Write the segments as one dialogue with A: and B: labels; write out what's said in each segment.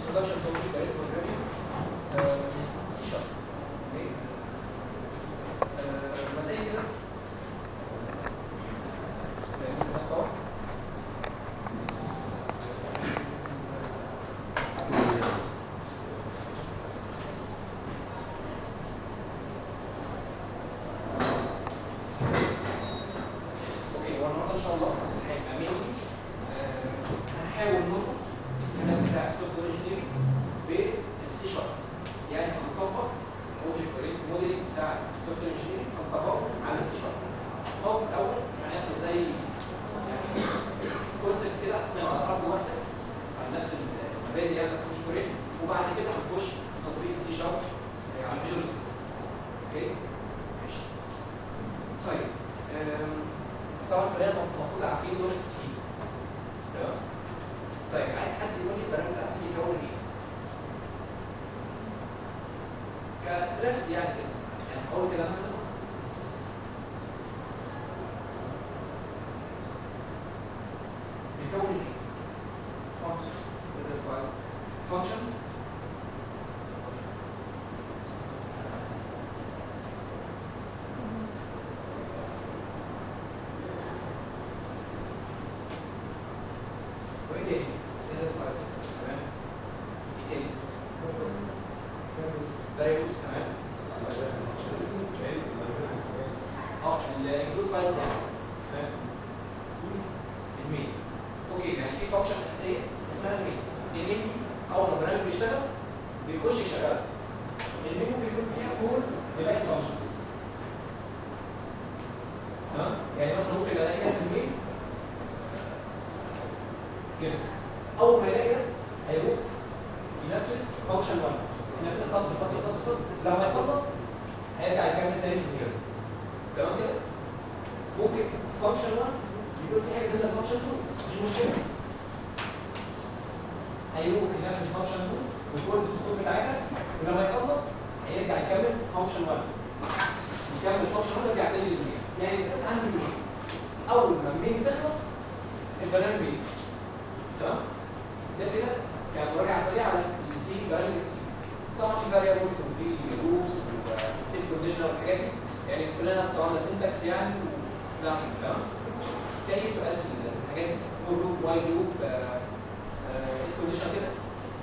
A: introduction to object oriented programming سي شارب مبدئيا كده آه، بس طبعا اوكي هو النهارده ان شاء الله هيبقى مينلي هنحاول نربط الكلام بتاع السوفت وير انجينيرنج بالسي شارب يعني هنطبق الاوبجكت اورينتد موديلنج بتاع السوفت وير انجينيرنج هنطبقه على السي شارب هو في الاول هناخد زي يعني كونسيبت كده نبقى اقرب واحده على نفس المبادئ يعني بتاعت الاوبجكت اورينتد وبعد كده هنخش تطبيق السي شارب على فيجوال اوكي ماشي طيب أم، طبعا كلنا المفروض عارفين لغه السي تمام طيب عايز حد يقول لي البرنامج ده اصلا بيكون ايه كاستراكت يعني كده يعني اقول كده مثلا بيكون ايه فانكشن فانكشن وايه تاني؟ كده الفايل تمام ايه تاني؟ variables تمام اه الانكلود فايل يعني تمام المين اوكي يعني في فانكشن اساسيه اسمها المين المين دي اول ما البرنامج بيشتغل بيخش يشغلها المين ممكن يكون فيها كود لباقي الفانكشن تمام يعني مثلا ممكن الاقي هنا في المين كده اول ما يلاقي ده هيروح ينفذ فانكشن 1 ينفذ سطر سطر سطر سطر لما يخلص هيرجع يكمل تاني في الجهاز تمام كده ممكن فانكشن 1 يكون في حاجه جديده فانكشن 2 مش مشكله هيروح ينفذ فانكشن 2 وكل السطور بتاعتها ولما يخلص هيرجع يكمل فانكشن 1 يكمل فانكشن 1 يرجع تاني للمين يعني الاساس عندي مين اول ما المين تخلص البرنامج بيجي تمام ده كده كان مراجعه سريعه على السي برامج السي طبعا في فاريبلز وفي روز وفي كونديشنال والحاجات دي يعني كلنا طبعا سنتكس يعني لا تمام في اي سؤال في الحاجات دي فور لوب واي لوب كونديشنال كده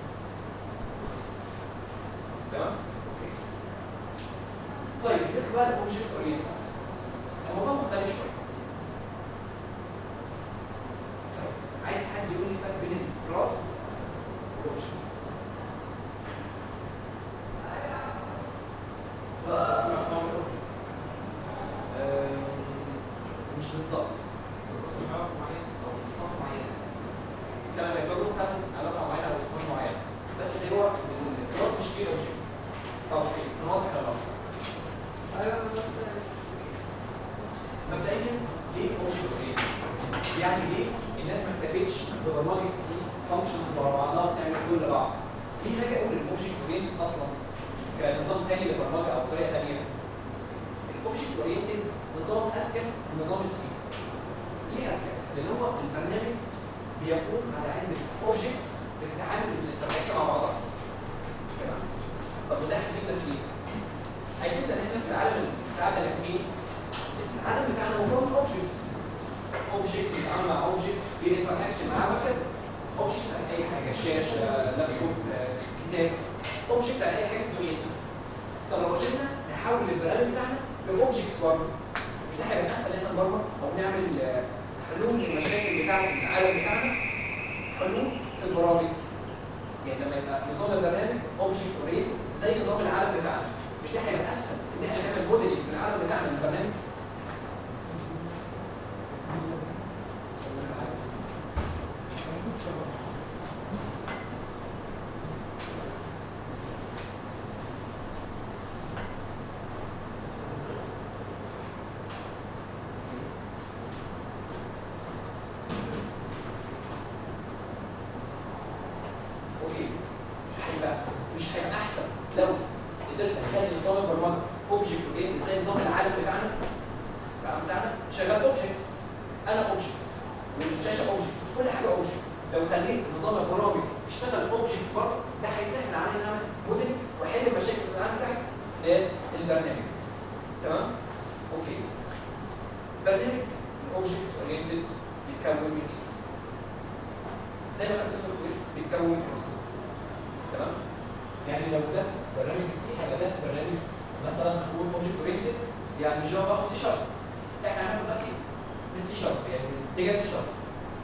A: تمام أوكي. طيب بالنسبه بقى للاوبجكت اورينتد الموضوع مختلف شويه عايز حد يقول لي فرق بين الكلاس والاوبجكت مش بالظبط علاقة معينة أو صفات معينة كما يبقى مثلا علاقة معينة أو صفات معينة بس هو الكلاس مش فيه اوبجكت طب اوكي نوضح العلاقة مبدئيا ليه اوبجكت يعني ليه الناس ما اكتفتش ببرمجه فانكشنز ورا بعضها بتعمل كل بعض في حاجه اقول الاوبجكت اورينتد اصلا كنظام تاني للبرمجه او طريقه ثانيه الاوبجكت اورينتد نظام اذكى من نظام السي ليه اذكى؟ لان هو البرنامج بيقوم على عده اوبجكت بتتعامل بتتفاعل مع بعضها تمام طب وده هيفيدنا في ايه؟ هيفيدنا ان احنا في العالم بتاعنا الاثنين العالم بتاعنا مكون اوبجكتس اوبجكت بيتعامل مع اوبجكت بيتراكشن معاه وكذا اوبجكت على اي حاجه شاشه لابتوب آه، كتاب اوبجكت على اي حاجه في الدنيا طب لو قلنا نحول البرنامج بتاعنا لاوبجكت برضه ده هيبقى اسهل ان احنا نبرمج او نعمل آه، حلول للمشاكل بتاعه العالم بتاعنا حلول في البرامج يعني لما يبقى نظام البرنامج اوبجكت اورينت زي نظام العالم بتاعنا مش ده هيبقى اسهل ان احنا نعمل موديلنج في العالم بتاعنا للبرنامج اوكي هيبقى مش هيبقى احسن لو قدرت اخلي نظام البرمجه اوبجكت اورينتد زي نظام العالم بتاعنا العالم بتاعنا شغال اوبجكت انا اوبجكت والشاشه اوبجكت كل حاجه اوبجكت لو خليت نظام البرامج يشتغل اوبجكت فقط ده هيسهل علينا نعمل موديل واحل المشاكل اللي عندك للبرنامج تمام اوكي برنامج الاوبجكت اورينتد بيتكون من ايه زي ما الاساس الكويس بيتكون من بروسيس تمام يعني لو ده برنامج سي هيبقى ده برنامج مثلا نقول اوبجكت اورينتد يعني جافا او سي شارب احنا هناخد اكيد من سي شارب يعني اتجاه سي شارب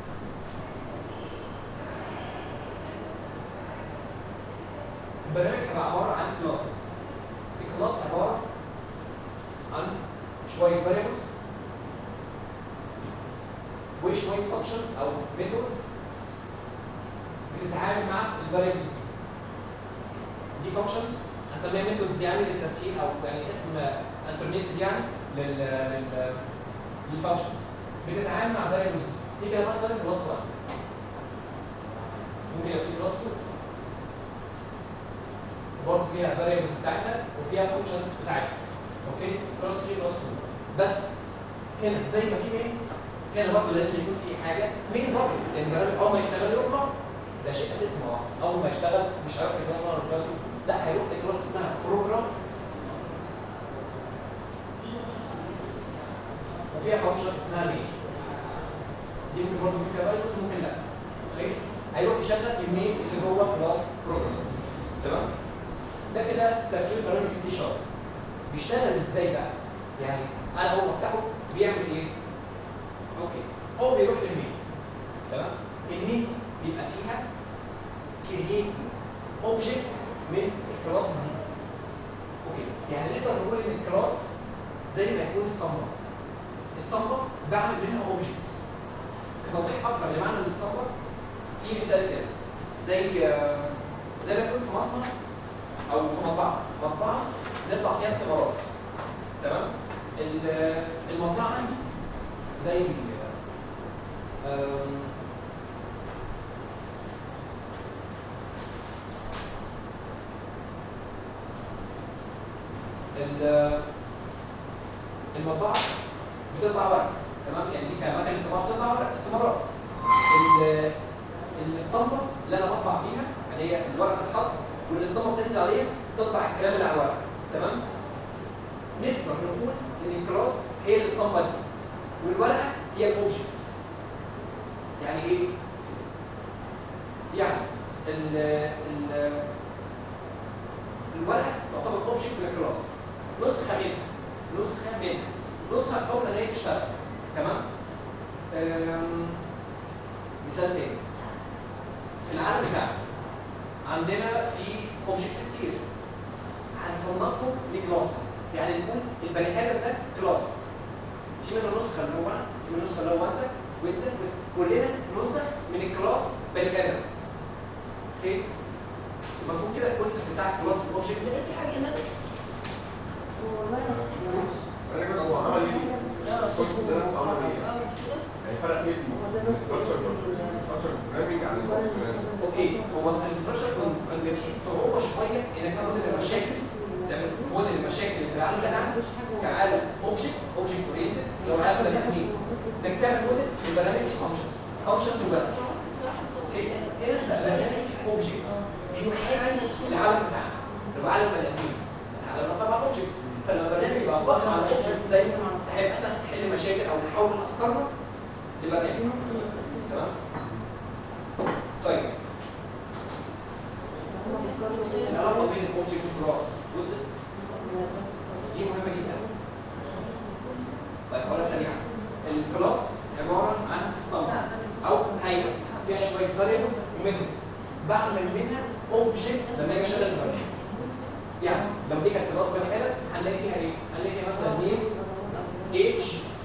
A: البرنامج هيبقى عباره عن كلاس الكلاس عباره عن شويه variables وشويه functions او methods بتتعامل مع الفاريبلز دي دي functions هنسميها methods يعني للتسهيل او يعني اسم alternative يعني لل لل للfunctions بتتعامل مع variables دي كده مثلا كلاس 1 ممكن يبقى في كلاس 2 وبرضه فيها variables بتاعتها وفيها functions بتاعتها اوكي كلاس 3 كلاس 2 بس هنا زي ما في مين هنا برضه لازم يكون في حاجه مين برضه لان البرنامج اول ما يشتغل يروح بره ده شيء اساسي ما هو اول ما يشتغل مش هيروح لكلاس 1 ولا كلاس 2 لا هيروح لكلاس اسمها بروجرام وفيها فانكشن اسمها مين دي ممكن برضه فيها فاليوز ممكن لا اوكي هيروح يشغل المين اللي هو كلاس بروجرام تمام ده كده تركيب برنامج سي شارب بيشتغل ازاي بقى يعني انا اول ما افتحه بيعمل ايه اوكي هو بيروح للمين تمام المين بيبقى فيها كرييت اوبجكت من الكلاس دي اوكي يعني نقدر نقول ان الكلاس زي ما يكون اسطمبه اسطمبه بعمل منها اوبجكتس كتوضيح اكتر لمعنى الاسطمبه في مثال كده زي آه، زي ما يكون في مصنع او في مطبعه مطبعه نطبع فيها اختبارات تمام ال- المطبعه عندي زي آم، ال- المطبعه بتطلع ورق تمام يعني دي كمكنه طباعه بتطلع ورق استمرار ال- الاسطمبه اللي انا بطبع فيها اللي هي الورقه تتحط والاسطمبه بتنزل عليها تطبع الكلام اللي على الورق تمام نقدر نقول ان الكلاس هي الاسطمبه دي والورقه هي الاوبجكت يعني ايه يعني ال ال الورقه تعتبر اوبجكت للكلاس نسخه منها نسخه منها نسخه قبل ان هي تشتغل تمام أم، مثال تاني في العالم بتاعنا عندنا في اوبجكت كتير هنصنفهم لكلاس يعني نقول البني ادم ده كلاس في منه نسخه اللي هو انا في منه نسخه اللي هو انت وانت وإنت. كلنا نسخ من الكلاس بني ادم اوكي يبقى مفهوم كده الكونسيبت بتاع الكلاس والاوبجكت ده في حاجه هنا
B: انا كده هو عمل ايه؟ الكورس ده نفسه عمل ايه؟ يعني فرق ايه في الستراكشر بروجرامينج عن البروجرامينج؟
A: اوكي هو الاستراكشر كان جديد فهو شويه انك تعمل المشاكل تعمل موديل المشاكل اللي في العالم بتاعنا كعالم اوبجكت اوبجكت اورينتد لو عارف الاثنين انك تعمل موديل لبرنامج فانكشن فانكشن وبس اوكي هنا بقى برنامج اوبجكت يحاكي العالم بتاعنا لو عالم الاثنين العالم طبعا اوبجكت فلما البرنامج يبقى ضخم على الاوبجكت زي هيبقى مثلا نحل مشاكل او نحول افكارنا لبرنامج تمام طيب العلاقه بين الاوبجكت والكلاس بص دي مهمه جدا طيب ولا سريعا الكلاس عباره عن اسطمبه او هيئه فيها شويه فاريبلز وميثودز بعمل منها اوبجكت لما اجي اشغل البرنامج يعني لو دي كانت كلاس بني ادم هنلاقي فيها ايه؟ هنلاقي فيها مثلا نيم ايج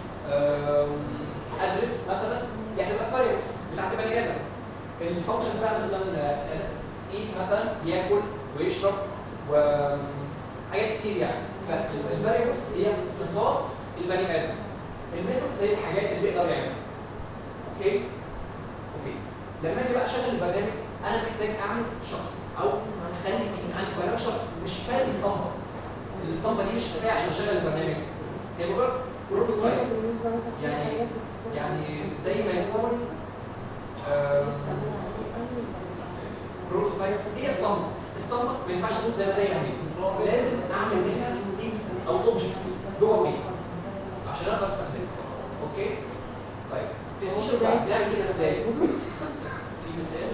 A: ادرس مثلا يعني تبقى فاريبل بتاعت بني ادم الفانكشن بقى مثلا ايه مثلا بياكل ويشرب وحاجات كتير يعني فالفاريبلز هي صفات البني ادم الميثود زي الحاجات اللي بيقدر يعملها اوكي اوكي لما اجي بقى اشغل البرنامج انا محتاج اعمل شخص او اخلي في عندي برنامج شخص مش كفايه الاسطمبه الاسطمبه دي مش كفايه عشان اشغل البرنامج هي مجرد بروتوتايب يعني يعني زي ما يكون بروتوتايب هي اسطمبة اسطمبة ما ينفعش تكون زي ما زي ما هي لازم اعمل منها ايه او اوبجكت جوه مين عشان اقدر استخدمه اوكي طيب في السيشن بقى بنعمل كده ازاي في مثال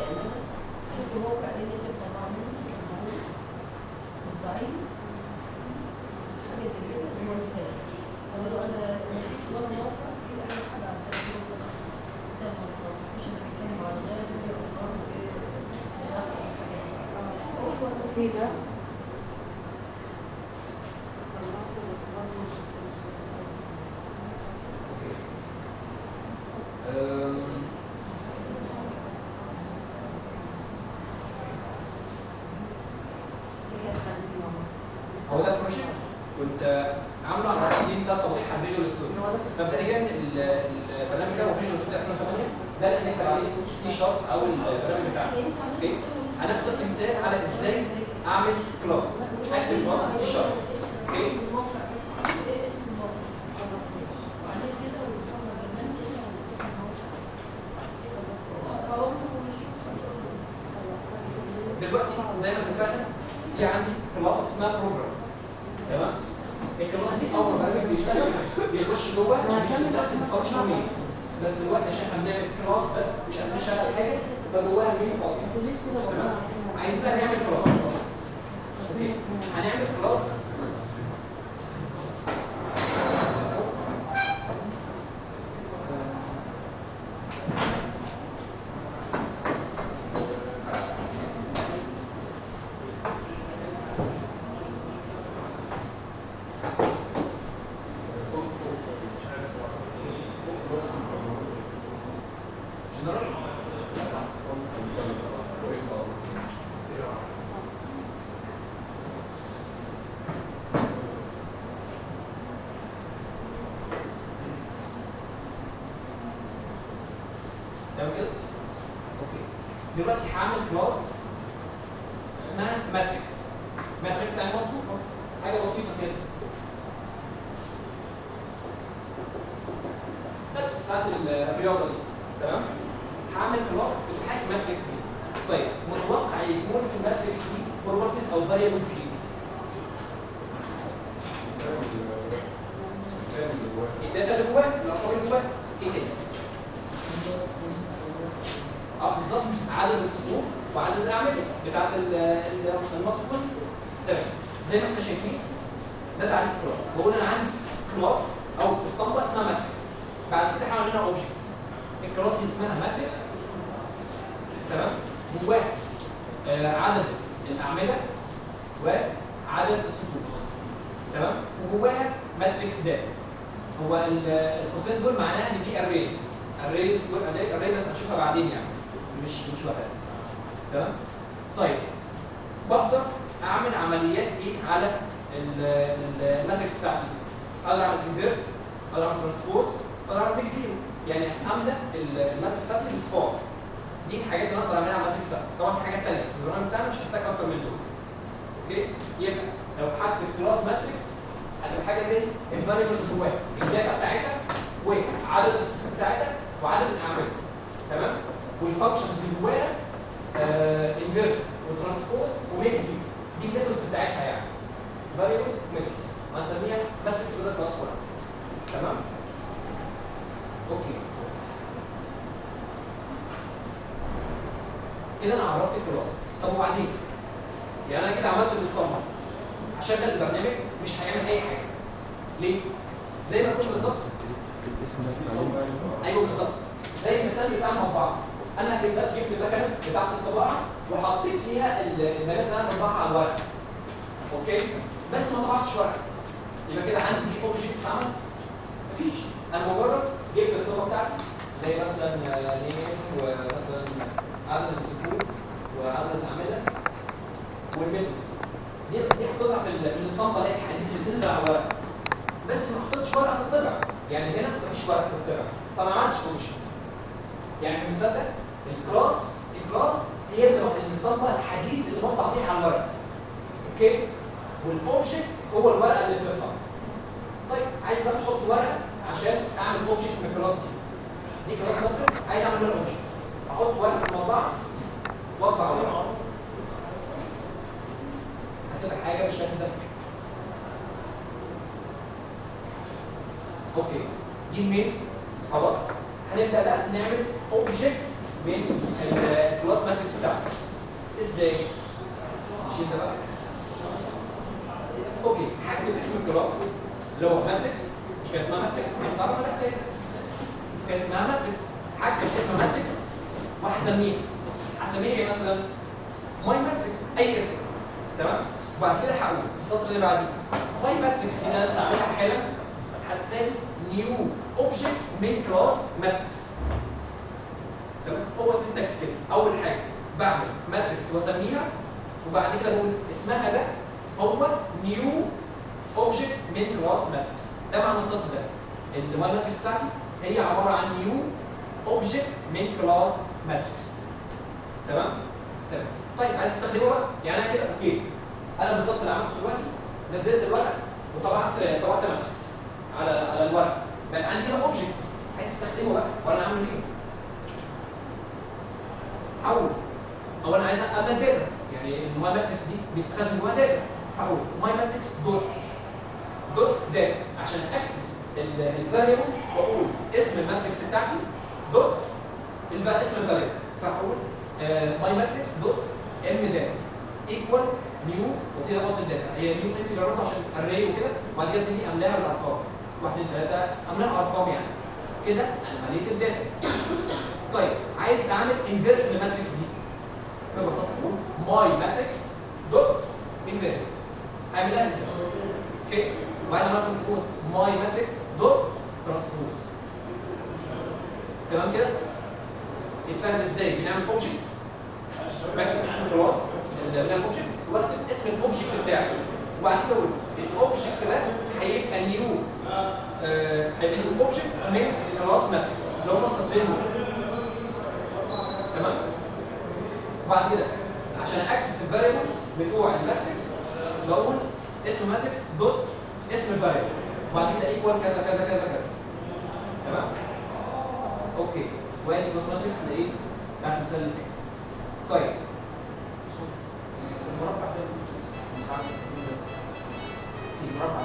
C: كده
A: أم، هو ده بروجكت كنت عامله على اساس ان ده توضيح عن فيجوال ستوديو مبدئيا ال- البرنامج ده هو فيجوال ستوديو 2008 ده اللي هنكتب عليه سي شارب او البرنامج بتاعنا اوكي هناخد مثال على ازاي اعمل كلاس اكتب كلاس سي شارب اوكي دلوقتي زي ما اتفقنا في عندي كلاس اسمها بروجرام تمام الكلاس دي اول ما البرنامج بيشتغل بيخش جوه بيدخل الفانكشن مين بس دلوقتي عشان احنا بنعمل كلاس بس مش عايزين نشغل حاجه فجواها مين فاضي تمام عايزين بقى نعمل كلاس اوكي هنعمل كلاس جنرال تمام كده؟ اوكي دلوقتي هعمل كلاس اسمها ماتريكس ماتريكس يعني مظبوطه حاجه بسيطه كده بس بتاعت الرياضه دي تمام هعمل كلاس بتحاكي ماتريكس دي طيب متوقع يكون في الماتريكس دي بروبرتيز او فاريبلز دي الداتا اللي جواه الارقام اللي جواه ايه تاني؟ اه بالظبط عدد السطور وعدد الاعمده بتاعت ال- ال- النص كله تمام زي ما انتم شايفين ده تعريف كلاس بقول انا عندي كلاس او اسطمبه اسمها ماتريكس بعد كده هعمل لها اوبجكت الكلاس دي اسمها ماتريكس تمام جواها آه عدد الاعمده وعدد السطور تمام وجواها ماتريكس داتا هو ال- القوسين دول معناها ان في اري اري اري اري بس هنشوفها بعدين يعني مش مش وقتها تمام طيب بقدر اعمل عمليات ايه على ال- ال- الماتريكس بتاعتي اقدر اعمل انفيرس اقدر اعمل ترانسبورت اقدر اعمل بيج زيرو يعني املى ال- الماتريكس بتاعتي بالصفار دي الحاجات اللي اقدر اعملها على الماتريكس بتاعتي طبعا في حاجات ثانيه بس البرنامج بتاعنا مش محتاج اكتر من دول اوكي يبقى لو هكتب كلاس ماتريكس هتبقى حاجه زي الفاريبلز جواها الداتا بتاعتها وعدد الصفوف بتاعتها وعدد الاعمده تمام والفانكشنز اللي جواها انفيرس وترانسبوز وميكس دي دي الميثودز بتاعتها يعني فاريبلز ميثودز هنسميها ماتريكس وده كلاس 1 تمام اوكي كده انا عرفت الكلاس طب وبعدين يعني انا كده عملت الاسطمبه هشغل البرنامج مش هيعمل اي حاجه ليه زي ما كنت بالظبط ايوه بالظبط زي المثال بتاع المطبعه انا جبت جبت المكنه بتاعت الطباعه وحطيت فيها ال- البيانات اللي انا بطبعها على الورق اوكي بس ما طبعتش ورق يبقى كده عندي في اوبجكت اتعمل مفيش انا مجرد جبت الصفه بتاعتي زي مثلا نيم ومثلا عدد الصفوف وعدد الاعمده والميثودز دي دي حطيتها في ال- في الاسطمبه اللي هي الحديد اللي بتنزل على الورق بس ما حطيتش ورقه تطبع يعني هنا مفيش ورقه تطبع فما عملتش اوبجكت يعني في المثال ده الكلاس الكلاس هي اللي- الاسطمبه الحديد اللي بطبع بيها على الورق اوكي والاوبجكت هو الورقه اللي بتطبع طيب عايز بقى احط ورقه عشان اعمل اوبجكت من الكلاس دي دي كلاس ممكن عايز اعمل لها اوبجكت احط واحد في المطبعه واطبع على بعض هتبقى حاجه بالشكل ده اوكي دي المين خلاص هنبدا بقى نعمل اوبجكت من الكلاس ماتريكس بتاعنا ازاي نشيل ده بقى اوكي هكتب اسم الكلاس اللي هو ماتريكس مش كان اسمها ماتريكس كان تعرف ولا كده كان اسمها ماتريكس هكتب اسم ماتريكس وهسميها هسميها ايه مثلا ماي ماتريكس اي اسم تمام وبعد كده هقول السطر اللي بعديه ماي ماتريكس دي انا استعملها حالا هتساوي نيو اوبجكت من كلاس ماتريكس تمام هو سنتكس كده اول حاجه بعمل ماتريكس واسميها وبعد كده بقول اسمها ده هو نيو اوبجكت من كلاس ماتريكس ده معنى السطر ده الماي ماتريكس بتاعتي هي عباره عن نيو اوبجكت من كلاس ماتريكس تمام تمام طيب عايز تستخدمه بقى يعني انا كده اوكي انا بالظبط اللي عملته دلوقتي نزلت الورق وطبعت طبعت ماتريكس على على الورق بقى عندي كده اوبجكت عايز استخدمه بقى وانا عامل ايه حول او انا عايز ابدا داتا يعني الماي ماتريكس دي بتستخدم جواها داتا حول ماي ماتريكس دوت دوت داتا عشان اكسس الفاريبل واقول اسم الماتريكس بتاعتي دوت البقى اسم الفاريبل فهقول ماي ماتريكس دوت ام داتا ايكوال نيو وكده احط الداتا هي نيو انت جربتها عشان اري وكده وبعد كده تيجي املاها بالارقام واحد اثنين ثلاثه املاها ارقام يعني كده انا مليت الداتا طيب عايز اعمل انفيرس للماتريكس دي ببساطه اقول ماي ماتريكس دوت انفيرس اعملها انفيرس اوكي وبعد ما تقول ماي ماتريكس دوت ترانسبوز تمام كده يتفهم ازاي بنعمل اوبجكت بكتب اسم الكلاس اللي بنعمل اوبجكت واكتب اسم الاوبجكت بتاعي وبعد كده اقول الاوبجكت ده هيبقى نيو آه، هيبقى نيو اوبجكت من كلاس ماتريكس اللي هم السطرين دول تمام وبعد كده عشان اكسس الفاريبل بتوع الماتريكس بقول اسم ماتريكس دوت اسم الفاريبل وبعد كده ايكوال كذا كذا كذا كذا تمام اوكي وادي بلس ماتريكس لايه بتاعت المثال اللي فات طيب المربع ده مش عارف المربع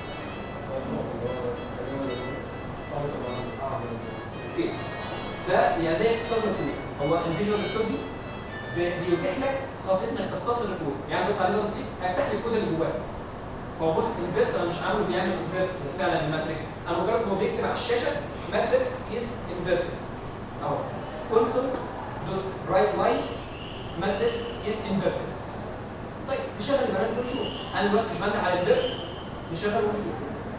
A: اوكي ده يعني زي اختصار الكود هو الفيجوال ستوديو بيتيح لك خاصيه انك تختصر الكود يعني بص على ده هيفتح لي الكود اللي جواه هو بص انفيرس انا مش عامله بيعمل انفيرس فعلا الماتريكس انا مجرد هو بيكتب على الشاشه ماتريكس از انفيرس اهو كونسول دوت رايت لاين ماتريكس از انفيرس طيب نشغل البرنامج ونشوف انا دلوقتي مش بنده على الانفيرس نشغل ونشوف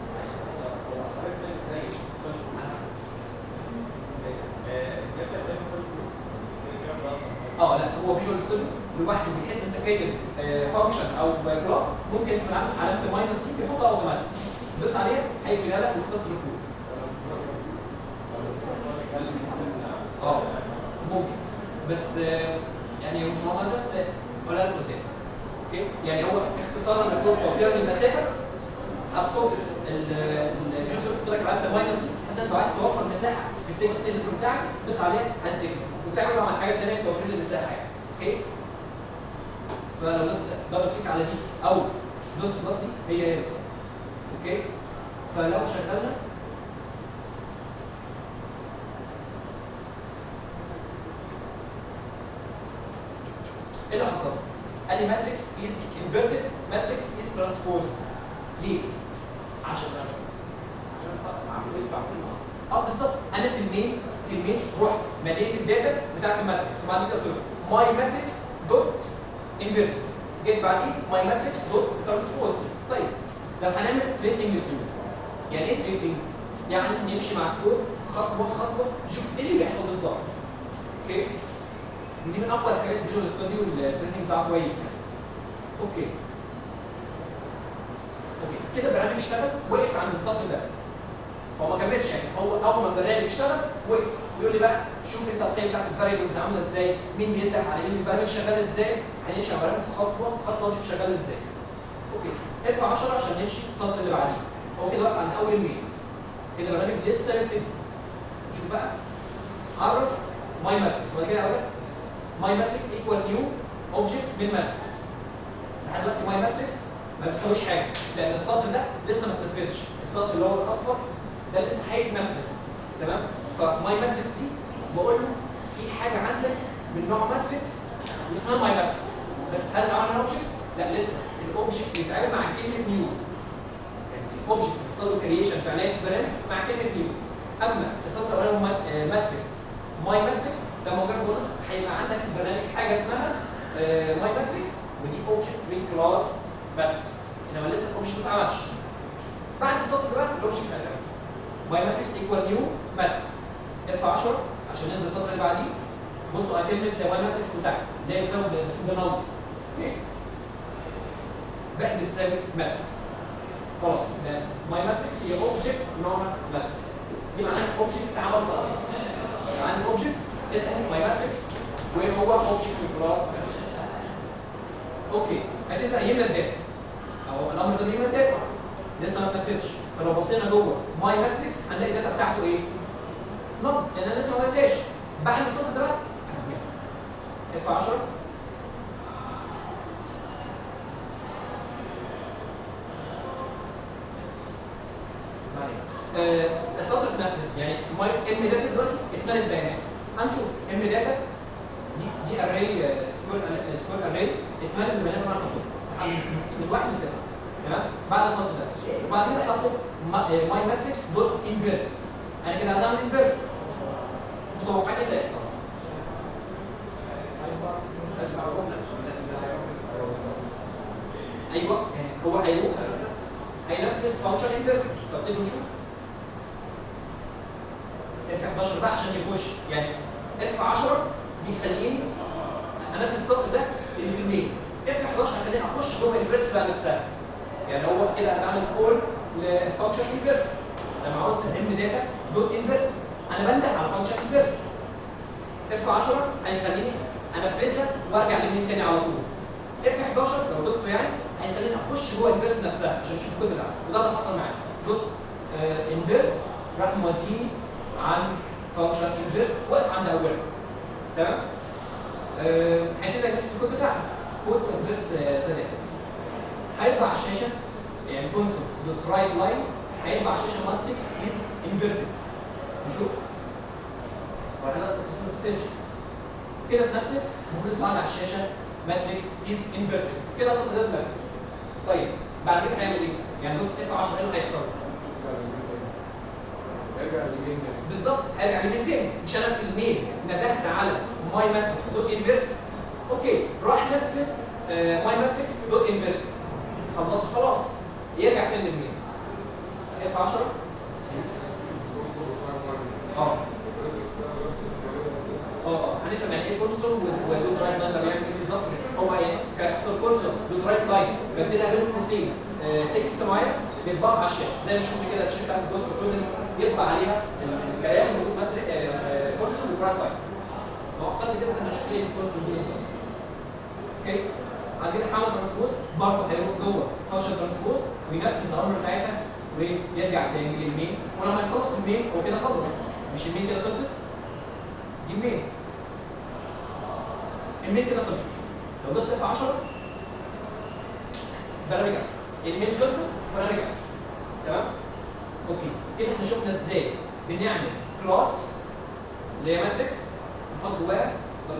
A: اه لا هو فيجوال ستوديو لوحده بحيث انت كاتب فانكشن او كلاس ممكن يكون عامل علامه ماينس دي بيحطها اوتوماتيك دوس عليها هيجيبها لك ويختصر الكود اه ممكن بس آه، يعني مش موضوع بس ولا قدام اوكي يعني هو اختصارا للكود توفيرا للمسافه هتحط الجزء اللي لك علامه ماينس دي بس انت لو عايز توفر مساحه في التكست اللي بتاعك دوس عليها هتكتب وتعمل مع حاجات ثانيه توفير المساحه يعني اوكي فلو دوست دبل كليك على دي او دوست بلس دي هي هي اوكي فلو شغلنا ايه اللي حصل؟ قال لي ماتريكس از انفيرتد ماتريكس از ترانسبوز ليه؟ عشان اه بالظبط انا في المين في المين رحت مليت الداتا بتاعت الماتريكس وبعد كده قلت له ماي ماتريكس دوت انفيرس جيت بعديه ماي ماتريكس دوت ترانسبوز طيب لو هنعمل تريسنج للكود يعني ايه تريسنج؟ يعني نمشي مع الكود خطوه خطوه نشوف ايه اللي بيحصل بالظبط اوكي دي من اقوى الحاجات في فيجوال ستوديو والتريسنج بتاعه كويس يعني اوكي اوكي كده البرنامج اشتغل وقف عند السطر ده هو ما كملش يعني هو اول ما البرنامج اشتغل وقف ويقول لي بقى شوف انت القيم بتاعت الفاريبلز عامله ازاي مين بينده على مين البرنامج شغال ازاي هنمشي على البرنامج خطوه خطوه نشوف شغال ازاي اوكي ادفع 10 عشان نمشي السطر اللي بعديه هو كده واقف عند اول ميل كده البرنامج لسه بيبتدي شوف بقى عرف ماي ماتريكس وبعد كده اقول ماي ماتريكس ايكوال نيو اوبجكت من ماتريكس لحد دلوقتي ماي ماتريكس ما بتساويش حاجه لان السطر ده لسه ما اتنفذش السطر اللي هو الاصفر ده لسه هيتنفذ تمام فماي ماتريكس دي بقول له في حاجه عندك من نوع ماتريكس اسمها ماي ماتريكس بس هل عملنا اوبجكت؟ لا لسه الاوبجكت بيتعامل مع كلمه نيو يعني الاوبجكت بيحصل له كرييشن في عنايه برنامج مع كلمه نيو اما السطر الاولاني هو ماتريكس ماي ماتريكس ده مجرد هنا هيبقى عندك في البرنامج حاجه اسمها ماي ماتريكس ودي اوبجكت من كلاس ماتريكس انما لسه الاوبجكت ما اتعملش بعد السطر ده الاوبجكت هيتعمل ماي ماتريكس ايكوال نيو ماتريكس اف 10 عشان ننزل السطر اللي بعديه بصوا على كلمه ماي ماتريكس بتاعتي ده بتساوي بنمبر اوكي بقى بتساوي ماتريكس خلاص ده ماي ماتريكس هي اوبجكت نوع ماتريكس دي معناها اوبجكت اتعمل خلاص يبقى عندي اوبجكت اسمه ماي ماتريكس وهو اوبجكت في كلاس اوكي هتبدا يملى الداتا او الامر ده بيملى الداتا لسه ما اتنفذش فلو بصينا جوه ماي ماتريكس هنلاقي الداتا بتاعته ايه؟ نص لان انا لسه ما عملتهاش بعد الصوت ده بقى اف 10 السطر اتنفذ يعني ام داتا دلوقتي اتملت بيانات هنشوف ام داتا دي دي اري سكوير سكوير اري اتملت ببيانات انا حاططها من واحد لتسعه تمام بعد السطر ده وبعد كده حطوا ماي ماتريكس دوت انفيرس انا كده هعمل انفيرس متوقعات ايه اللي هيحصل؟ ايوه يعني هو هيروح هينفذ فانكشن انفيرس طب تيجي نشوف اف 11 بقى عشان يخش يعني اف 10 بيخليني انفذ السطر ده اللي في الميل اف 11 هيخليني اخش جوه الانفيرس بقى نفسها يعني هو كده انا بعمل كول لفانكشن انفيرس لما عاوز ام داتا دوت انفيرس انا بنده على فانكشن انفيرس اف 10 هيخليني انفذها وارجع للمين تاني على طول اف 11 لو دوست يعني هيخليني اخش جوه الانفيرس نفسها عشان اشوف الكود بتاعها وده اللي حصل معايا دوست آه انفيرس راح موديني عن فانكشن انفيرس واقف عند اولها تمام آه هيبدا ينفذ الكود بتاعها كود انفيرس ثلاثه هيطلع على الشاشه يعني كونسول دوت رايت لاين هيطلع على الشاشه ماتريكس از انفيرتد نشوف وهنا السيستم كده اتنفذ ممكن يطلع على الشاشه ماتريكس از انفيرتد كده اصلا ده ماتريكس طيب بعد كده هيعمل ايه؟ يعني بص اف 10 ايه اللي هيحصل؟ بالظبط هرجع لمين تاني مش انا في الميل ندهت على ماي ماتريكس دوت انفيرس اوكي راح نفذ ماي ماتريكس دوت انفيرس خلص خلاص يرجع تاني لمين؟ اف 10 اه اه هنفهم يعني ايه كونسول ولود رايت لاين ده بيعمل ايه بالظبط هو ايه كاكسل كونسول لود رايت لاين ببتدي اعمل قوسين تكست معين بيطبع على الشاشه زي ما شفنا كده الشاشه بتاعت البوست كل يطبع عليها الكلام اللي مثلا كونسول لود رايت لاين مؤقتا كده انا شفت ايه الكونسول دي بالظبط اوكي بعد كده حاول ترانسبوز برضه هيروح جوه فانكشن ترانسبوز وينفذ الامر بتاعتها ويرجع تاني للمين ولما يخلص المين هو كده خلص مش المين كده خلصت دي المين المين كده خلصت لو بص في 10 ده رجع المين خلصت وانا رجعت تمام اوكي كده احنا شفنا ازاي بنعمل كلاس اللي هي ماتريكس نحط جواها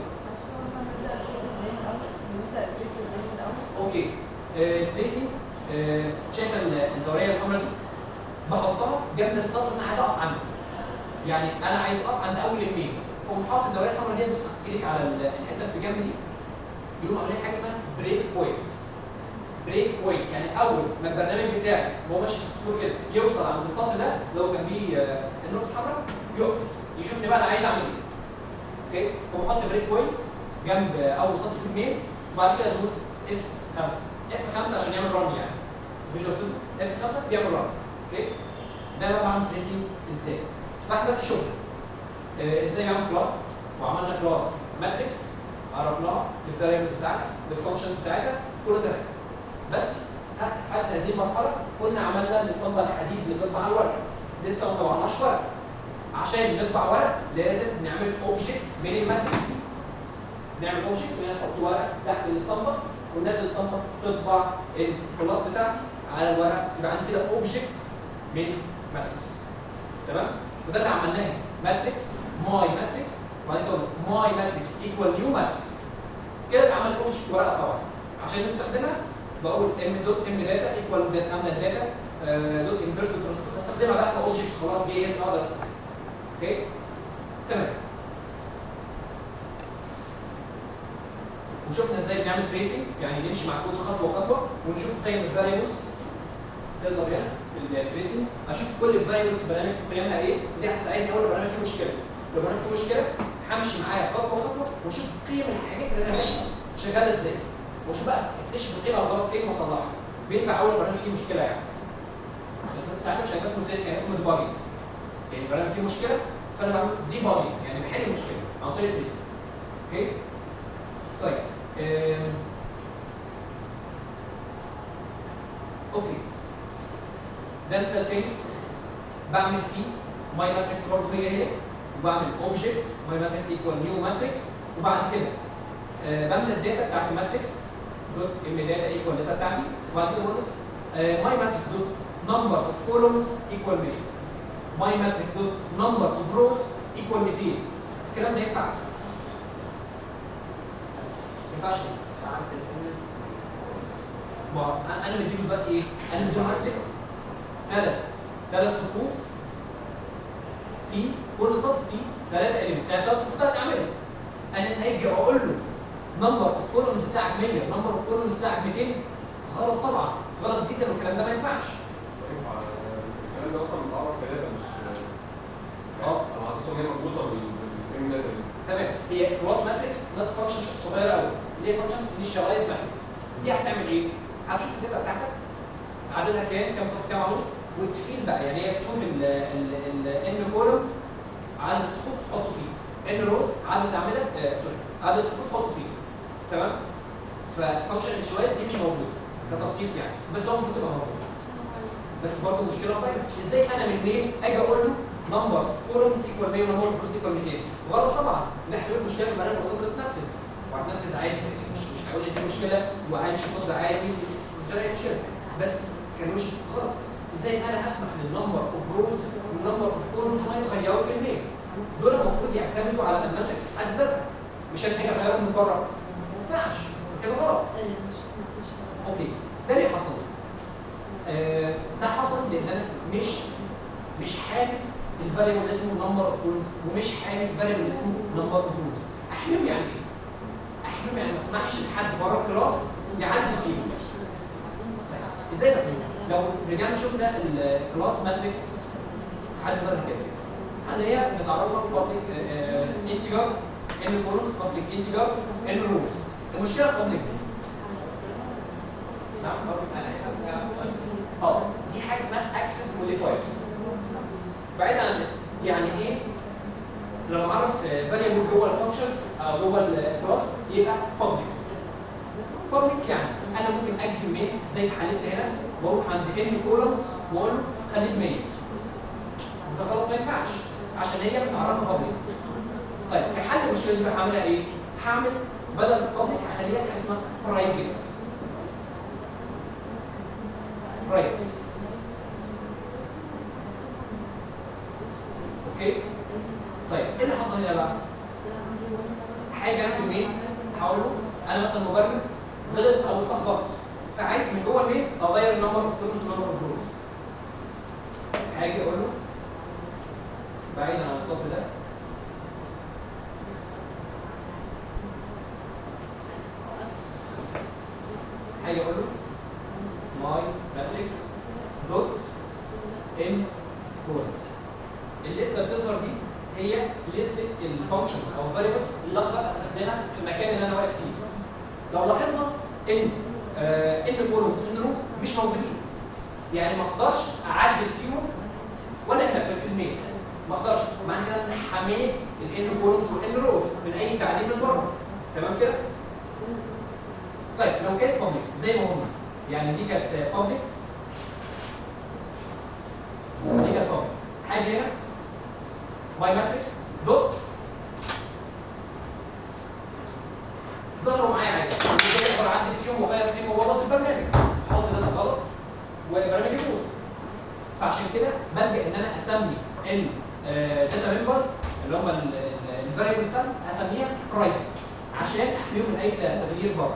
A: اوكي تريسي شايفه الدوريه الحمراء دي بحطها جنب السطر اللي انا عايز اقف عنده يعني انا عايز اقف عند اول الميل اقوم حاطط الدوريه الحمراء دي ادوس ايدك على الحته في الجنب دي يقوم عاملين حاجه اسمها بريك بوينت بريك بوينت يعني اول ما البرنامج بتاعي وهو ماشي في السطور كده يوصل عند السطر ده اللي هو جنبيه النقطه الحمراء يقف يشوفني بقى انا عايز اعمل ايه اوكي اقوم احط بريك بوينت جنب اول سطر في الميل وبعد كده ادوس اف 5 اف 5 عشان يعمل رن يعني فيجوال ستوديو اف 5 بيعمل رن اوكي ده بقى بعمل تريسنج ازاي فاحنا في الشغل آه ازاي نعمل كلاس وعملنا كلاس ماتريكس عرفناه بالفاريبلز بتاعتها بالفانكشنز بتاعتها كل ده بس حتى هذه المرحله كنا عملنا الاسطمبه الحديد اللي بتطلع على الورق لسه ما طبعناش ورق عشان نطبع ورق لازم نعمل اوبجكت من الماتريكس دي نعمل اوبجكت ونحط ورق تحت الاسطمبه والناس الاسطمبه تطبع الخلاص بتاعتي على الورق يبقى عندي كده اوبجكت من ماتريكس تمام وده اللي عملناه ماتريكس ماي ماتريكس وبعدين كده ماي ماتريكس ايكوال نيو ماتريكس كده اتعمل اوبجكت ورقه طبعا عشان نستخدمها بقول ام دوت ام داتا ايكوال داتا عامله داتا دوت انفيرس استخدمها بقى كاوبجكت خلاص دي هي اقدر استخدمها اوكي تمام وشفنا ازاي بنعمل تريسنج يعني نمشي مع كود خطوه خطوه ونشوف قيم الفاريبلز تظهر هنا في التريسنج اشوف كل الفاريبلز برنامج قيمها ايه دي هتساعدني اول برنامج فيه مشكله لو برنامج فيه مشكله همشي معايا خطوه خطوه واشوف قيم الحاجات اللي انا ماشي شغاله ازاي واشوف بقى اكتشف القيمه الغلط فين واصلحها بينفع اول برنامج فيه مشكله يعني بس ساعتها مش هيبقى اسمه تريسنج هيبقى اسمه ديباجنج يعني البرنامج فيه مشكله فانا بعمل ديباجنج يعني بحل المشكله عن طريق تريسنج اوكي طيب آم. اوكي ده مثال تاني بعمل فيه ماي ماتريكس برضه هي هي وبعمل اوبجكت ماي ماتريكس ايكوال نيو ماتريكس وبعد كده آه بملى الداتا بتاعت الماتريكس دوت ام داتا ايكوال داتا بتاعتي وبعد كده بقول ماي ماتريكس دوت نمبر اوف كولومز ايكوال 100 ماي ماتريكس دوت نمبر اوف روز ايكوال 200 الكلام ده ينفع؟ ما ينفعش ما انا مديله دلوقتي ايه؟ انا مديله ماتريكس ثلاث ثلاث صفوف في كل صف فيه ثلاثة اليمنت ثلاث صفوف ثلاث اعمده انا اجي اقول له نمبر اوف كولومز بتاعك 100 نمبر اوف كولومز بتاعك 200 غلط طبعا غلط جدا والكلام ده ما ينفعش
B: الكلام ده اصلا متعرف كده مش
A: اه.
B: انا اصلا هي مربوطه بالام داتا
A: تمام هي كروس ماتريكس ناس فانكشن صغيره قوي ليه فانكشن initialize ماتريكس دي هتعمل ايه؟ هتشوف الداتا بتاعتك عددها كام كام صف كام عمود وتفيل بقى يعني هي تشوف ال ال ال ان كولومز عدد الصفوف تحطه فيه ان روز عدد اعمده آه سوري عدد الصفوف تحطه فيه تمام ففانكشن initialize دي مش موجوده كتبسيط يعني بس هو المفروض تبقى موجود بس برضه مشكله طيب ازاي انا من ميل اجي اقول له نمبر كولومز ايكوال 100 ونمبر كولومز ايكوال 200 غلط طبعا ده حلول مشكله البرنامج المفروض تتنفذ وهتنفذ عادي يعني مش مش هقول ان دي مشكله وهمشي صوت عادي مش لاقي مشكله بس كان مش غلط ازاي انا اسمح للنمبر اوف روز والنمبر اوف كولومز ما يتغيروا في الميل دول المفروض يعتمدوا على الماتريكس حد ذاتها مش انا حاجه اغيرهم من بره ما ينفعش كده غلط اوكي ده اللي حصل آه، ده حصل لان انا مش مش حامل الفاريبل اللي اسمه نمبر اوف كولومز ومش حامل الفاريبل اللي اسمه نمبر اوف روز احلم يعني ايه؟ احلم يعني ما اسمحش لحد بره الكلاس يعدي فيه طيب، ازاي ده لو رجعنا شفنا الكلاس ماتريكس حد مثلا كده هنلاقيها متعرفه بابليك انتجر ان كولومز بابليك انتجر ان روز المشكله بابليك نعم اه دي حاجه اسمها اكسس موديفايرز بعيد عن الاسم يعني ايه لما اعرف فاريبل جوه الفانكشن او جوه الكلاس يبقى بابليك بابليك يعني انا ممكن اجي مين زي حالتنا هنا واروح عند ان كولوم واقول له خليك 100 ده غلط ما ينفعش عشان هي متعرفه بابليك طيب في حل المشكله دي بقى هعملها ايه؟ هعمل بدل بابليك هخليها حاجه اسمها برايفت برايفت اوكي طيب ايه اللي حصل هنا بقى حاجه انا في الميل هقول له انا مثلا مبرمج غلط او اتلخبطت فعايز من جوه الميل اغير النمبر اوف كولومز ونمبر اوف روز هاجي اقول له بعيدا عن الصف ده هاجي اقول له ماي ماتريكس دوت ان كولومز الليسته اللي بتظهر دي هي ليسته الفانكشنز او الفاريبلز اللي اقدر استخدمها في المكان اللي انا واقف فيه لو لاحظنا ان آه ان كولومز ان روز مش موجودين يعني ما اقدرش اعدل فيهم ولا انفذ في الميل ما اقدرش معنى كده ان حميت الان كولومز والان روز من اي تعديل من بره تمام كده طيب لو كانت بابليك زي ما هم يعني دي كانت بابليك دي كانت بابليك حاجه هنا ماي ماتريكس دوت ظهروا معايا عادي ممكن اقدر اعدل فيهم واغير فيهم وابوظ البرنامج احط داتا غلط والبرنامج يبوظ فعشان كده بلجا ان انا اسمي الداتا ممبرز اللي هم الفاريبلز اسميها برايفت عشان احميهم من اي تغيير بره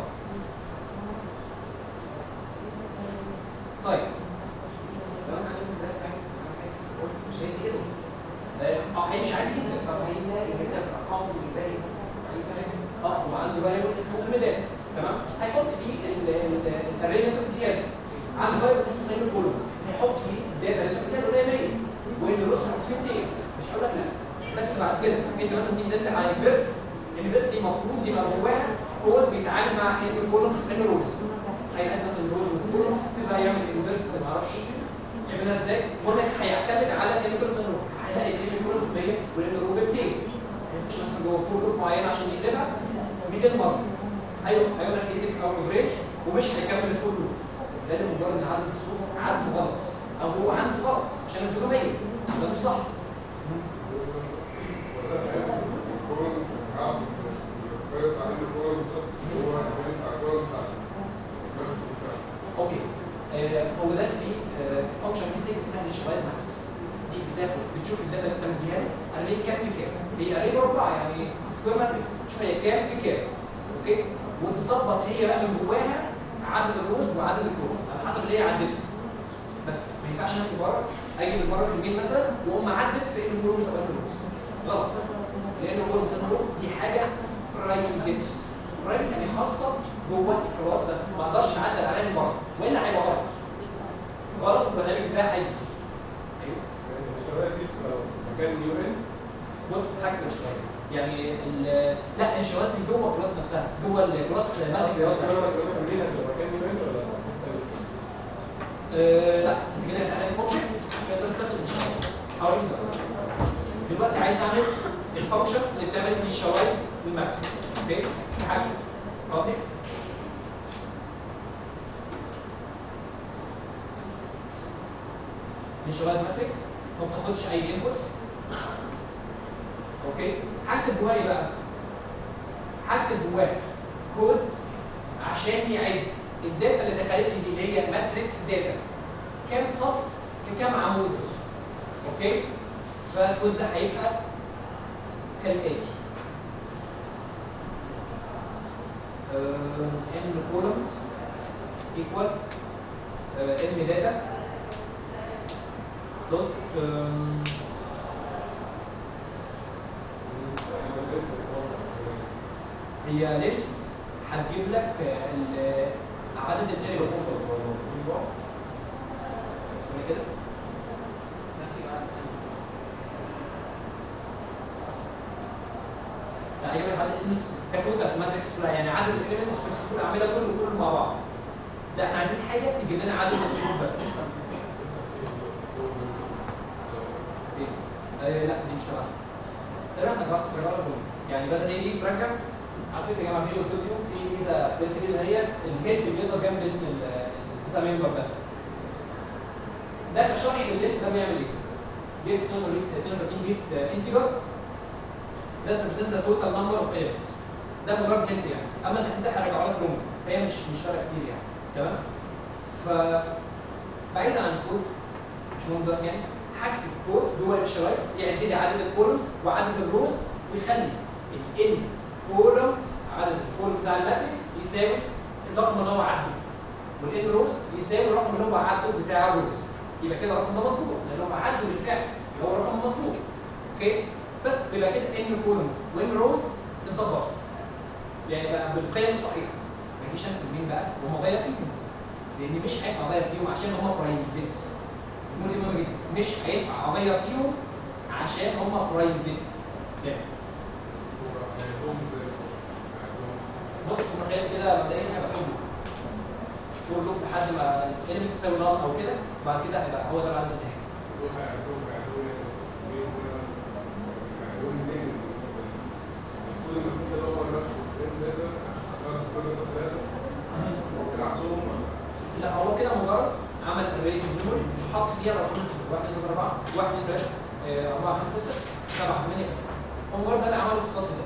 A: طيب لو انا خليت ده فاهم مش هيدي كده اه هيمشي عادي جدا طب هيلاقي هنا الارقام والباقي اه وعنده فاريبل اسمه الميدان تمام هيحط فيه الرينج زياده عنده فاريبل اسمه زي الكولوم هيحط فيه الداتا اللي بتاعته قليله وان الرسم هيحط فيه اثنين مش هقول لك لا بس بعد كده انت مثلا تيجي تنزل على الفيرست الفيرست دي المفروض يبقى جواها قوس بيتعامل مع ان الكولوم ان الروز هيقعد مثلا الروز والكولوم تبقى يعمل الانفيرس ما اعرفش يعملها ازاي وده هيعتمد على ان الكولوم هيلاقي ان الكولوم 100 وان الرو 200 مش مثلا جوه فور لوب معين عشان يكتبها 200 مره ايوه هيقول لك ايه او افريج ومش هيكمل الفول لوب لان مجرد ان عدد الصوت عنده غلط او هو عنده غلط عشان الفلوب 100 ده مش صح اوكي آه، هو ده في فانكشن ميتنج اسمها الانشغالات ماتريكس دي بتاخد بتشوف الداتا اللي انت مديها لي اري كام في كام هي اري اربعه يعني سكوير ماتريكس تشوف هي كام في كام اوكي وتظبط هي بقى من جواها عدد الروز وعدد الكروز على حسب اللي هي عدته بس ما ينفعش انا من بره اجي من بره في الميل مثلا واقوم اعدل في ان الروز او الروز غلط لان الروز مثلا دي حاجه برايفت برايفت يعني خاصه جوه الكلاس بس ما اقدرش اعدل عليها من بره والا هيبقى غلط غلط البرنامج بتاعي هيجي ايوه بص حاجه مش كويس يعني ال- لا الانشاءات دي جوه الكلاس نفسها جوه الكلاس ماسك آه، لا انت كده هتعمل اوبجكت كده تستخدم الشوايز هوريك دلوقتي. دلوقتي عايز اعمل الفانكشن اللي بتعمل فيه الشوايز والماكس اوكي حاجه اوكي الشوايز ماتريكس ما بتاخدش اي انبوت اوكي هكتب جواه ايه بقى هكتب جواه كود عشان يعد الداتا اللي دخلت لي دي اللي هي ماتريكس داتا كام صف في كام عمود اوكي فالكود ده هيبقى كالاتي ان كولوم ايكوال ان داتا دوت هي ليست هتجيب لك ال- عدد الفاريبلز كده لا هي عدد اسمه كود ماتريكس يعني عدد الاليمنتس في الاعمده كله كله مع بعض لا احنا عايزين حاجه تجيب لنا عدد الفاريبلز بس إيه؟ آه لا دي مش تبعنا ترى احنا جربت تجربه كله يعني بدل هي دي ترجع على فكره يا جماعه في استوديو في ميزه كويسه جدا هي الكيس بيظهر جنب اسم الداتا ميمبر ده ده شرح الليست ده بيعمل ايه؟ ليست 32 بيت انتجر ده represents the total number of elements ده مجرد هنت يعني اما الهنت ده هرجعه لك جمله فهي مش مش فارقه كتير يعني تمام ف بعيدا عن الكود مش مهم دلوقتي يعني هكتب كود جوه الشرايط يعد لي عدد الكولومز وعدد الروز ويخلي ال كولومز عدد الكولومز بتاع الماتريكس يساوي الرقم اللي هو عدده والان روز يساوي الرقم اللي هو عدده بتاع الروز يبقى كده الرقم ده مظبوط لان هو عدده بالفعل يبقى هو الرقم مظبوط اوكي بس بيبقى كده ان كولومز وان روز اتظبط يعني بقى بالقيم الصحيحه مفيش انا مين بقى وهم غير فيهم لان مش هينفع اغير فيهم عشان هم برايفت الامور دي مهمه جدا مش هينفع اغير فيهم عشان هم برايفت كده بص متخيل كده مبدئيا هيبقى فور لوب فور لوب لحد ما الكلمه تساوي ناقص او كده بعد كده هيبقى هو ده العدد النهائي لا هو كده مجرد عمل الريت ميموري حط فيها رقم 1 2 4 1 2 3 4 5 6 7 8 هم برضه اللي عملوا الخط ده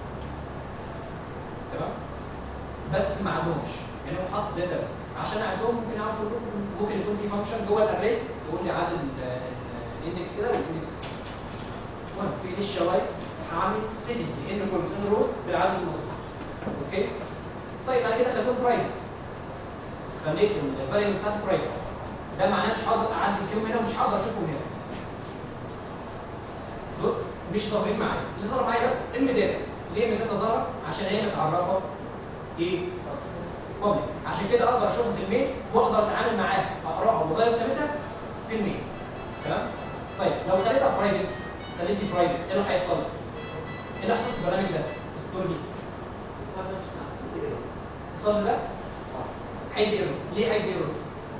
A: تمام بس ما عندهمش يعني هو حط داتا بس عشان عندهم ممكن اعرف اقول لكم ممكن يكون في فانكشن جوه الاري يقول لي عدد الاندكس كده والاندكس المهم في انيشاليز هعمل سيتنج ان كولز ان روز بالعدد المظبوط اوكي طيب انا كده خليتهم برايفت خليت الفاريبل بتاعتي برايفت ده معناه مش هقدر اعدي فيهم هنا ومش هقدر اشوفهم هنا دول مش ظاهرين معايا اللي ظهر معايا بس ام داتا ليه ام داتا ظهر عشان هي متعرفه ايه بابليك عشان كده اقدر اشوفها في الميل واقدر اتعامل معاها اقراها واغير قيمتها في الميل تمام طيب لو خليتها برايفت خليت دي برايفت ايه اللي هيحصل ايه اللي هيحصل في البرنامج ده الستور دي الصدر ده هيدي ايرور ليه هيدي ايرور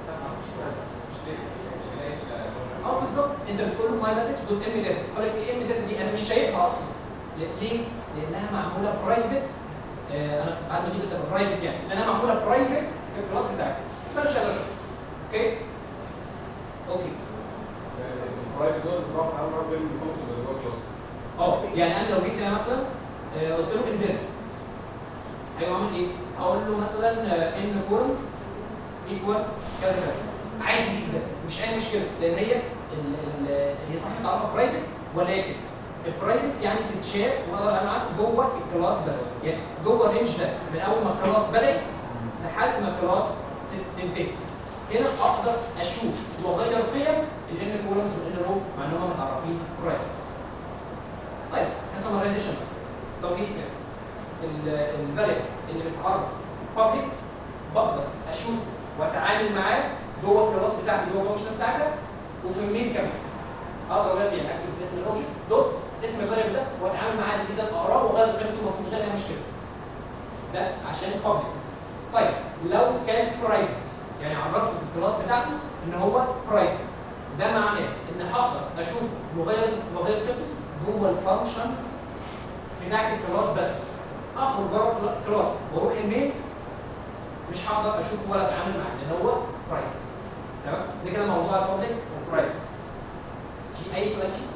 A: اه بالظبط انت بتقول له ماي ماتكس دوت ام داتا يقول لك ايه ام داتا دي انا مش شايفها اصلا ليه؟ لانها معموله برايفت آه انا بعد ما جيت برايفت يعني لانها معموله برايفت في الكلاس بتاعتي فانا مش هقدر اشوفها اوكي اوكي
B: البرايفت دول بصراحه انا بعمل بين الفانكشن اللي جوه الكلاس
A: اه يعني انا لو جيت هنا مثلا آه، قلت له انفيرس هيبقى عامل ايه؟ اقول له مثلا ان كورن ايكوال كذا كذا عادي جدا مش اي مشكله لان هي ال ال هي صح تعرفها برايفت ولكن البرايفت يعني بتتشاف واقدر اعمل معاك جوه الكلاس ده يعني جوه الرينج ده من اول ما الكلاس بدات لحد ما الكلاس تنتهي هنا اقدر اشوف واغير قيم الان كولمز والان رو مع انهم متعرفين برايفت طيب كسمرايزيشن توقيت الفاليد اللي بيتعرض بابليك بقدر اشوف واتعامل معاه جوه الكلاس بتاعتي جوه الفانكشن بتاعتك وفي المين كمان اقدر اغير يعني اكتب اسم الاوبجكت دوت اسم الفاليد ده واتعامل معاه جدا اقراه واغير قيمته من غير اي مشكله ده عشان بابليك طيب لو كان برايفت يعني عرفت في الكلاس بتاعته ان هو برايفت ده معناه ان هقدر اشوف مغير مغير قيمته جوه الفانكشن بتاعت الكلاس بس اخرج بره الكلاس واروح المين مش هقدر اشوفه ولا اتعامل معاه لان هو برايفت تمام ده كده موضوع البابليك وبرايفت في اي سؤال فيه؟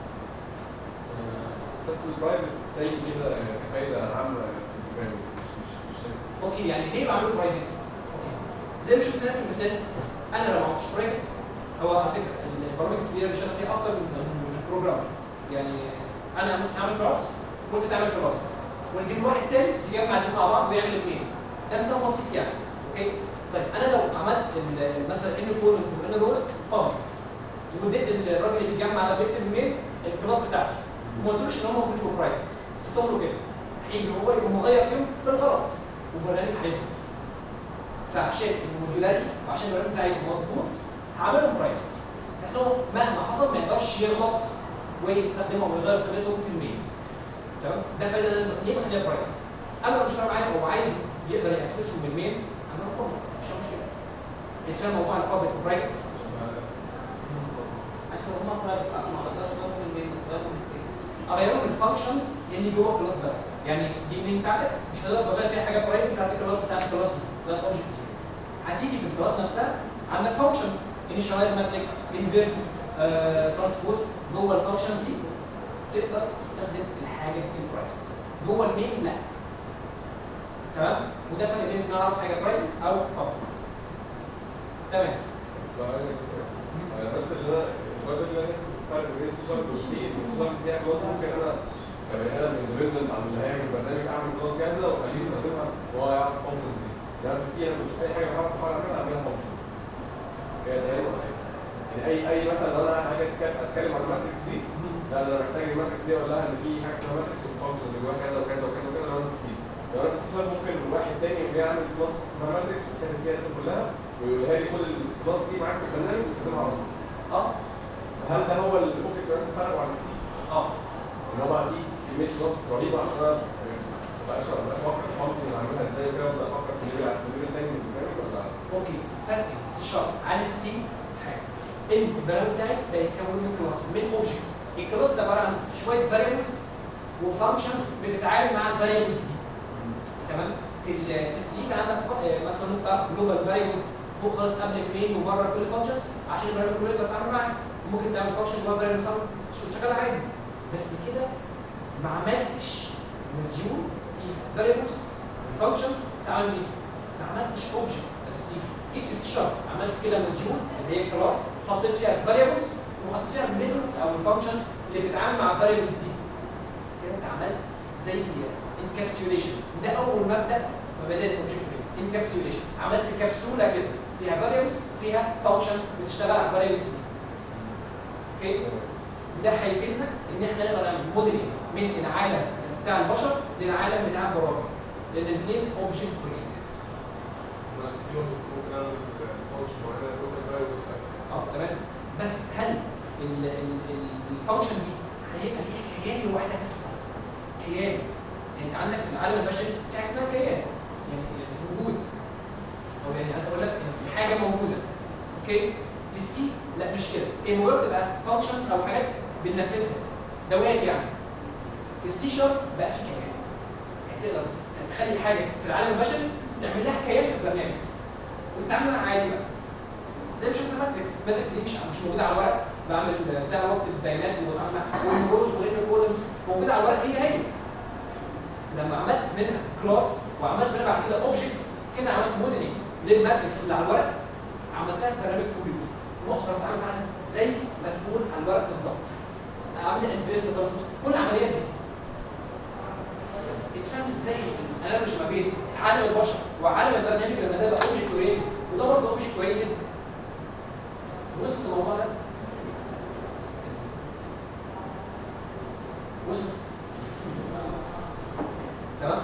B: بس البرايفت زي كده كفايه عامه في البرنامج مش مش مش شايف.
A: اوكي يعني ليه بعمله برايفت؟ اوكي زي ما شفنا في المثال انا لو ما عملتش برايفت هو على فكره البرامج الكبيره اللي شغال فيها اكتر من من البروجرام يعني انا ممكن اعمل كلاس وانت تعمل كلاس ونجيب واحد تاني يجمع الاثنين مع بعض ويعمل الاثنين ده مثال بسيط يعني اوكي طيب انا لو عملت ال- مثلا ان كولنز وان روز بابليك واديت الراجل اللي بيجمع ده بيكتب الميل الكلاس بتاعتي وما قلتلوش ان هم المفروض يبقوا برايفت سبتهم له كده هيجي هو يبقى مغير فيهم بالغلط وبرنامج هيبقى فعشان الموديولاريتي وعشان البرنامج بتاعي يبقى مظبوط هعملهم برايفت بحيث إن هو مهما حصل ما يقدرش يغلط ويستخدمه ويغير قيمتهم في الميل تمام ده فايده ان ليه بخليها برايفت اما لو مش فاهم معايا هو عايز يقدر يأكسسه من الميل انا بقول مش مشكله يتفهم موضوع البابليك وبرايفت
C: عشان هما برايفت اصلا ما اقدرش ادخل الميل استخدم
A: اغيرهم الفانكشنز اللي جوه الكلاس بس يعني دي المين بتاعتك مش هتقدر تغير فيها حاجه برايفت بتاعت الكلاس بتاعت الكلاس دي ده الاوبجكت دي هتيجي في الكلاس نفسها عندك فانكشنز انيشالايز ماتريكس انفيرس ترانسبوز جوه الفانكشنز دي تقدر تستخدم الحاجه في البرايفت جوه المين لا تمام وده فرق بين ان انا اعرف حاجه برايفت او بابليك تمام
B: بس اللي انا الراجل اللي انا فرق بين السوشيال والسبيد السوشيال دي كلاس ممكن انا كبني ادم اندبندنت عن اللي هيعمل برنامج اعمل كلاس جاهزه واخليه يستخدمها وهو يعرف الفانكشنز دي يعني في انا مش اي حاجه بعرف اعملها اعملها فانكشن هي ده هي يعني اي اي مثلا لو انا حاجه أتك- اتكلم عن الماتريكس دي لا انا محتاج الماتريكس دي اقول لها ان في حاجه اسمها ماتريكس والفانكشن اللي جواها كذا وكذا وكذا وكذا لو انا في لو انا في اتصال ممكن واحد تاني بيعمل كلاس اسمها ماتريكس وكاتب فيها الاسم كلها ويقولها لي خد الكلاس دي معاك في البرنامج واستخدمها على طول
A: اه
B: هل ده هو اللي ممكن كمان تفرق عن السي؟
A: اه
B: ان هو في كميه كلاس رهيبه عشان انا مبقاش مبقاش افكر في الفانكشن اعملها ازاي وكده وابدا افكر في الليفل في الليفل تاني من البرنامج ولا
A: اوكي فرق سي شارب عن السي حاجه ان البرنامج بتاعي ده يتكون من كلاس من اوبجكت الكلاس ده عباره عن شويه فاريبلز وفانكشنز بتتعامل مع الفاريبلز دي تمام في ال- في السي كان عندك ف- آه، مثلا ممكن تعرف جلوبال فاريبلز فوق خالص قبل المين وبره كل فانكشنز عشان البرنامج كله يقدر يتعامل معاه ممكن تعمل فانكشن جوه فاريبل سم شغال عادي بس كده ما عملتش موديول في فاريبلز فانكشنز تعمل بيه ما عملتش اوبجكت اساسي جيت في الشرط عملت كده موديول اللي هي كلاس حطيت فيها فاريبلز وحطيت فيها الميثودز او الفانكشنز اللي بتتعامل مع الفاريبلز دي كده انت عملت زي انكابسوليشن ده اول مبدا مبادئ الاوبجكت انكابسوليشن عملت كبسوله كده فيها فاريبلز فيها فانكشن بتشتغل على الفاريبلز دي اوكي ده هيفيدنا ان احنا نقدر نعمل موديلنج من العالم بتاع البشر للعالم بتاع البرامج لان الاثنين اوبجكت اورينتد
B: ممكن اعمل فانكشن معينه لوكال فاريبل
A: اه تمام بس هل الفانكشن دي هيبقى ليها كيان لوحدها كيان يعني انت عندك في العالم البشري في حاجه اسمها كيان يعني وجود او يعني عايز اقول لك ان في حاجه موجوده اوكي في السي لا مش كده هي مجرد تبقى فانكشنز او حاجات بننفذها دوائر يعني في السي شارب بقى في كيان يعني تقدر تخلي حاجه في العالم البشري تعمل لها كيان في البرنامج وتتعامل معاها عادي بقى زي ما شفنا ماتريكس ماتريكس دي مش مش موجوده على الورق بعمل بتاع وقت البيانات وبتعامل مع والروز وايه كولمز موجوده على الورق هي هي لما عملت منها كلاس وعملت منها بعد كده اوبجكتس كده عملت موديلنج للماتريكس اللي على الورق عملتها في برنامج كمبيوتر واقدر اتعامل معاها زي ما تكون على الورق بالظبط اعمل انفيرس كل العمليات دي اتفهم ازاي انا مش ما بين عالم البشر وعالم البرنامج لما ده بقى اوبجكت اورينتد وده برضه اوبجكت اورينتد وصلت الموضوع ده وصل تمام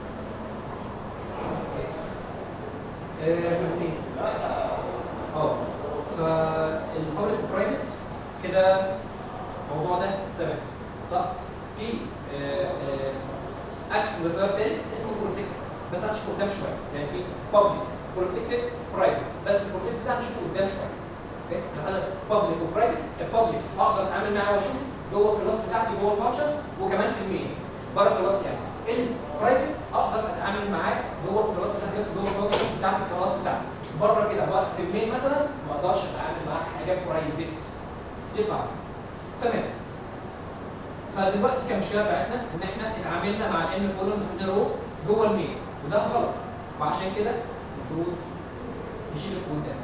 A: آه، فين؟ اه فالبابليك برايفت كده الموضوع ده تمام صح في اكس ريفير تاني اسمه بروتكت بس هنشوفه قدام شويه يعني في بابليك بروتكتد برايفت بس البروتكتد ده هنشوفه قدام شويه اوكي انا بابليك وبرايفت البابليك اقدر اتعامل معاه واشوف جوه الكلاس بتاعتي جوه الفانكشن وكمان في المين بره الكلاس يعني البرايفت اقدر اتعامل معاه جوه الكلاس بتاعتي بس جوه الفانكشن بتاعت الكلاس بتاعتي بره كده بقى في المين مثلا ما اقدرش اتعامل مع حاجات برايفت يطلع تمام فدلوقتي كمشكله بتاعتنا ان احنا اتعاملنا مع الان كولوم ان رو جوه المين وده غلط وعشان كده المفروض نشيل الكود ده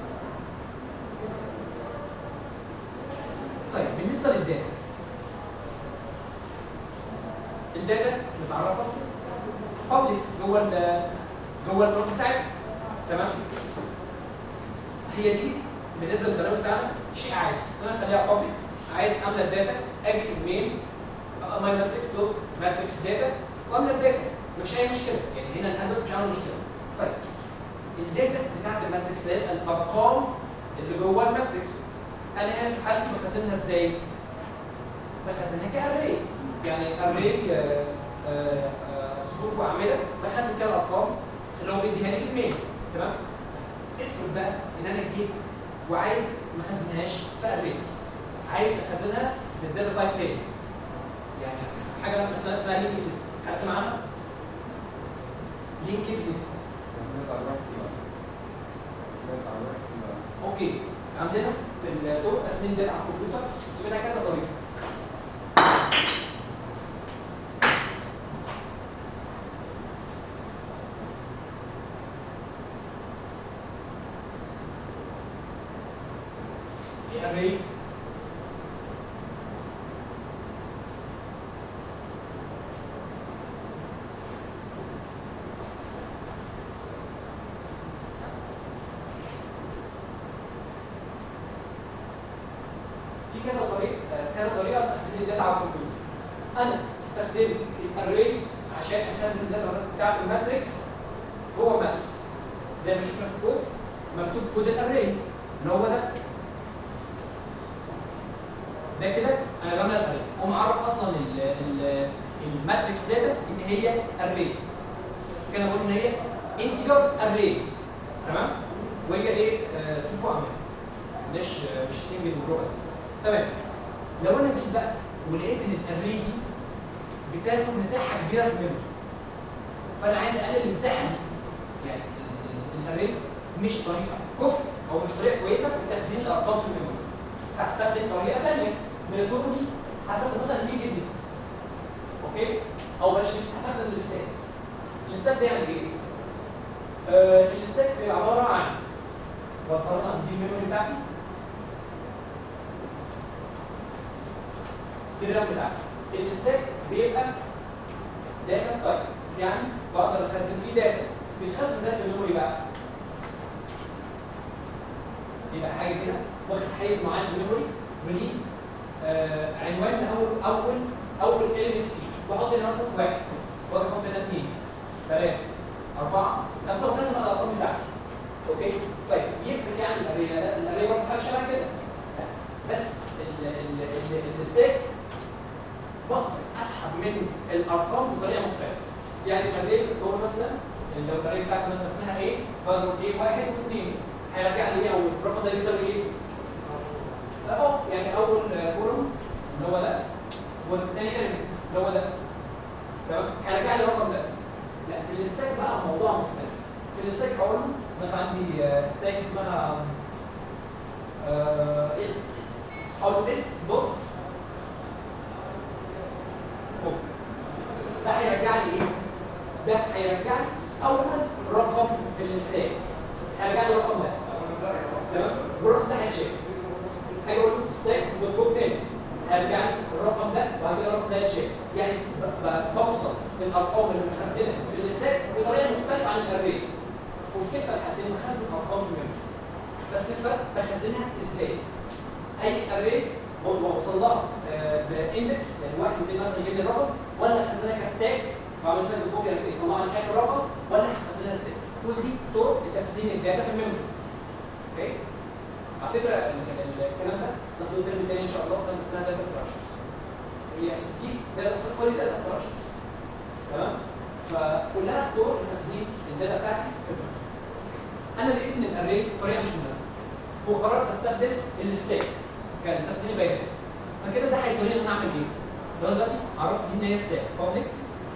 A: طيب بالنسبه للداتا الداتا متعرفه بابليك جوه ال جوه البروس بتاعتنا تمام هي دي بالنسبه للبرنامج بتاعنا شيء عادي انا اخليها بابليك عايز املى الداتا اجي في المين ماي ماتريكس دوت ماتريكس داتا واملى الداتا مش اي مشكله يعني هنا الهدف مش عامل مشكله طيب الداتا بتاعت الماتريكس ده الارقام اللي جوه الماتريكس انا هنا في حالتي بخزنها ازاي؟ بخزنها كاري يعني اري صفوف واعمده بخزن فيها الارقام اللي هو بيديها لي في الميل تمام؟ افرض بقى ان انا جيت وعايز ما اخزنهاش في اري عايز اخزنها في الداتا تايب تاني يعني حاجه مثلا اسمها اسمها لينك ليست حد سمع عنها؟ لينك ليست اوكي عندنا في الدور تقسيم داتا على الكمبيوتر في منها كذا طريقه في arrays في كذا طريقه كذا طريقه تخزين الداتا على الكمبيوتر انا استخدمت الاري عشان اخزن الداتا بتاعت الماتريكس جوه ماتريكس زي ما شفنا في الكود مكتوب كود الاري اللي هو ده ده كده انا بملى الاري ومعرف اصلا ال ال الماتريكس داتا ان هي اري كده بقول ان هي انتجر اري تمام وهي ايه آه صفر عمل مش مش سنجل وجو بس تمام لو انا جيت بقى ولقيت ان الاري دي بتاخد مساحه كبيره في الميموري فانا عايز اقلل المساحه دي يعني الاري مش طريقه كفر او مش طريقه كويسه في تخزين الارقام في الميموري هستخدم طريقه ثانيه من الطرق دي هستخدم مثلا ليجل ليست اوكي او بلاش هستخدم الاستاك الاستاك ده يعني ايه؟ آه الاستاك بيبقى عباره عن بفرض دي الميموري بتاعتي دي الرام بتاعتي الاستاك بيبقى داتا تايب يعني بقدر اخزن فيه داتا بيتخزن ده في الميموري بقى يبقى حاجه كده واخد حيز معين في الميموري وليه آه عنوان اول اول اول كلمه فيه واحط هنا مثلا واحد واحد احط هنا اثنين ثلاثه اربعه خمسه وكذا بقى الارقام بتاعتي اوكي طيب يفرق يعني الاري لا الاري برضه حاجه شبه كده لا. بس ال- ال- ال- الستيك بقدر اسحب من الارقام بطريقه مختلفه يعني الاري اللي هو مثلا لو الاري بتاعتي مثلا اسمها ايه بضرب ايه واحد واثنين هيرجع لي ايه اول الرقم ده بيساوي ايه؟ اهو يعني اول كولوم اللي هو ده والثاني element اللي هو ده تمام هيرجع لي الرقم ده لا في الاستاك بقى الموضوع مختلف في الاستاك هقول له مثلا عندي آه، ستاك اسمها آه، اس هقول له اس دوت فوق. ده هيرجع لي ايه؟ ده هيرجع لي اول رقم في الاستاك هيرجع لي الرقم ده تمام والرقم ده هيتشيك هاجي اقول له ستاك دوت فوق تاني هرجع لي الرقم ده وبعد كده الرقم ده يتشيك يعني ب- ب- بوصل للارقام اللي متخزنه في الاستاك بطريقه مختلفه عن الاري وفي كده الحالتين بخزن ارقام في الميموري بس الفرق بخزنها ازاي؟ اي اري بوصل لها باندكس يعني واحد واثنين مثلا يجيب لي الرقم ولا هخزنها كستاك بعمل ستاك فوق يعني يطلع لي اخر رقم ولا هخزنها ازاي؟ كل دي طرق لتخزين الداتا في الميموري اوكي؟ على فكره ال- ال- الكلام ده ناخده ترم تاني ان شاء الله كان اسمها داتا ستراكشر هي دي داتا ستراكشر دي داتا ستراكشر تمام فكلها طرق لتخزين الداتا بتاعتي في الميموري انا لقيت ان الاري طريقه مش مناسبه وقررت استخدم الستاك كان تخزين بيانات فكده ده هيخليني ان انا اعمل ايه؟ لو دلوقتي عرفت دي ان هي ستاك بابليك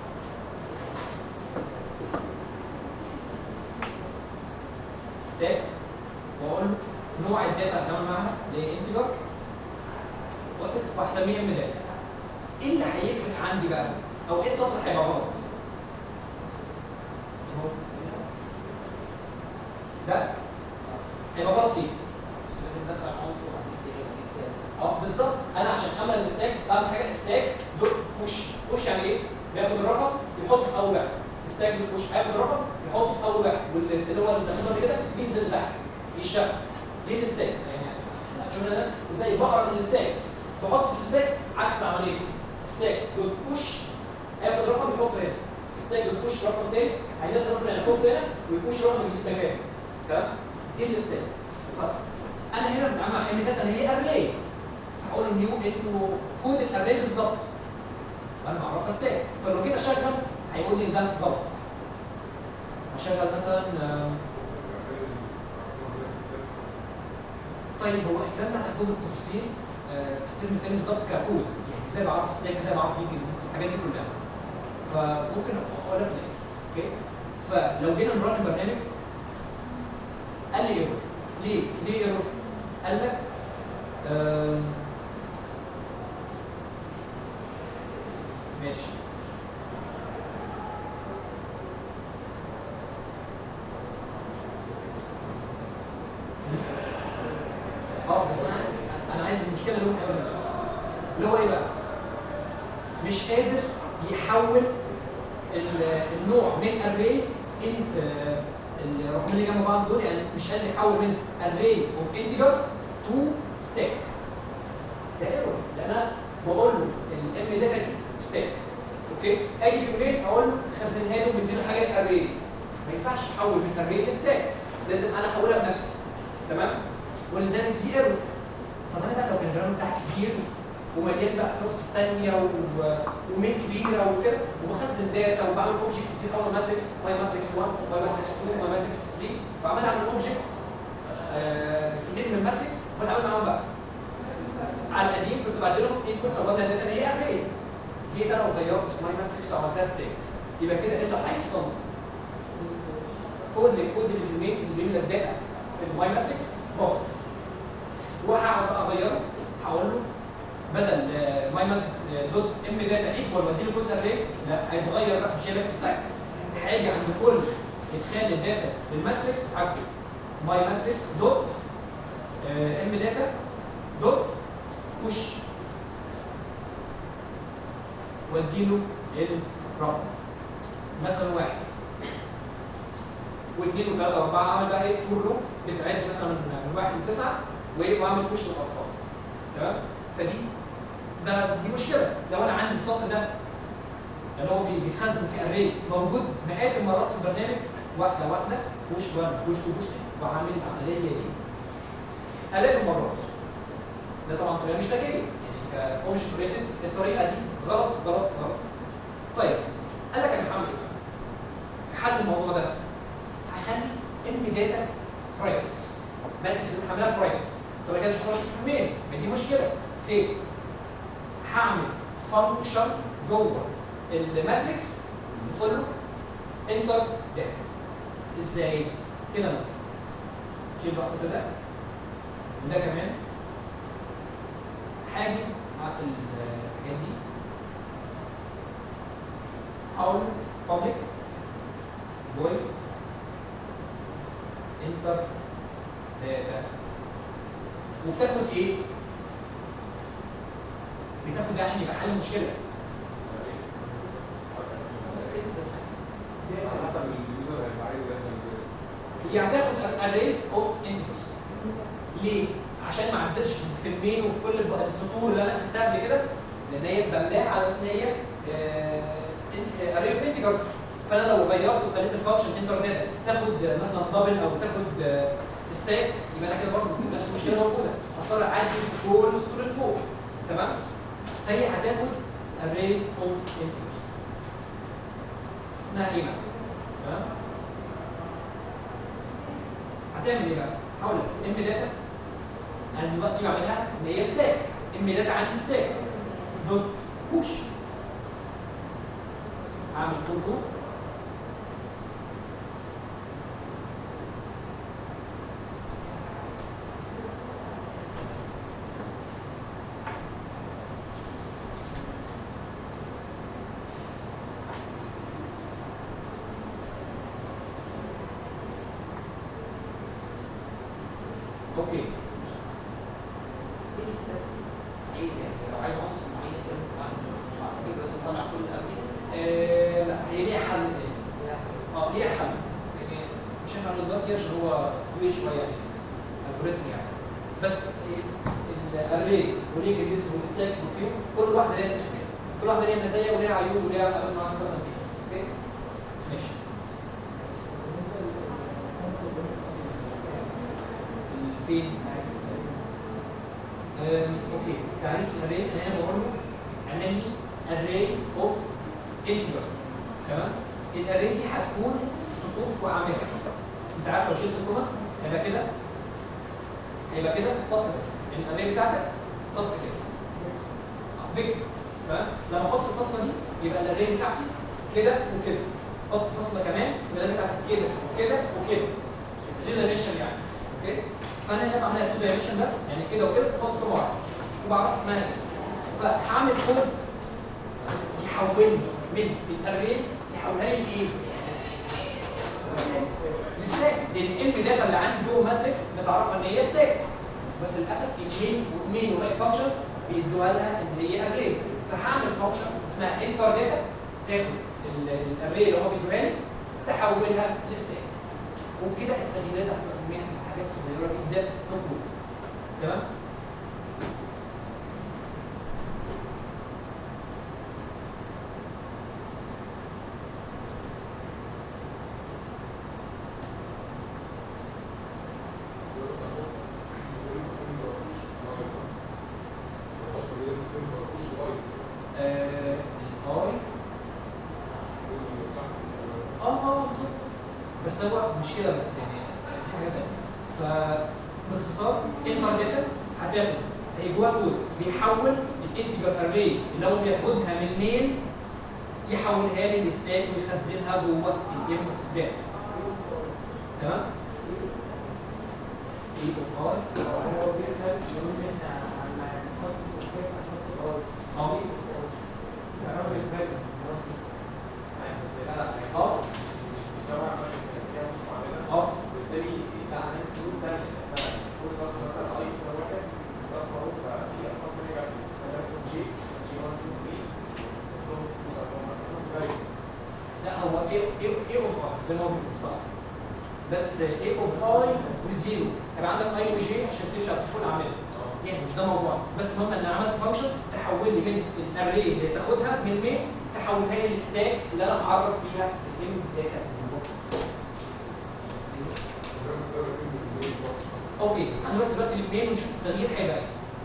A: ستاك واقول له نوع الداتا اللي هتعامل معاها اللي هي انتجر وهسميه ام داتا ايه اللي هيفرق عندي بقى او ايه السطر هيبقى غلط أهو. ده هيبقى غلط فيه اه بالظبط انا عشان اعمل الستاك بعمل حاجه ستاك دوت بوش بوش يعني ايه بياخد الرقم يحط في اول واحد ستاك دوت بوش هياخد الرقم يحط في اول واحد واللي هو اللي كده ينزل تحت يشتغل دي الستاك يعني شوف انا ازاي بقرا من الستاك بحط في الستاك عكس عمليه ستاك دوت بوش هياخد الرقم يحط هنا ستاك دوت بوش رقم تاني هينزل رقم هنا يحط هنا ويبوش رقم يجيب مكانه تمام دي الستاك طيب انا هنا بتعامل مع كلمات انا هي اري هقول نيو انه كود الاري بالظبط انا معرفها ستاك فلو جيت اشغل هيقول لي ده غلط اشغل مثلا آه، طيب هو الكلام ده هناخده بالتفصيل آه، في الترم الثاني بالظبط ككود يعني ازاي بعرف ستاك ازاي بعرف يجي الحاجات دي كلها فممكن اقول لك ليه اوكي فلو جينا نرن البرنامج قال لي ايرور ليه ليه ايرور قال لك آم، ماشي اه بس انا انا عايز المشكله اللي هو بيقولها اللي هو ايه بقى مش قادر يحول ال- النوع من array انت الرقمين اللي جنب بعض دول يعني مش قادر يحول من array of integers to stack ده ايرور لان انا بقول له الام داتا دي stack اوكي اجي في الميل اقول له خزنها له مديله حاجه array ما ينفعش احول من array لstack لازم انا احولها بنفسي تمام ولذلك دي ايرور طب انا بقى لو كان الجرام بتاعي كبير ومليان بقى فلوس ثانيه و... ومين كبيره وكده وبخزن داتا وبعمل اوبجكت كتير قوي ماتريكس واي ماتريكس 1 واي ماتريكس 2 واي ماتريكس 3 وعمال اعمل اوبجكت كتير من الماتريكس واتعامل معاهم بقى على القديم كنت بعد لهم انبوتس او داتا اللي هي اري جيت انا وغيرت ماي ماتريكس وعملتها ستيك يبقى كده ايه اللي هيحصل؟ كل الكود اللي في المين اللي بيملى الداتا في الماي ماتريكس باظ وهقعد اغيره هقول له بدل ماي ماتريكس دوت ام داتا ايكوال واديله كود اري لا هيتغير بقى مش هيبقى في السايكل هاجي عند كل ادخال الداتا للماتريكس هكتب ماي ماتريكس دوت ام داتا دوت بوش واديله الرقم مثلا واحد واثنين وثلاثة وأربعة أعمل بقى إيه فور لوب بتعد مثلا من واحد لتسعة وإيه وأعمل بوش للأرقام تمام فدي ده دي مشكلة لو أنا عندي السطر ده اللي هو بي- بيتخزن في أري موجود مئات المرات في البرنامج واحدة واحدة بوش وان بوش تو بوش وعامل العملية دي آلاف المرات ده طبعا طريقة مش ذكية يعني كفونش ريتد الطريقة دي غلط غلط غلط طيب قال لك انا هعمل ايه؟ حل الموضوع ده هخلي ام داتا برايفت ماتريكس اللي هعملها برايفت طب انا كده مش هخش في المين ما دي مشكله ليه؟ هعمل فانكشن جوه الماتريكس بتقول له انتر داتا ازاي؟ كده مثلا شيل بقى السطر ده وده كمان هاجي اقفل الحاجات دي او public void enter data وبتاخد ايه؟ بتاخد ده عشان يبقى حل مشكله
B: حسب اليوزر هيبقى عايز يعمل ايه.
A: هي هتاخد array of integers ليه؟ عشان ما عدتش في المين وفي كل الب- السطور اللي انا كتبتها قبل كده لان هي بملاها على اساس ان هي array of integers فانا لو غيرت وخليت الفانكشن انتر داتا تاخد آه، مثلا دبل او تاخد ستاك يبقى انا كده برضه نفس المشكله موجوده هضطر اعدي في كل السطور اللي فوق تمام؟ فهي هتاخد array of integers اسمها ايه بقى؟ تمام؟ هتعمل ايه بقى؟ هقول لك ام داتا انا دلوقتي بعملها ان هي ستاك ام داتا عندي ستاك دوت بوش هعمل فور لوب اوكي
C: عيب يعني لو عايز عنصر معين يقدر يبقى تطلع كل الأمين
A: آه لا هي ليها حل تاني اه ليها حل يعني مش هنعمل دلوقتي عشان هو طويل شويه يعني الجوريزم يعني بس الاري وليك الليست والستاك والكيو كل واحده ليها تشكيل كل واحده ليها مزايا وليها عيوب وليها امام مع استخدام فيها اوكي ماشي فين آم، اوكي تعريف الاري انا بقول له عملي array of integers تمام الاري دي هتكون خطوط وعامله انت عارف لو شلت الكومه هيبقى كده هيبقى كده سطر بس يعني الاري بتاعتك سطر كده بيكتب تمام لما احط الفصله دي يبقى الاري بتاعتي كده وكده احط فصله كمان يبقى الاري بتاعتي كده وكده وكده 3 دايمنشن يعني اوكي فانا هنا بعملها 2 دايمنشن بس يعني كده وكده احط كومه واحده وبعرف اسمها ايه فهعمل كود يحولني من الاري يحولها لي ايه؟ لستاك لان الام داتا اللي عندي جوه ماتريكس متعرفه ان هي ستاك بس للاسف المين والمين وباقي فانكشن بيدوها لها ان هي اري فهعمل فانكشن اسمها انتر داتا تاخد الاري اللي هو بيدوها لي تحولها لستاك وبكده التغييرات هتبقى من حاجات صغيره جدا مفروض تمام؟ آه، الاي اه اه بالظبط بس هو مش كده بس يعني في حاجه تانيه فباختصار انتر داتا هتاخد هي جواها كود بيحول الانتجر اري اللي هو بياخدها من مين يحولها لي لستاك ويخزنها جوه الام داتا تمام ايه اوف اي
C: هو بيسأل يقول لنا عما نحط كيف نحط الأرض
A: اه
C: الراجل فاهم
A: اه اه
D: بالتالي لا هنعمل حلول تانية كل ضغط مثلا اي يساوي واحد ضغط معروف في ارقام تانية ثلاثة جي جي 1 2 3
A: لا هو ايه ايه ايه اوف اي زي ما هو بيقول صح بس ايه اوف اي وزيرو هيبقى عندك اي وجي عشان تمشي على الصفر العامله يعني مش ده موضوع بس المهم ان انا عملت فانكشن تحول لي من الاري اللي تاخدها من مين تحولها لي للستاك اللي انا معرف فيها الام داتا اوكي هنروح دلوقتي للمين ونشوف التغيير هيبقى ايه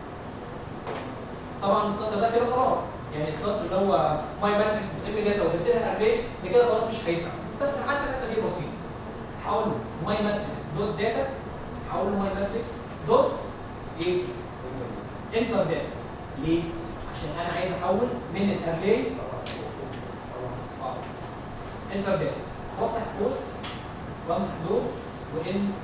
A: طبعا السطر ده كده خلاص يعني السطر اللي هو ماي ماتريكس ام داتا وجبت لها اري ده كده خلاص مش هينفع بس حتى ده تغيير بسيط حول ماي ماتريكس دوت داتا حول ماي ماتريكس دوت ايه انتر داتا ليه عشان انا عايز احول من الاري انتر داتا وافتح قوس وامسح دول وان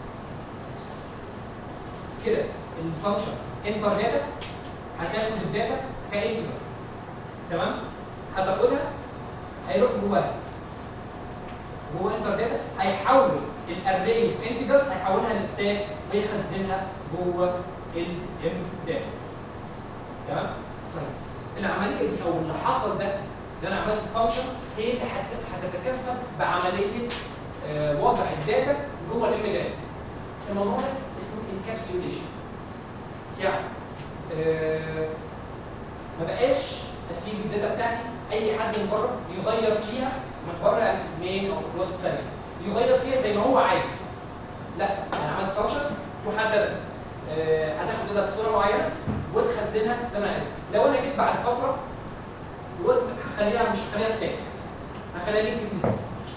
A: كده الفانكشن انتر داتا هتاخد الداتا كانتر تمام هتاخدها هيروح جواها جوه انتر داتا هيحول الاري انتجرز هيحولها لستاك ويخزنها جوه الام داتا تمام طيب العمليه دي او اللي حصل ده ده انا عملت فانكشن هي اللي هت- هتتكفل بعمليه آه، وضع الداتا جوه الام داتا الموضوع ده اسمه انكابسوليشن يعني آه، ما بقاش اسيب الداتا بتاعتي اي حد من بره يغير فيها من بره يعني في المين او في الكلاس الثانيه يغير فيها زي ما هو عايز لا انا عملت فانكشن محدده آه، هتاخد الداتا بصوره معينه وتخزنها زي ما انا عايز لو انا جيت بعد فتره وقلت هخليها مش هخليها ستاك هخليها لينك في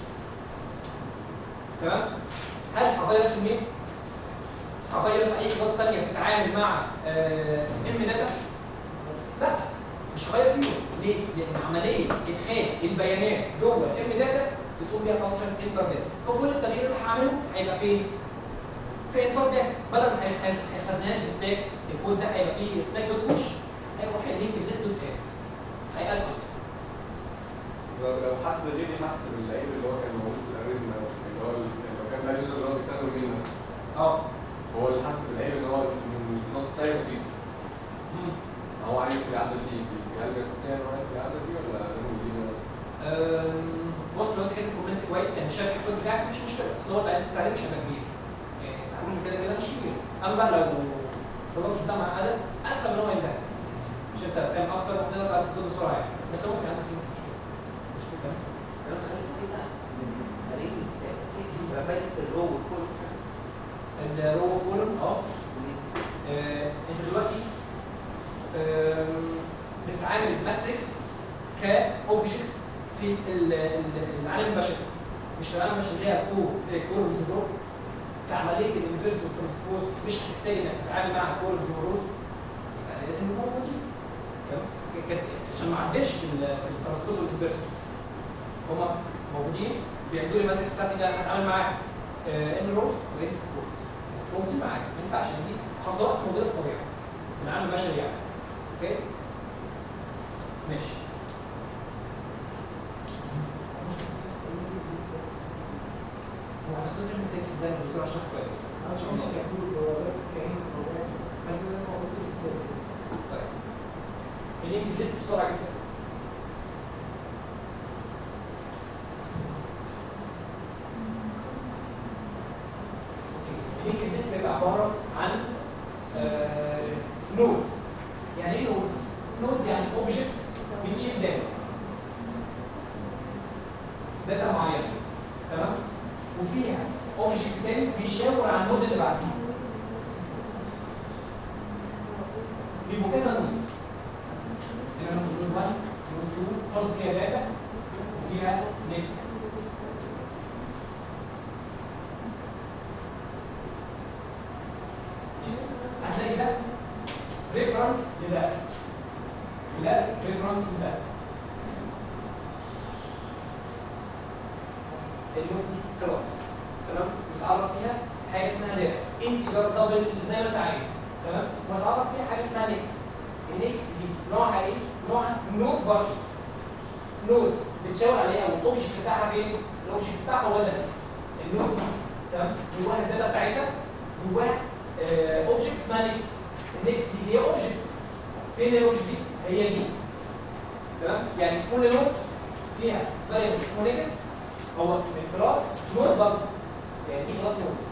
A: تمام هل هغير في المين هغير في اي كلاس ثانيه بتتعامل مع ام داتا لا مش هغير فيهم ليه؟ لان عمليه ادخال البيانات جوه الام داتا بتقوم بيها فانكشن انتر داتا فكل التغيير اللي هعمله هيبقى فين؟ في انتر داتا بدل ما هيخز- هيخزنها في ستاك الكود ده هيبقى فيه ستاك دوت بوش هيروح يلينك الليست دوت اد هيقلب
B: لو لو حسب غيري حسب اللعيب اللي هو كان موجود في الاريزم اللي هو ال- لو كان بقى اليوزر اللي هو بيستخدم منه
A: اه
B: هو اللي حسب اللعيب اللي هو من نص تايم دي
A: مم.
B: هو عايز يعدل فيه هل بيستطيع ان هو يعدل فيه ولا غير موجود
A: أم، بص لو انت كاتب كومنت كويس يعني شايف الكود بتاعك مش مشكله بس هو تعليم تعليم مش هيبقى كبير يعني تعليم كده كده مش كبير اما بقى لو خلاص ده مع عدد اسهل من هو ينتهي مش انت فاهم اكتر وتقدر تعرف الكود بسرعه يعني بس هو ممكن عندك فيه مش مشكله
C: لو خليت كده من طريق التأكيد يبقى بايت الرو والكل
A: الرو كولوم اه آه، انت دلوقتي آم، بتتعامل ماتريكس كاوبجكت في ال- ال- العالم البشري مش العالم البشري اللي هي كور كور وزبروك كعمليه الانفيرس والترانسبوز مش هتحتاج انك تتعامل مع كور وزبروك لازم يكون موجودين تمام؟ ك- ك- عشان ما عدش في ال- في الترانسبوز والانفيرس هما موجودين بيعملوا لي ماتريكس بتاعتي ده هتعامل معاها ان روز وريت كور موجودين معاك ما ينفعش دي خصائص موجوده في الطبيعه في العالم البشري يعني اوكي ماشي هو هتاخد كلمه تكست ازاي الدكتور عشان كويس طيب اللينك ليست بسرعه جدا اوكي اللينك ليست بيبقى عباره عن نودز يعني ايه نودز؟ نودز يعني اوبجكت بتشيل داتا داتا معينه تمام وفيها اوبجكت تاني بيشاور على النود اللي بعديه بيبقوا كده نود هنا مثلا نود 1 نود 2 برضه فيها داتا وفيها نيكست هتلاقي ده ريفرنس لده وده ريفرنس لده النوت دي كلاس تمام متعرف فيها حاجه اسمها داتا انتجر دبل زي ما انت عايز تمام وهتعرف فيها حاجه اسمها نيكس النيكس دي نوعها ايه؟ نوعها نود برضه نود بتشاور عليها والاوبجكت بتاعها فين؟ الاوبجكت بتاعها هو ده النود دي تمام جواها الداتا بتاعتها جواها اوبجكت اسمها نيكس النيكس دي هي اوبجكت فين الاوبجكت دي؟ هي دي تمام يعني كل نود فيها فاريبل اسمه نيكس هو من كلاس نود برضه يعني دي كلاس نود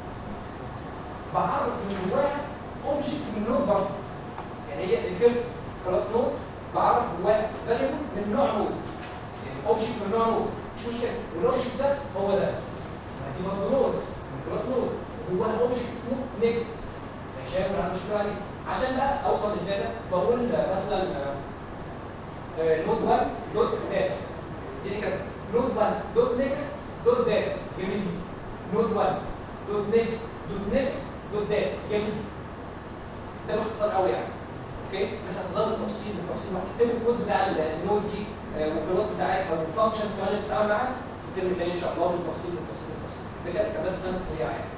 A: بعرف من جواها اوبجكت من نود برضه يعني هي الفيرست كلاس نود بعرف جواها فاريبل من نوع نود يعني اوبجكت من نوع نود مش مشكله والاوبجكت ده هو ده يعني دي برضه نود من كلاس نود وجواها اوبجكت اسمه نيكست يعني شايف انا مش عليه عشان بقى اوصل للداتا بقول مثلا آه، نود 1 دوت داتا دي كده نود 1 دوت نيكست دوت داتا جميل نود 1 دوت نيكست دوت نيكست دوت داتا جميل ده باختصار قوي يعني اوكي بس هتظل التفصيل التفصيل هتكتب الكود بتاع النود دي آه، والكلاس بتاعتها او الفانكشنز كمان اللي بتتعامل معاها تكتب تاني ان شاء الله بالتفصيل بالتفصيل بالتفصيل ده كده كبس نفس سريعه يعني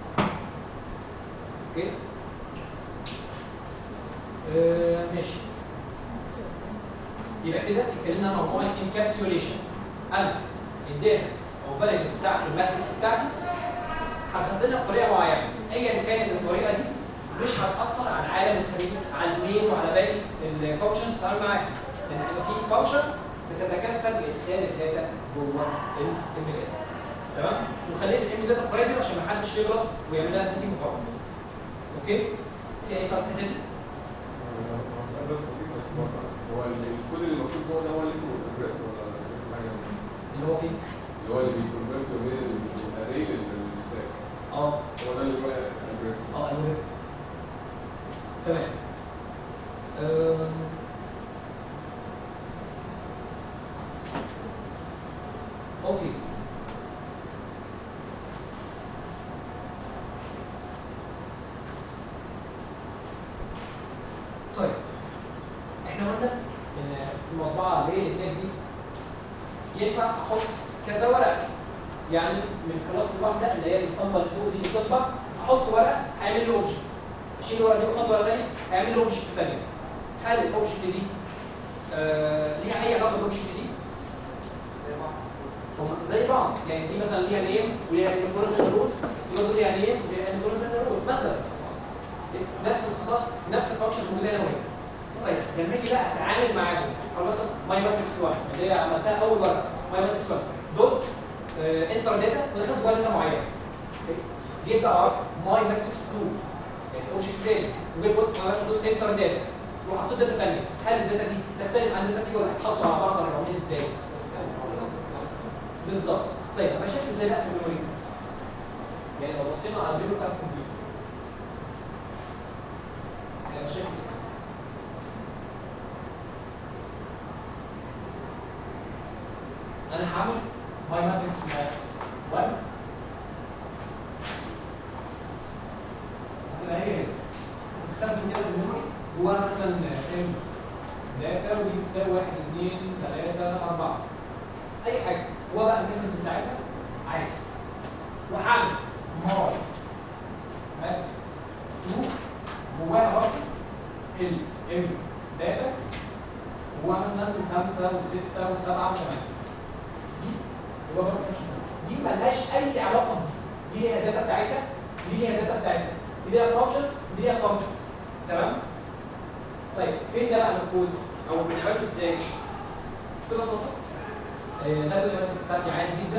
A: اوكي آه، ماشي يبقى كده اتكلمنا عن موضوع الانكابسوليشن انا الداتا او فاليوز بتاعت الماتريكس بتاعتي هخزنها بطريقه معينه ايا كانت الطريقه دي مش هتاثر على العالم الخارجي على المين وعلى باقي الفانكشنز بتتعامل معاها لان هيبقى في فانكشن بتتكفل بادخال الداتا جوه الام داتا تمام وخليت الام داتا برايفت عشان ما حدش يغلط ويعمل لها سيتنج فقط اوكي في اي فرق تاني
B: بس بسيط بس مرة. هو الكود اللي مكتوب جوه ده هو اللي اسمه الادريس ولا اسمه حاجه
A: اللي هو فين
B: اللي هو اللي بيكونفرت بين الاري للستاك
A: اه
B: هو ده اللي هو الادريس
A: اه المهم تمام أم، اوكي طيب احنا قلنا ان المطبعه اللي هي الاتنين دي ينفع احط كذا ورقه يعني من كلاس الواحده اللي هي الاسطمبه اللي فوق دي بتطبع احط ورقه هيعمل له اوبجكت اشيل الورقه دي واحط ورقه ثانيه هيعمل له اوبجكت ثانيه هل الاوبجكت دي آه ليها اي علاقه بالاوبجكت دي؟ هما زي بعض يعني دي مثلا ليها نيم وليها انفورميشن روت دي برضه ليها نيم وليها انفورميشن روت مثلا نفس الخصائص نفس الفانكشن موجوده هنا وهنا طيب لما اجي بقى اتعامل معاهم او مثلا ماي ماتريكس 1 اللي هي عملتها اول مره ماي ماتريكس 1 دوت انتر داتا ودخلت جوه داتا معينه جيت بقى اعرف ماي ماتريكس 2 يعني اوبجكت تاني وجيت قلت عملت دوت انتر داتا وحطيت داتا ثانيه هل الداتا دي تختلف عن الداتا دي ولا هتحطوا مع بعض ولا عاملين ازاي؟ بالظبط طيب انا شايف ازاي بقى في الميموري يعني لو بصينا على الفيديو بتاع الكمبيوتر يعني شايف انا هعمل ماي ماتريكس 1 هتبقى هي هي بستخدم كده الميموري جواها مثلا ام داتا ودي تساوي 1 2 3 4 اي حاجه هو بقى الميثود بتاعتها عادي وهعمل ماي ماتريكس 2 جواها برضه الام داتا جواها مثلا 5 و6 و7 و8 دي هو برضه دي ملهاش اي علاقه بدي دي ليها داتا بتاعتها دي ليها داتا بتاعتها دي ليها فانكشنز دي ليها فانكشنز تمام طيب فين ده بقى الكود او بنعمله ازاي ببساطه آه، ده الماتريكس بتاعتي عادي جدا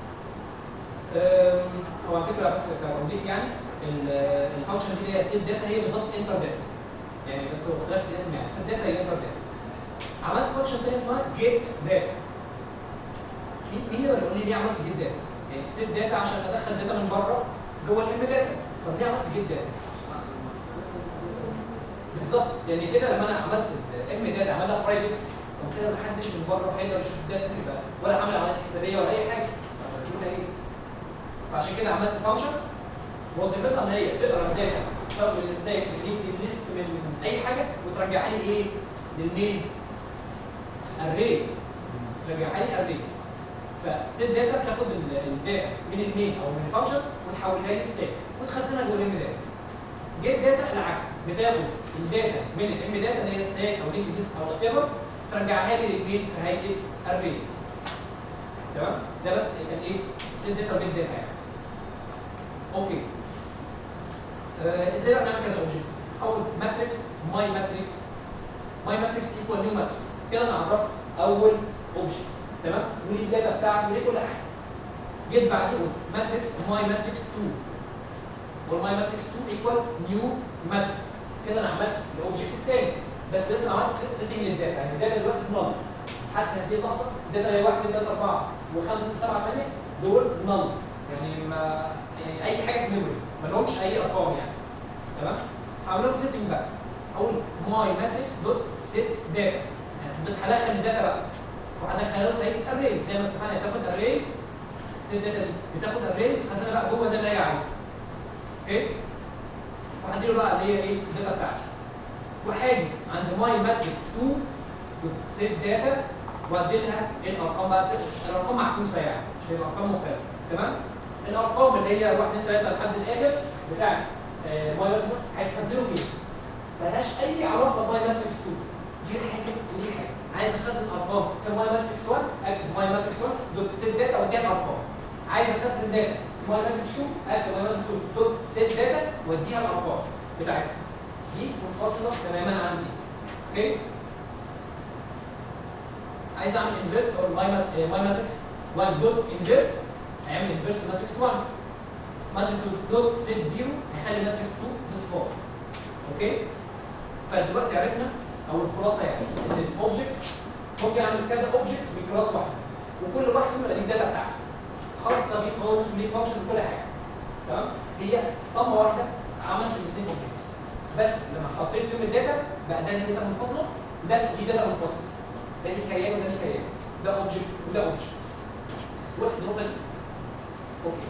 A: آم، هو على فكره بس كتوضيح يعني ال- الفانكشن دي اللي هي سيت داتا هي بالظبط انتر داتا يعني بس هو اختلاف في الاسم يعني سيت داتا هي انتر داتا عملت فانكشن ثانيه اسمها جيت داتا مين مين يقدر يقول لي ليه عملت جيت داتا؟ يعني سيت داتا عشان ادخل داتا من بره جوه الام داتا طب ليه عملت جيت داتا؟ بالظبط يعني كده لما انا عملت الام داتا عملها برايفت وكده محدش من بره هيقدر يشوف الداتا يبقى ولا عامل عمليات حسابيه ولا اي حاجه طب هتشوفها ايه؟ فعشان كده عملت فانكشن وظيفتها ان هي تقرا الداتا تاخد الستاك من ليست من اي حاجه وترجعها لي ايه؟ للمين؟ الري ترجعها لي الري فالست داتا بتاخد ال- الداتا من المين او من الفانكشن وتحولها لي ستيت وتخزنها جوه الام داتا جيت داتا العكس بتاخد الداتا من الام داتا اللي هي ستاك او لينك ليست او وات ايفر ترجعها لي للمين في هيئه اري تمام ده بس كان ايه ست داتا وجيت داتا يعني اوكي آه، ازاي بقى نعمل كذا اوبجكت اول ماتريكس ماي ماتريكس ماي ماتريكس ايكوال نيو ماتريكس كده انا عرفت اول اوبجكت تمام وليه الداتا بتاعتي وليه كل حاجه جيت بعديه قلت ماتريكس ماي ماتريكس 2 والماي ماتريكس 2 ايكوال نيو ماتريكس كده انا عملت الاوبجكت الثاني بس لسه عملت سيتنج للداتا يعني الداتا دلوقتي نل حتى هذه اللحظه الداتا اللي هي 1 2 3 4 و5 7 8 دول نل يعني ما يعني اي حاجه في ميموري ما لهمش اي ارقام يعني تمام هعمل لهم سيتنج بقى اقول ماي ماتريكس دوت سيت داتا يعني حطيت هدخل الداتا بقى وهدخل لهم هيئه اري زي ما اتفقنا تاخد اري سيت داتا دي بتاخد اري تخزنها بقى جوه زي ما هي عايزه اوكي وهديله بقى اللي هي ايه الداتا بتاعتي وهاجي عند ماي ماتريكس 2 دوت سيت داتا وادي لها الارقام بقى الارقام معكوسه يعني مش هيبقى ارقام مختلفه تمام الارقام اللي هي 1 2 3 لحد الاخر بتاعت آه، ماي ماتريكس هيتخزنوا فين ملهاش اي علاقه بماي ماتريكس 2 دي حاجه ودي حاجه عايز اخزن ارقام في ماي ماتريكس 1 اكتب ماي ماتريكس 1 دوت سيت داتا واديها الارقام عايز اخزن داتا في ماي ماتريكس 2 اكتب ماي ماتريكس 2 دوت سيت داتا واديها الارقام بتاعتها دي منفصله تماما عن دي اوكي عايز اعمل انفيرس او ماي ماي ماتريكس 1 دوت انفيرس هيعمل انفيرس ماتريكس 1 ماتريكس دوت سيت 0 هيخلي ماتريكس 2 بصفار اوكي فدلوقتي عرفنا او الخلاصه يعني ان الاوبجكت ممكن اعمل كذا اوبجكت بكلاس واحد وكل واحد فيهم يبقى ليه الداتا بتاعته خاصه بيه خالص وليه فانكشن وكل حاجه تمام هي اسطمبه واحده عملت الاثنين اوبجكتس بس لما حطيت فيهم الداتا بقى ده داتا منفصله ده دي داتا منفصله ده دي كيان وده دي كيان ده اوبجكت وده اوبجكت وقت النقطه دي اوكي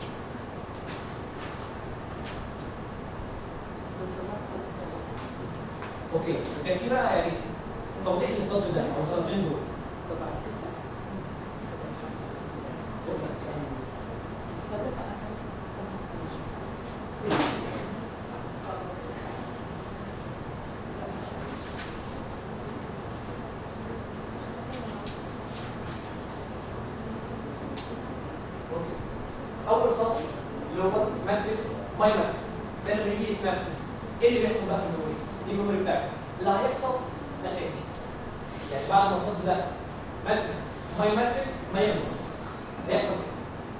A: اوكي كان في بقى يعني توضيح للسطر ده او السطرين دول اوكي اول سطر اللي هو ماتريكس ماي ماتريكس ده اللي بيجي ماتريكس ايه اللي بيحصل بقى في الميموري دي الميموري بتاعتي اللي هيحصل ده ايه يعني بعد ما السطر ده ماتريكس ماي ماتريكس ما يموت هيحصل ايه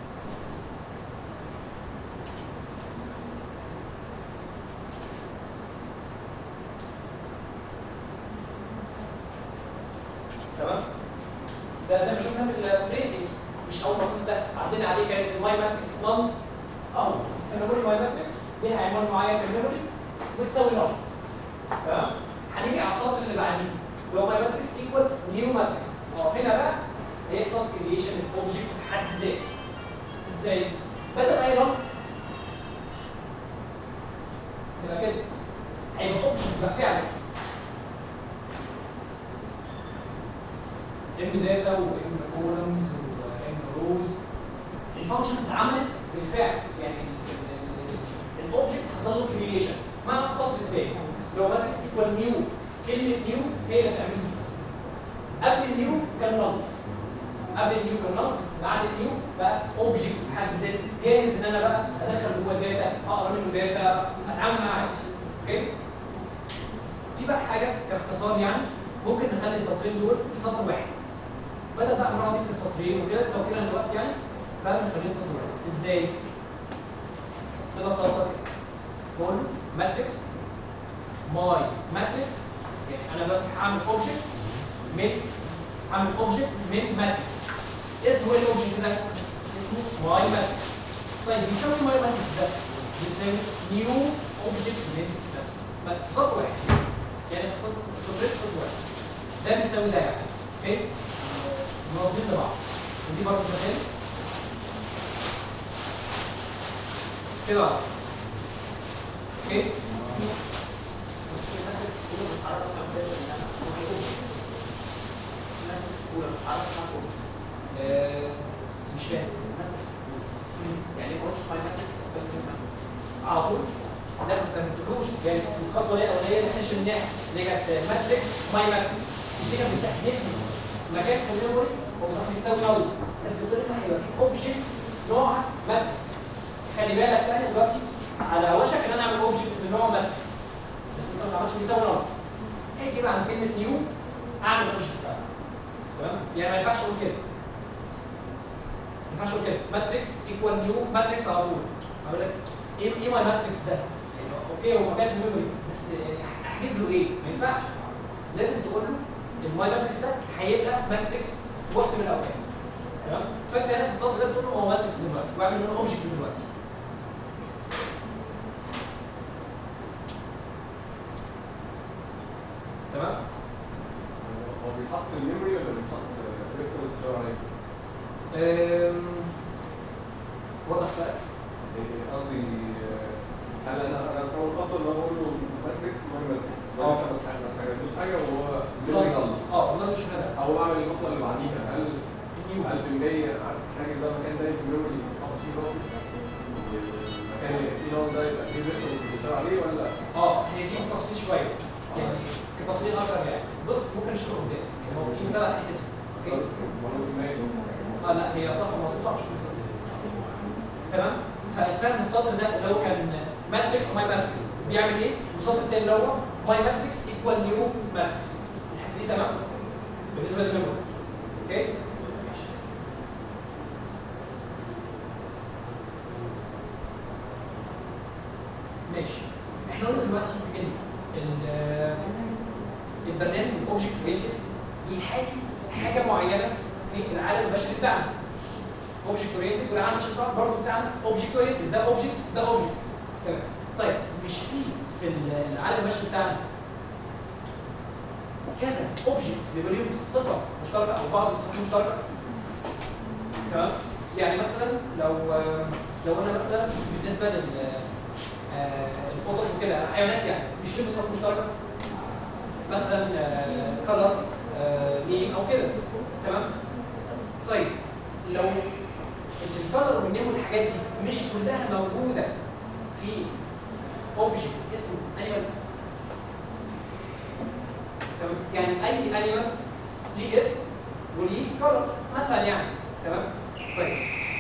A: تمام ده زي ما شفنا في البريدنج مش اول ما ده عدينا عليه كانت الماي ماتريكس نون او الميموري ماي ماتريكس ليها عنوان معين في الميموري وتساوي نون تمام هنيجي على السطر اللي بعديه اللي هو ماي ماتريكس ايكوال نيو ماتريكس اه هنا بقى هيحصل كريشن الاوبجكت في حد ذاته ازاي؟ بدل ما يرن يبقى كده هيبقى اوبجكت بقى فعلا ام داتا وام كولمز وام روز الفانكشن اتعملت بالفعل يعني الاوبجكت حصل له كرييشن مع السطر الثاني لو ماتريكس ايكوال نيو كلمه نيو هي اللي تعمل دي قبل النيو كان نل قبل النيو كان نل بعد النيو بقى اوبجكت بحد ذاته جاهز ان انا بقى ادخل جوه داتا اقرا منه داتا اتعامل معاه عادي اوكي دي بقى حاجه باختصار يعني ممكن نخلي السطرين دول في سطر واحد بدل بقى نقعد نكتب سطرين وكده لو كده دلوقتي يعني فنخليهم سطر واحد ازاي؟ ببساطه بقول ماتريكس ماي ماتريكس يعني انا بس هعمل اوبجكت من هعمل اوبجكت من ماتريكس اسمه ايه الاوبجكت ده؟ اسمه ماي ماتريكس طيب بيساوي ماي ماتريكس ده بيساوي نيو اوبجكت من ماتريكس سطر واحد يعني سطر سطرين سطر واحد ده بيساوي ده يعني اوكي؟ مناظرين لبعض ودي برضه مثال كده على طول. اوكي؟ آه، مش فاهم
C: يعني ما قلتش فاين ماتريكس
A: على طول لا ما تمتلوش يعني الخطوه اللي هي الاولانيه اللي احنا شلناها اللي كانت ماتريكس ماي ماتريكس دي كانت بتحدثني مكان في الميموري ومسافه يساوي نل بس بتقول لي هيبقى في اوبجكت نوعها ماتريكس خلي بالك انا دلوقتي على وشك ان انا اعمل اوبجكت من نوع ماتريكس بس انت ما تعملش بيساوي نل هيجي بقى عن كلمه نيو اعمل اوبجكت بقى تمام يعني ما ينفعش اقول كده ما ينفعش اقول كده ماتريكس ايكوال نيو ماتريكس على طول اقول لك ايه ايه ماي ماتريكس ده يعني اوكي هو مكان ميموري بس يعني احجز له ايه ما ينفعش لازم تقول له الماي ماتريكس ده هيبقى ماتريكس في وقت من الاوقات تمام فانت هنا في السطر ده تقول له هو ماتريكس دلوقتي واعمل منه اوبجكت دلوقتي تمام
B: هو بيتحط في الميموري ولا بيتحط ريفرنس تشاور عليه؟
A: أم، واضح بقى
B: يعني قصدي آه، هل انا انا اول خطوه اللي هو بقول له ماتريكس مهم ماتريكس
A: اه.
B: ما تحتاجلوش حاجه وهو ميموري ضل
A: اه والله مش هذا
B: او اعمل الخطوه اللي بعديها هل هل بالجاي حاجه ده مكان تاني في الميموري احط فيه نوت المكان اللي فيه نوت ده يبقى فيه ريفرنس بيشتغل عليه ولا
A: اه هي دي تفصيل شويه يعني كتفصيل اكتر يعني بص ممكن نشوف قدام يعني هو في مثال على الحته دي اوكي
B: مرات ما
A: اه لا هي صح مظبوطه مش مظبوطه تمام فالفهم السطر ده اللي هو كان ماتريكس وماي ماتريكس بيعمل ايه؟ والسطر الثاني اللي هو ماي ماتريكس ايكوال نيو ماتريكس الحته دي تمام بالنسبه للميموري اوكي ماشي احنا قلنا دلوقتي ان ال- البرنامج الاوبجكت اورينتد بيحاكي حاجه معينه في العالم البشري بتاعنا اوبجكت اورينتد والعالم البشري بتاعنا برضه بتاعنا اوبجكت اورينتد ده اوبجكت ده اوبجكت تمام طيب مش في في ال- العالم البشري بتاعنا كذا اوبجكت بيبقى ليهم صفه مشتركه او بعض الصفات مشتركه تمام يعني مثلا لو لو انا مثلا بالنسبه لل آه، القطط وكده حيوانات يعني مش ليهم صفات مشتركه مثلا كلر نيم او كده تمام طيب لو الكلر والنيم والحاجات دي مش كلها موجوده في اوبجكت اسمه انيمال تمام يعني اي انيمال ليه اسم وليه كلر مثلا يعني تمام طيب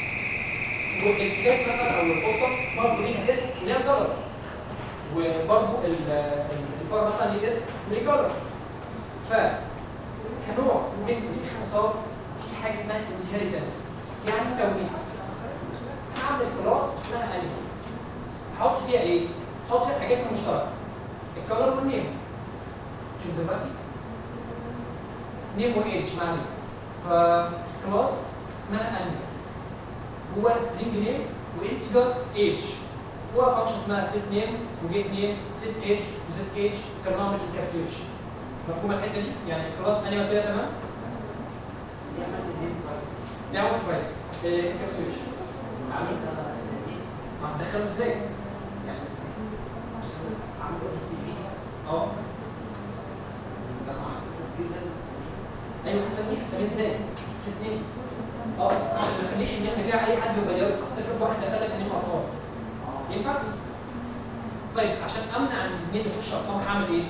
A: والكتاب مثلا او القطه برضه ليها اسم وليها كلر وبرضه ال- ال- الفار مثلا ليه اسم وليه كلر ف كنوع من الاختصار في حاجه اسمها inheritance يعني توريث هعمل كلاس اسمها انيمال هحط فيها ايه؟ هحط فيها حاجات مشتركه الكلر والنيم شوف دلوقتي نيم وايدج معنى فكلاس اسمها انيمال هو سترينج نيم وانتجر ايدج هو فانكشن اسمها سيت نيم وجيت نيم سيت ايدج وسيت ايدج كنوع من الكابسوليشن مفهوم الحته دي يعني خلاص انيمال كده تمام
C: يعمل الاثنين
A: نعمل كويس الكابسوليشن
C: عامل
A: ما هتدخله ازاي
C: يعني عامل اوبجكت
A: اه
C: جماعه
A: ايوه هنسميه هنسميه ازاي سيت نيم اه عشان ما نخليش ان احنا كده اي حد يغيره تفرض واحد دخلك ان ارقام ينفع طيب عشان امنع ان النيم يخش ارقام هعمل ايه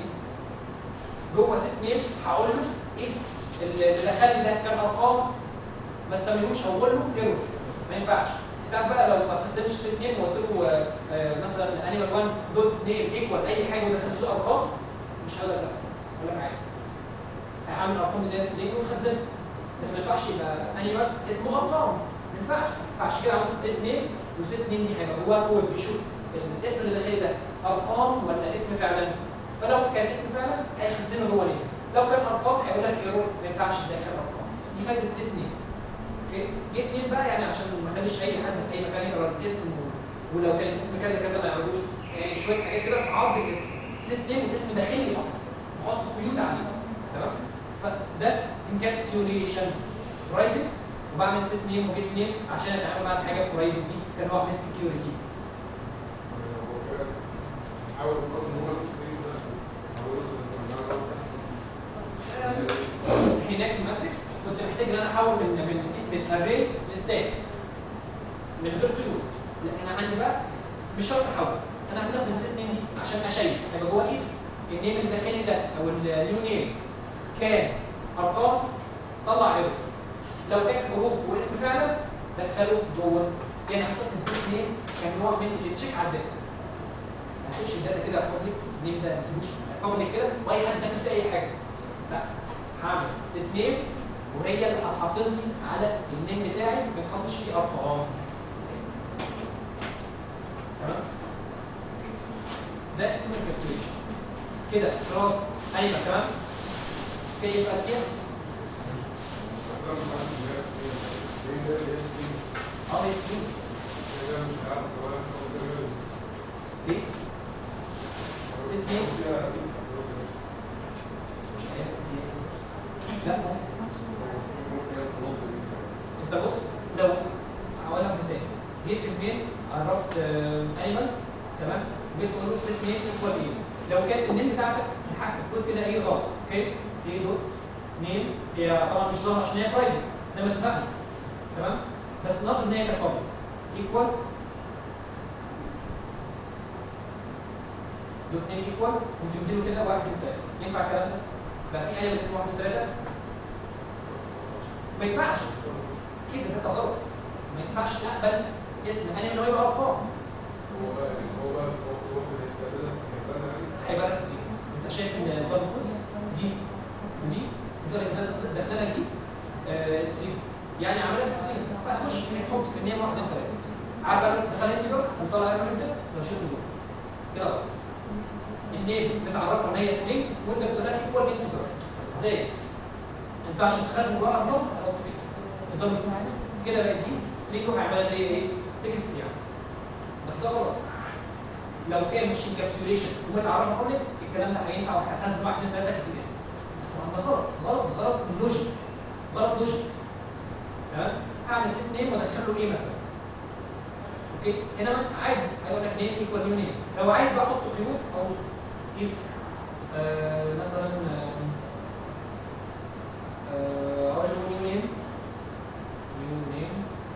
A: جوه ست نيم هقول له ايه اللي دخل ده كان ارقام ما تسميهوش هقول له ايرور ما ينفعش تعرف بقى لو ما استخدمتش ست نيم وقلت له آه، آه، مثلا انيمال 1 دوت نيم ايكوال اي حاجه ودخلت له ارقام مش هقول لك لا هقول لك عادي هعمل ارقام دي دي وخزنها بس ما ينفعش يبقى انيمال اسمه ارقام ما ينفعش فعشان كده عملت ست نيم وست نيم دي هيبقى جواها كود بيشوف الاسم اللي داخل ده ارقام ولا اسم فعلا فلو كان اسم فعلا هيخزنه جوه نيم لو كان ارقام هيقول لك ايرور ما ينفعش تدخل ارقام دي فايده ست نيم اوكي جيت نيم بقى يعني عشان ما اخليش اي حد في اي مكان يقرا الاسم و- ولو كان اسم كذا كذا ما يعرفوش يعني شويه حاجات كده في عرض الاسم ست نيم والاسم داخلي اصلا نحط قيود عليه تمام فده انكابسوليشن برايفت وبعمل ست نيم وجيت نيم عشان اتعامل مع الحاجه برايفت دي كنوع من السكيورتي
B: حاول برضه ان هو السكرين ده حاول
A: هناك في ماتريكس كنت محتاج ان انا احول من من
C: من اري لستاك من غير قيود لا انا عندي بقى مش شرط احول انا هستخدم ست نيم دي عشان اشيك هيبقى جوه ايه النيم اللي داخلي ده او النيو نيم كان ارقام طلع ايرور لو كان حروف واسم فعلا دخله جوه يعني هستخدم ست نيم كان نوع من التشيك على الداتا ما تخش الداتا كده بابليك نيم ده مش بابليك كده واي حد داخل فيه اي حاجه لا هعمل ست نيم وهي اللي هتحافظني على النيم بتاعي ما تحطش فيه ارقام تمام ده اسمه الكالكوليشن كده خلاص ايوه تمام كده يبقى كده اه يكفي ليه؟ ست نيم لا انت بص لو هقول لك مثال جيت اثنين عرفت آه، ايمن تمام جيت تقول له ست اثنين ايكوال ايه لو كانت النيم بتاعتك من حقك تقول كده ايه غلط اوكي ايه دوت نيم هي طبعا مش ظاهره عشان هي برايفت زي ما اتفقنا تمام بس نقطه ان هي كانت بابليك ايكوال دوت نيم ايكوال وتبدلوا كده واحد اثنين ثلاثه ينفع الكلام ده؟ بقى في ايه اسمه واحد اثنين ثلاثه ما ينفعش كده ده غلط ما ينفعش اقبل اسم انا انه يبقى ارقام هيبقى رسمي انت شايف ان البار كود دي ودي تقدر تدخلها دي آه، ستريم يعني عملها ستريم فهخش نحط في النيم واحد ثلاثه عارف بقى دخلها انتجر ونطلع ايرور ده لو شفت دول كده غلط. النيم بتعرفها ان هي ستريم وانت بتقولها ايكوال انتجر ازاي؟ انت عشان تخزن جواها ارقام هتحط فيه نظام كده بقت دي سترينج وهيعملها زي ايه؟ تكست يعني بس ده غلط لو كان مش انكابسوليشن ومتعرفه خالص الكلام ده هينفع وهيخزن واحد اثنين ثلاثه في الاسم بس طبعا ده غلط غلط غلط في اللوجيك غلط لوجيك تمام هعمل ست نيم وادخل له ايه مثلا اوكي هنا مثلا عايز هيقول لك نيم ايكوال نيو نيم لو عايز بقى احط قيود او if آه مثلا آه آه اقول له نيو نيم نيو نيم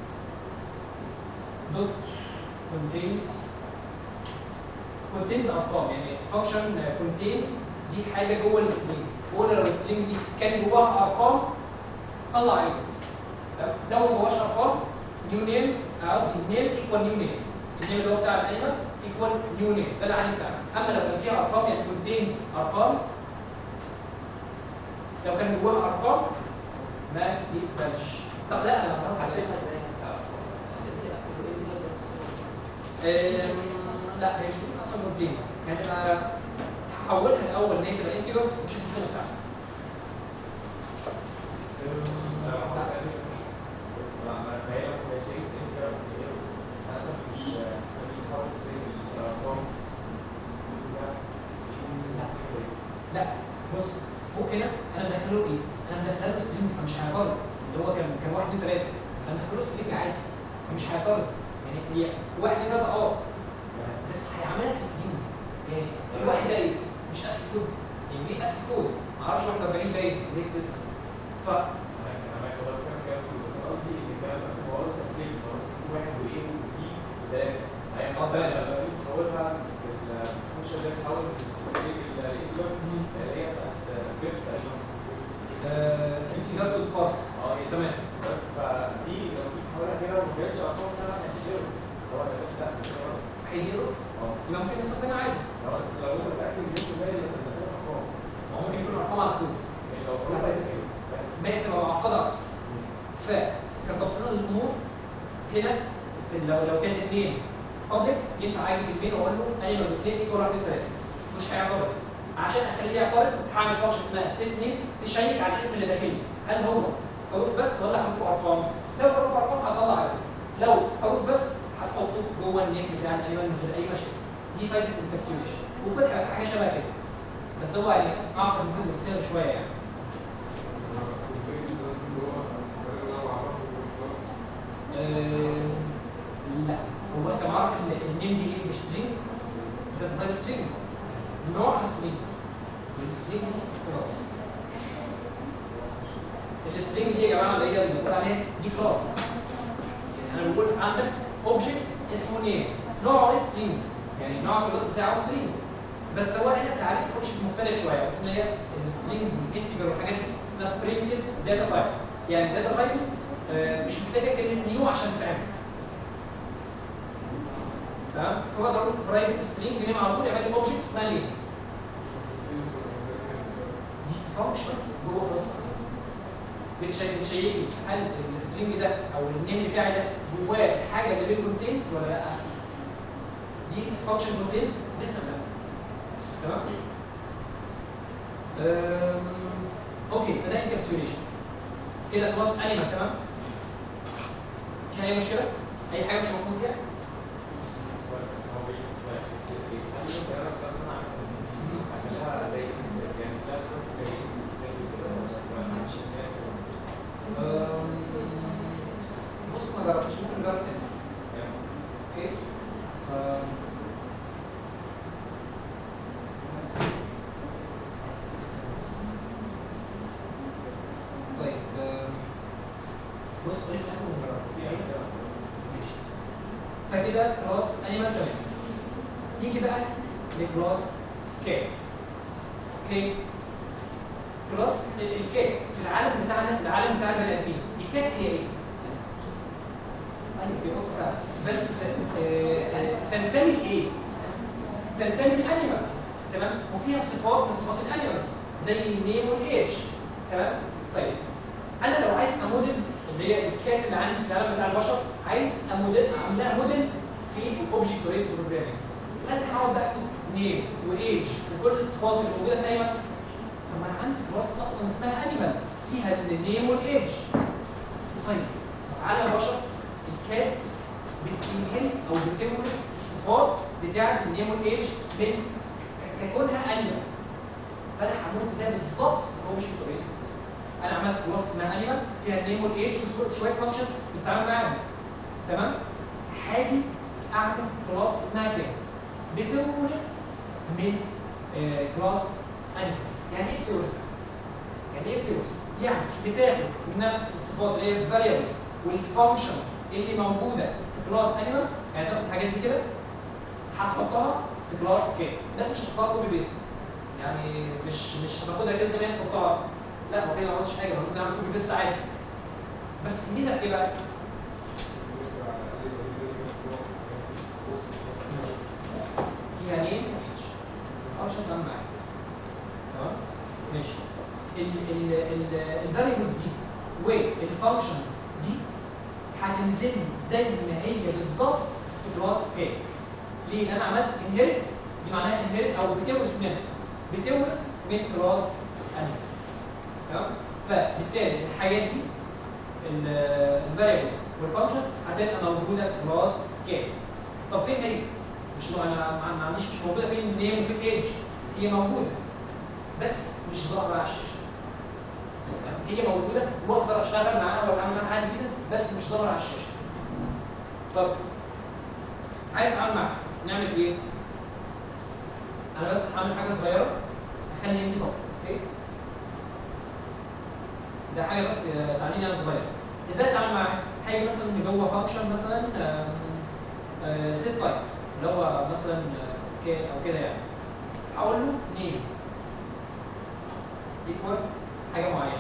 C: دوت contains contains ارقام يعني function contains دي حاجه جوه السترينج جوه لو السترينج دي كان جواها ارقام طلع ايه تمام؟ لو ما جواش ارقام نيو نيم قصدي نيم ايكوال نيو نيم النيم اللي هو بتاع الايمن ايكوال نيو نيم ده اللي عندي بتاعنا اما لو كان فيها ارقام يعني contains ارقام لو كان جواها ارقام ما يقبلش طب لا انا هروح على آم، لا هي مش بتبقى اصلا مودين يعني تبقى هحولها الاول ان هي تبقى انتجر مش القيمه بتاعتها لا بص فوق هنا انا مدخله ايه؟ انا مدخله سترينج فمش هيعترض اللي هو كان كان واحد اثنين ثلاثه انا مدخله سترينج عادي فمش هيعترض يعني هي واحد اثنين ثلاثه اه بس هيعملها تسجيل ايه؟ الواحد ده ايه؟ مش اسف كود يعني ايه اسف كود؟ معرفش 41 باين ليكسس ف
B: اه ثلاثة حولها الفانكشن اللي بتحول الانتجر اللي هي بتاعت جيفت تقريبا
C: انتجار البارس
B: اه هي
C: تمام
B: بس فدي لو في حولها كده وما كانتش ارقام ده هتشيله هو ما كانش ده هتشيله
C: هيديره
B: اه
C: يبقى ممكن نستخدمها عادي
B: لو لو انت متاكد ان انت زي اللي بتدخل ارقام
C: ما هو ممكن يكون ارقام على طول
B: مش لو حولها كده
C: ما هي تبقى معقده اكتر فكتفصيل الامور هنا في لو لو كان اثنين بابليك ينفع اجي في البين واقول له انا لو اثنين ايكوال واحد ثلاثه مش هيعترض عشان اخليه يعترض هعمل فانكشن اسمها ست اثنين تشيك على الاسم اللي داخلي هل هو حروف بس ولا حروف ارقام؟ لو حروف ارقام هطلع عليه لو حروف بس هتحطه جوه النيك بتاع الايمن من غير اي مشاكل دي فايده الانفكسيونيشن وكل حاجه شبه كده بس هو يعني اعقد من كده بكتير شويه يعني آه، لا هو انت معرف ان النيم دي ايه مش سترينج ده ده سترينج نوع سترينج السترينج خلاص السترينج دي يا جماعه اللي هي اللي بنقول عليها دي كلاس يعني انا بقول عندك اوبجكت اسمه نيم نوعه سترينج يعني نوع الكلاس بتاعه سترينج بس هو هنا تعريف اوبجكت مختلف شويه بس هي السترينج والانتجر والحاجات دي اسمها بريمتيف داتا تايبس يعني داتا تايبس مش محتاجه كلمه نيو عشان تتعمل تمام هو ده برايفت سترينج نيم على طول يعمل لي اوبجكت اسمها نيم دي فانكشن جوه كلاس بتشي- بتشيكي هل السترينج ده او النيم بتاعي ده جواه حاجه من الكونتينز ولا لا دي فانكشن كونتينز لسه لا تمام أم، اوكي فده انكابسوليشن كده خلاص انيمال تمام في اي مشكله اي حاجه مش موجود فيها أم، بص ما جربتش ممكن نجرب تاني اوكي أم، طيب أم، بص خلينا ناخد ونجرب ماشي فكده كلاس انيمال تمام نيجي بقى لكلاس كات اوكي كلاس الكات في العالم بتاعنا العالم بتاع البني ادمين الكات هي ايه؟ ايوه بيبقى فعلا. بس آه، آه، تنتمي لايه؟ تنتمي للانيمالز تمام وفيها صفات من صفات الانيمالز زي النيم والايج تمام طيب انا لو عايز اموديل اللي هي الكات اللي عندي في العالم بتاع البشر عايز اموديل اعملها موديل في الاوبجكت اورينتد بروجرامينج لازم اقعد اكتب نيم وايج وكل الصفات اللي موجوده في انيمال طب ما انا عندي كلاس اصلا اسمها انيمال فيها النيم والايج طيب على البشر الكات بتنهي او بتملك الصفات بتاعه النيم والايج من كونها انيمال فانا هموت ده بالظبط هو مش اورينتد انا عملت كلاس اسمها انيمال فيها النيم والايج وشويه فانكشن بتتعامل معاهم تمام هاجي اعمل كلاس اسمها كده بتورث من آه، كلاس انيمال يعني ايه بتورث يعني ايه بتورث يعني بتاخد نفس الصفات اللي هي الفاريبلز والفانكشنز اللي موجوده في كلاس انيمال يعني تاخد الحاجات دي كده هتحطها في كلاس كده ده مش هتحطها كوبي بيست يعني مش مش هتاخدها كده زي ما هي تحطها لا هو كده ما عملتش حاجه انا ممكن اعمل كوبي بيست عادي بس الميزه في ايه بقى؟ يعني ايه؟ معرفش افهم معاك تمام؟ ماشي الفاريبلز دي والفانكشنز دي هتنزل لي زي ما هي بالظبط في كلاس كام ليه؟ انا عملت انهيرت دي معناها انهيرت او بتورث منها بتورث من كلاس انهيرت تمام؟ فبالتالي الحاجات دي الفاريبلز والفانكشنز هتبقى موجوده في كلاس كام طب فين هي؟ مش انا ما ما عنديش مش موجوده فين النيم وفين ايدج هي موجوده بس مش ظاهره على الشاشه تمام؟ هي موجوده واقدر اشتغل معاها واتعامل معاها عادي جدا بس مش ظاهره على الشاشه طب عايز اتعامل معاها نعمل ايه؟ انا بس هعمل حاجه صغيره اخلي عندي فقط اوكي ده حاجه بس آه، تعليمي انا صغير ازاي اتعامل معاها؟ حاجه مثلا اللي جوه فانكشن مثلا سيت تايب اللي هو مثلا آه، كده او كده يعني هقول له نيم ايكوال حاجه معينه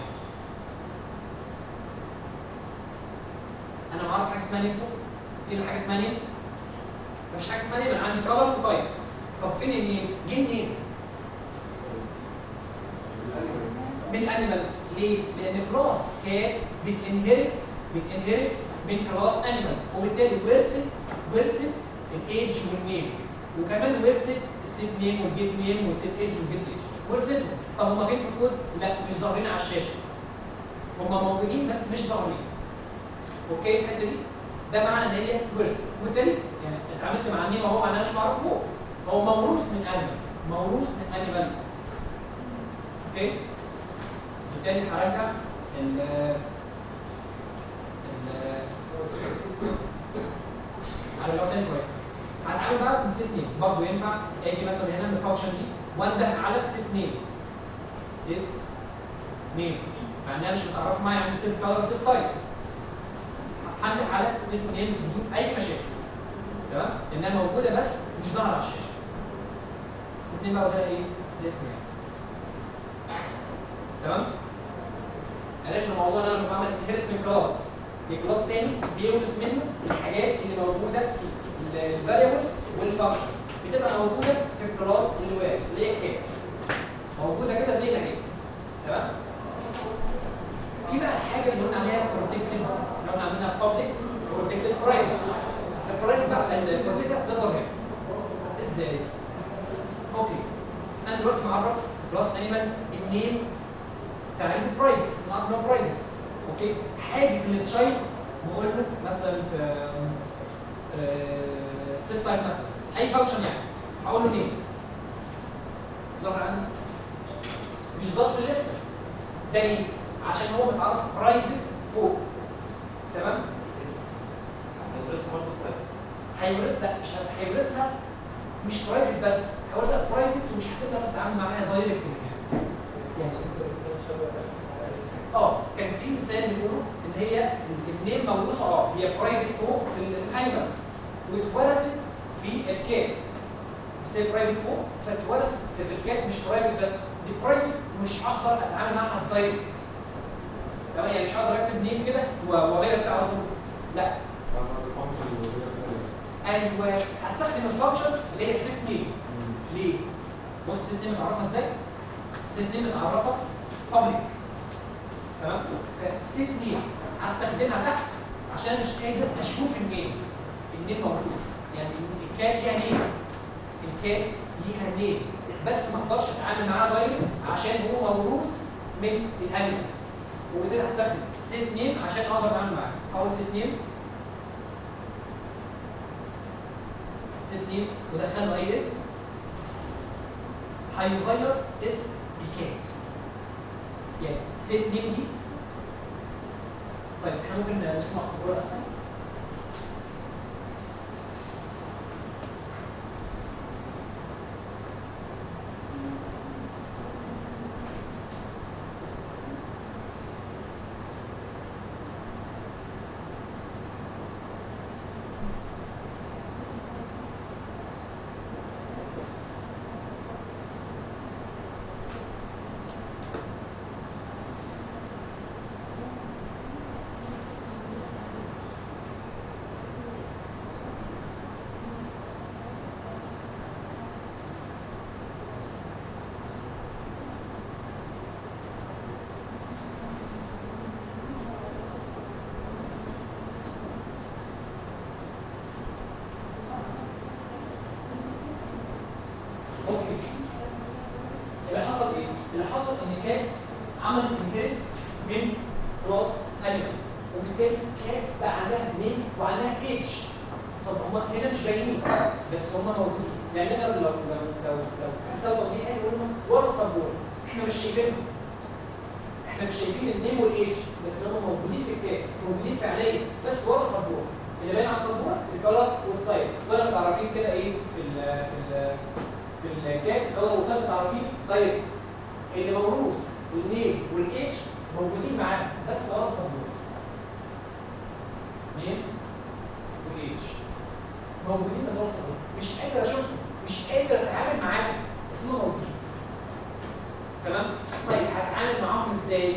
C: انا ما اعرف حاجه اسمها نيم فوق في حاجه اسمها نيم مفيش حاجه اسمها نيم انا عندي كلر وتايب طب فين النيم؟ جه منين؟ من الانيمال ليه؟ لان كلاس كات بتنهرت بتنهرت من كلاس انيمال وبالتالي ورثت ورثت الايدج والنيم وكمان ورثت السيت نيم والجيت نيم والسيت ايدج والجيت ايدج ورثتهم طب هما فين في الكود؟ لا مش ظاهرين على الشاشه هما موجودين بس مش ظاهرين اوكي الحته دي ده معنى ان هي ورث وبالتالي يعني اتعاملت مع النيم اهو معناه مش معروف فوق هو موروث من انيمال موروث من انيمال اوكي بالتالي هرجع ال ال على لو تاني كويس هتعامل بقى بست نيم برضه ينفع اجي مثلا هنا من الفانكشن دي وانده على ست نيم ست نيم مع انها مش متعرف معايا عن سيت كلر وسيت تايب هعمل على سيت نيم بدون اي مشاكل تمام انها موجوده بس مش ظاهره على الشاشه سيت نيم بقى ده ايه؟ ده اسمه ايه؟ تمام عرفنا الموضوع ان انا لما بعمل انهيرت من كلاس لكلاس تاني بيورث منه الحاجات اللي موجوده في الفاريبلز والفانكشن بتبقى موجوده في الكلاس اللي وارث اللي هي كام موجوده كده زي ما هي تمام في بقى الحاجه اللي قلنا عليها بروتكتد اللي قلنا عاملينها بابليك بروتكتد برايفت البرايفت بقى البروتكتد ده ظاهر ازاي؟ اوكي انا دلوقتي معرف كلاس ايمن النيم بتاع البرايفت نوع برايفت اوكي حاجه في التشايلد بقول له مثلا في سيت فايل مثلا اي فانكشن يعني هقول له نيم ظهر عندي مش ظهر لسه ده ليه؟ عشان هو متعرف برايفت فوق تمام هيورثها مش هيورثها مش برايفت بس هيورثها برايفت ومش هتقدر تتعامل معاها دايركت يعني اه كان في مثال بيقولوا ان هي الاثنين موروثه اه هي برايفت فوق في الانيمالز واتورثت في الكات بس هي برايفت فوق فاتورثت في الكات مش برايفت بس دي برايفت مش هقدر اتعامل معاها دايركت تمام يعني مش هقدر اكتب نيم كده واغير بتاع على طول لا ايوه هستخدم الفانكشن اللي هي سيت نيم ليه؟ بص سيت نيم متعرفها ازاي؟ سيت نيم متعرفه بابليك تمام سيت نيم هستخدمها تحت عشان مش قادر اشوف النيم النيم موجود يعني الكات ليها نيم الكات ليها نيم بس ما اقدرش اتعامل معاه دايركت عشان هو موروث من الانيمال وبالتالي هستخدم سيت نيم عشان اقدر اتعامل معاه اول سيت نيم سيت نيم ودخل له اي اسم هيغير اسم الكات يعني سيت نيم دي طيب احنا ممكن نسمع خبرة احسن اوكي اللي حصل ايه؟ اللي حصل ان كانت عملت انهيرت من كلاس انيمال وبالتالي كانت بقى عندها نيم وعندها ايج طب هما هنا مش باينين بس هما موجودين يعني انا لو لو لو لو حساب دي قال قلنا ورا السبورة احنا مش شايفينهم احنا مش شايفين النيم والايج بس هما موجودين في الكتاب موجودين فعليا بس ورا السبورة اللي باين على السبورة الكلر والتايب دول متعرفين كده ايه في ال في ال في الكات اللي هو وصلت تعرفين طيب اللي موروث والنيم والاتش موجودين معانا بس خلاص موجود نيم والاتش موجودين بس خلاص موجود مش قادر اشوفهم مش قادر اتعامل معاهم بس هم موجودين تمام طيب هتعامل معاهم ازاي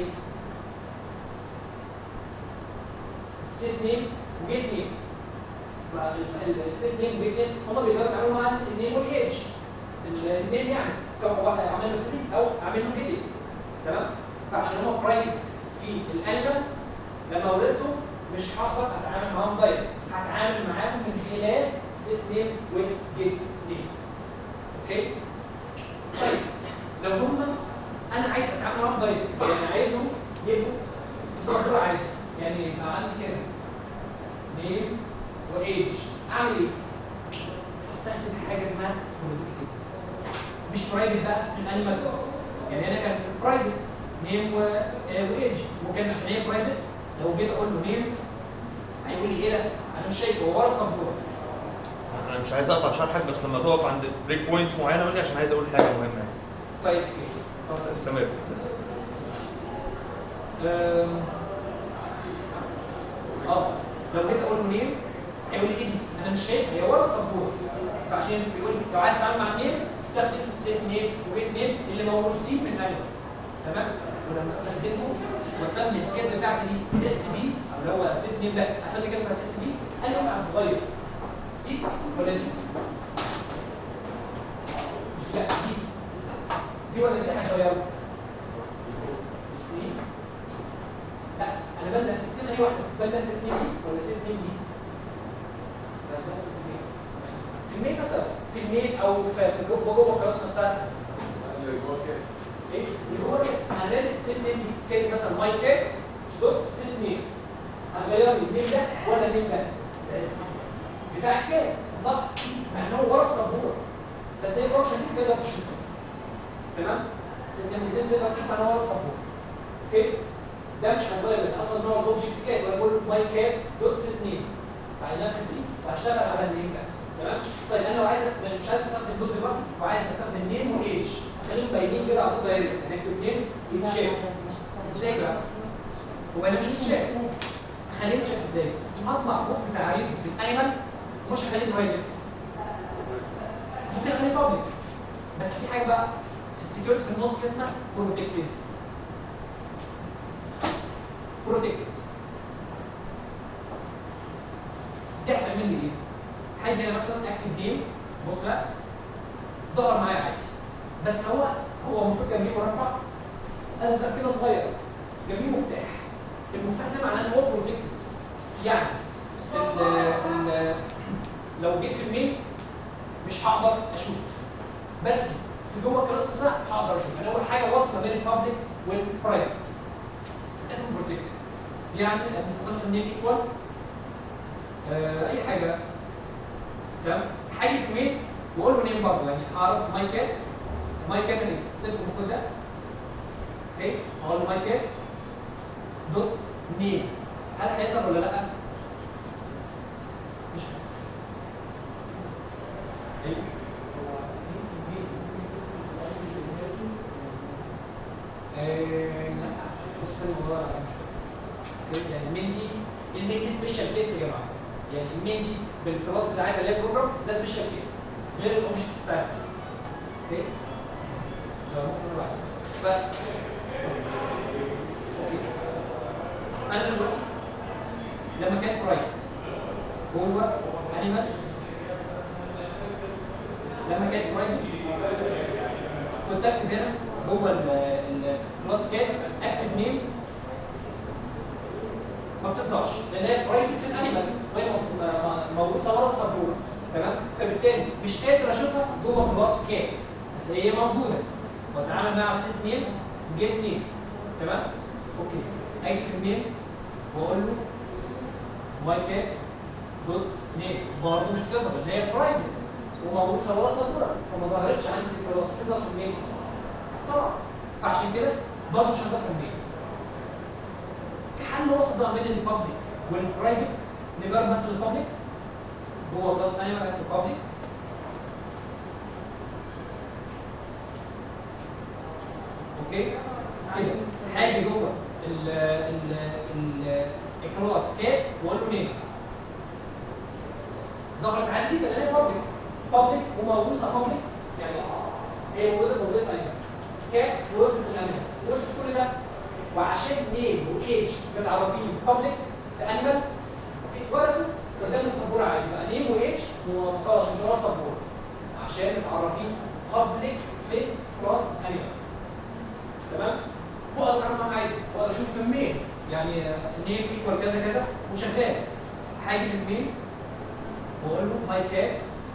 C: سيت نيم وجيت نيم السيت نيم وجيت نيم هم بيقدروا يتعاملوا مع النيم والاتش الاثنين يعني سواء واحد اعمل له سيتنج او اعمل له هيدنج تمام فعشان هو برايفت في الانيمال لما ورثته مش هقدر اتعامل معاهم دايركت هتعامل معاهم من خلال سيت نيم وجيت نيم اوكي طيب لو هم انا عايز اتعامل معاهم دايركت يعني عايزهم يبقوا بصوره عادي يعني يبقى عندي كده نيم وايج اعمل ايه؟ استخدم حاجه اسمها productivity. مش برايفت بقى في الانيمال يعني انا كان برايفت نيم وايج وكان عشان هي برايفت لو جيت اقول له نيم هيقول لي ايه ده انا مش شايفه هو ورا السبوره
E: انا مش عايز اقطع شرحك بس لما تقف عند بريك بوينت معينه قول لي عشان عايز اقول حاجه مهمه يعني
C: طيب خلاص
E: استمر
C: آم، اه لو جيت اقول له نيم هيقول لي ايه دي؟ انا مش شايف هي ورا السبوره فعشان بيقول لي لو عايز تتعامل مع نيم استخدم ست نيم وجيت نيم اللي موروثين من ايوه تمام ولما استخدمه واسمي الكلمه بتاعتي دي اس بي اللي هو ست نيم ده اسمي كلمه اس بي قال لي انا هتغير دي ولا دي؟ لا دي دي ولا دي هتغيرها؟ دي لا انا بدل السيستم هي واحده بدل السيستم دي ولا السيستم دي في الميل مثلا في الميل او في في جوه جوه الكلاس نفسها
B: اللي جوه كده
C: ايه اللي هو انا لازم السيستم دي كده مثلا ماي كات دوت سيستم هغير لي الميل ده ولا الميل ده بتاع الكات صح مع ان هو ورا السبوره بس هي فانكشن دي تقدر تشوفها تمام السيستم دي تقدر تشوف انا ورا السبوره اوكي ده مش هنغير من اصلا نوع الاوبجكت كات ولا بقول ماي كات دوت اثنين فعلى نفسي وهشتغل على اللينك ده تمام طيب انا لو عايز أستخدم- مش عايز استخدم دوت دلوقتي وعايز استخدم نيم وايج خليهم باينين كده على طول دايركت هنكتب نيم يتشاف ازاي بقى؟ هو انا مش يتشاف خليه يتشاف ازاي؟ هطلع فوق في تعريف في الايمن مش هخليه برايفت ممكن اخليه بابليك بس في حاجه بقى في السكيورتي في النص كده اسمها بروتكتد بروتكتد دي هتعمل لي ايه؟ حد هنا مثلا اكتب جيم بص بقى ظهر معايا عادي بس هو هو المفروض جنبيه مربع ازرق كده صغير جنبيه مفتاح المفتاح ده معناه ان هو بروتكتد يعني ال ال لو جيت في الميل مش هقدر اشوف بس في جوه الكلاس ده هقدر اشوف انا اول حاجه واصله بين البابليك والبرايفت اسمه بروتكتد يعني الانستراكشن نيم ايكوال آه، اي حاجه تمام حاجه في مين واقول له نيم برضه يعني اعرف ماي كات ماي كات ايه سيب المفروض ده اوكي اقول له ماي كات دوت نيم هل هيظهر ولا لا؟ مش هيظهر. أيوة. آه، لا بص الموضوع يعني المندي المندي سبيشال كيس يا جماعه يعني المندي بالكلاس بتاعتها اللي هي بروجرام ده سبيشال كيس غير الاوبجكت بتاعتها اوكي ده ممكن واحد ف أوكي. انا دلوقتي لما كان برايس هو انيمال لما كان برايس كنت اكتب هنا جوه الكلاس كات اكتب نيم ما بتظهرش لان هي برايفت في الانيمال وهي م- م- موجوده ورا السبوره تمام فبالتالي مش قادر اشوفها جوه كلاس كات بس هي موجوده واتعامل معاها على اساس نيم جيت نيم تمام اوكي اجي في النيم واقول له ماي كات دوت نيم برضه مش بتظهر لان هي برايفت وموجوده ورا السبوره فما ظهرتش عندي في الكلاس تظهر في النيم طبعا فعشان كده برضه مش هظهر في النيم حل وسط بقى بين البابليك والبرايفت نجرب مثلا البابليك جوه كلاس ثانيه بقى البابليك اوكي كده حاجه جوه ال ال ال الكلاس كات واقول له نيم ظهرت عندي كده هي بابليك بابليك وموجوده بابليك يعني هي موجوده موجوده ثانيه كات ووصلت الانيمال وصلت كل ده وعشان نيم وايج متعرفين بابليك في انيمال اتورثوا قدام السبوره عادي بقى نيم وايج وخلاص مش ورا السبوره عشان متعرفين بابليك في كلاس انيمال تمام واقدر اعمل معاها عادي واقدر اشوف في الميل يعني نيم ايكوال كذا كذا وشغال حاجه في الميل واقول له ماي كات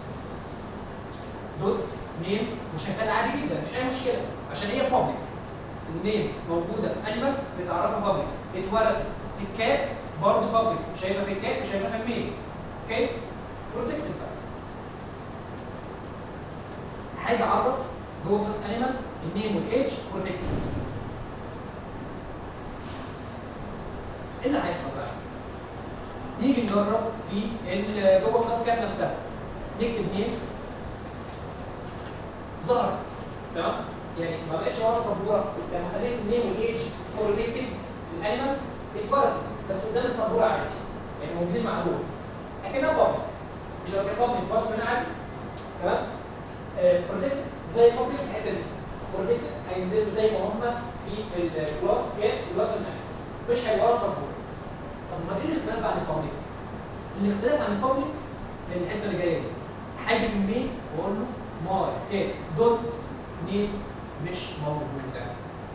C: دوت نيم وشغال عادي جدا مش اي مشكله عشان هي بابليك النيم موجوده في انيمال بتعرفها بابليك اتولد في الكات برضه بابليك شايفها في الكات وشايفها في الميل اوكي بروتكتد بقى عايز اعرف جوه بس انيمال النيم والايدج بروتكتد ايه اللي هيحصل بقى؟ نيجي نجرب في ال- جوه الكلاس كات نفسها نكتب نيم ظهر تمام يعني ما بقتش ورا السبوره لما خليت النيم والايدج بروتكتد الانيمال اتورثت بس قدام السبوره عادي يعني موجودين مع دول اكنها بابل مش لو كان بابل اتورث من عادي تمام بروتكت زي بابل في الحته دي بروتكت هينزلوا زي ما هم في الكلاس كات كلاس الانيمال مش هيورث سبوره طب ما ايه الاختلاف عن البابليك؟ الاختلاف عن البابليك من الحته اللي جايه دي حاجه من مين واقول له ماي كات دوت نيم مش موجوده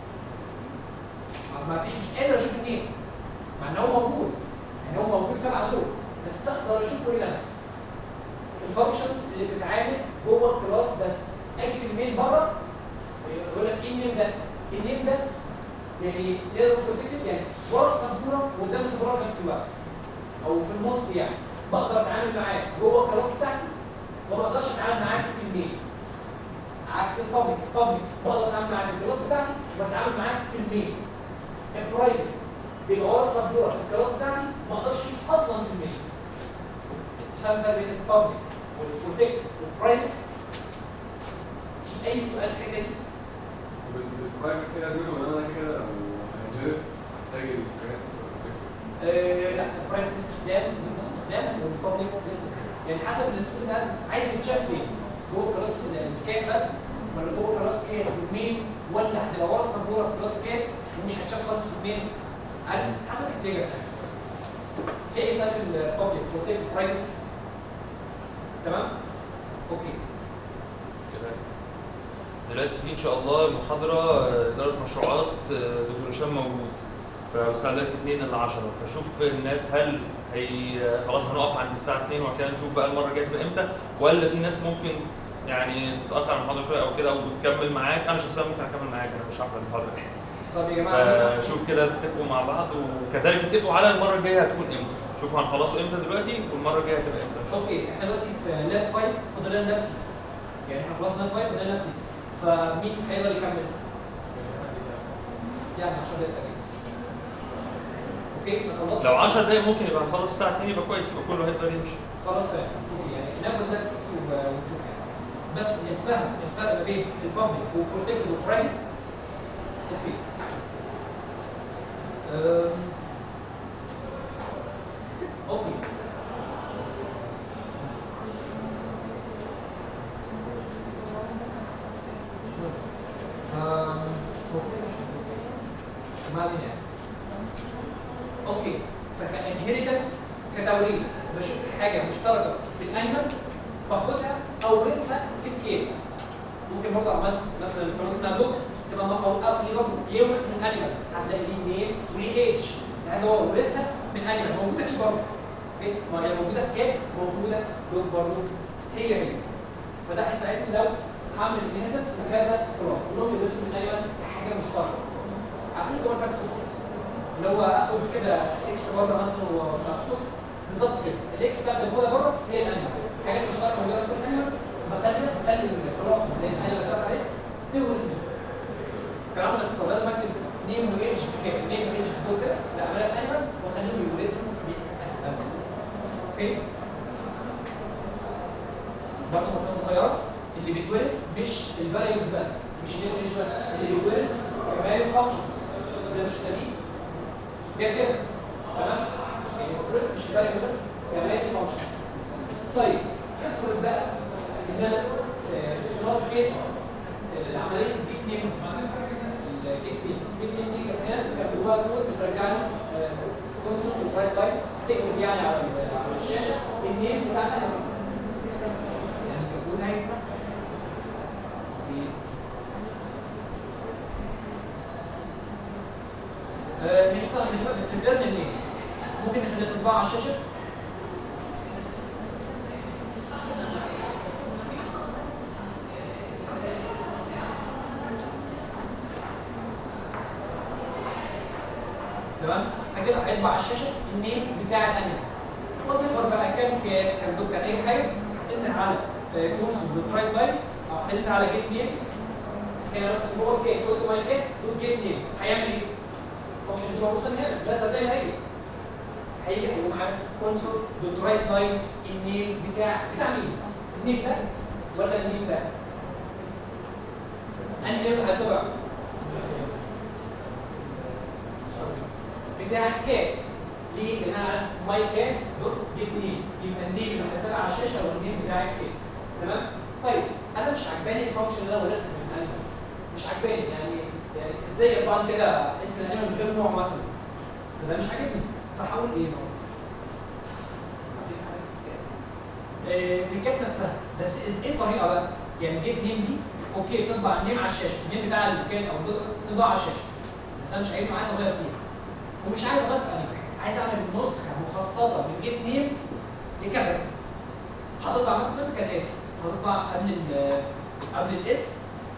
C: ما فيش مش قادر اشوف منين مع ان هو موجود يعني هو موجود سبعة دول بس اقدر اشوفه الى نفسي الفانكشنز اللي بتتعامل جوه الكلاس بس اجي في المين بره يقول لك ايه النيم ده؟ النيم ده يعني تقدر بروتكتد يعني ورا السبوره وقدام السبوره في نفس الوقت او في النص يعني بقدر اتعامل معاه جوه الكلاس بتاعتي وما بقدرش اتعامل معاه في المين عكس البابليك البابليك بقدر اتعامل معاه في الكلاس بتاعتي وبتعامل معاه في المين البرايفت بيبقى ورا السبوره في الكلاس بتاعتي ما اقدرش اصلا في المين فاهم فرق بين البابليك والبروتكت والبرايفت في اي سؤال في الحته دي
B: بالبرايفت كده دول ولا انا كده او هنجرب هحتاج الحاجات
C: آه، لا البرايفت استخدام استخدام والبابليك استخدام يعني حسب السكول ده عايز يتشاف فين جوه كلاس الكات بس ولا جوه كلاس كات والمين ولا هتبقى ورا السبوره في كلاس كات ومش هتشاف خالص في المين عارف حسب احتياجك في ايه مثلا البابليك بروتكت برايفت تمام اوكي
E: دلوقتي في ان شاء الله محاضره آه، اداره مشروعات آه، دكتور هشام موجود فالساعه دلوقتي 2 ل 10 فشوف الناس هل هي خلاص هنقف عند الساعه 2 وبعد كده نشوف بقى المره الجايه تبقى امتى ولا في ناس ممكن يعني تتقطع المحاضره شويه او كده وتكمل معاك انا شخصيا ممكن اكمل معاك انا مش هحضر المحاضره
C: طب يا جماعه
E: فشوف كده اتفقوا مع بعض وكذلك اتفقوا على المره الجايه هتكون امتى شوفوا هنخلصوا امتى دلوقتي والمره الجايه هتبقى امتى ان شاء الله
C: اوكي احنا دلوقتي في لاب 5 فاضل لنا لاب 6 يعني احنا خلصنا لاب 5 فاضل لنا لاب 6 فمين هيقدر يكمل؟ يعني 10 دقايق تقريبا اوكي نخلص
E: لو 10 دقايق ممكن يبقى نخلص الساعه 2 يبقى كويس يبقى كله هيقدر يمشي
C: خلاص تمام أوكي، يعني ناخد لاب 6 و- ونشوف يعني بس نفهم الفرق ما بين البابليك والبروتكتد والبرايفت اوكي أم، اوكي أم، اوكي ما علينا اوكي فكانهيرتنس كتوريث بشوف حاجه مشتركه في الانيمال باخدها او ورثها في الكيس ممكن برضه عملت مثلا البروسنا بوك تبقى م- او او يبقى يورث من انيمال هتلاقي ليه نيم وليه ايج يعني هو ورثها من انيمال موجوده في برضه اوكي ما هي موجوده في كيس موجوده دوك برضه هي هي فده هيساعدني لو هعمل الانهيرتنس وكذا خلاص كلهم يورثوا من انيمال حاجه مشتركه عارفين جوه الفاكتور اللي هو اخد كده اكس بره مثلا ومخصوص بالظبط كده الاكس بتاعت البوله بره هي الانيمال حاجات مشتركه موجوده في الانيمال بخليها بخلي الخلاص اللي هي الانيمال بتاعت عليه تورث منه الكلام ده بس لازم اكتب نيم وايدج كده نيم وايدج دول كده لا اعملها في انيمال واخليهم يورثوا في الانيمال اوكي برضه نقطه صغيره اللي بيتورث مش الفاليوز بس مش الايدج بس اللي بيتورث كمان الفانكشن ده مش تبيه جه كده تمام يعني البريس مش فارق بس كمان فانكشن طيب افرض بقى ان انا خلاص كده العمليه البيك نيم الكيك نيم البيك نيم دي كمان كان جواها كود بترجع لي كونسول وفايت بايت تكتب يعني على ال- على الشاشه النيم بتاعها يعني كود هيكتب نشتغل باستخدام النيم ممكن نخليها تطبع على الشاشه تمام فكده هيطبع على الشاشه النيم بتاع الانيمال وتظهر بقى كام كان كان دوك كان اي حاجه تنزل على كورس بالتراي باي او هتنزل على جيت نيم هنا بس هو كي قلت ما كي تقول جيت نيم هيعمل ايه؟ هو مش هتبقى موصل هنا لا زي ما هي هيجي هيقول معاك كونسول دوت رايت لاين النيم بتاع بتاع مين؟ النيم ده ولا النيم ده؟ انهي نيم هتبع؟ بتاع كات ليه؟ لان انا عارف ماي كات دوت جيت نيم يبقى النيم اللي هتابع على الشاشه هو النيم بتاع الكات تمام؟ طيب انا مش عجباني الفانكشن اللي انا ولدت في الانيمال مش عجباني يعني يعني ازاي يطلع كده اسم الانيمال من غير نوع مثلا ده مش عاجبني فحاول ايه بقى؟ آه، في الكات نفسها بس ايه الطريقه بقى؟ يعني جيب نيم دي اوكي تطبع النيم على الشاشه النيم بتاع الكات او الجزء تطبع على الشاشه بس انا مش عايز عايز اغير فيها ومش عايز اغير في انيمال عايز اعمل نسخه مخصصه من جيب نيم لكات بس هتطبع مثلا كالاتي هتطبع قبل ال قبل الاسم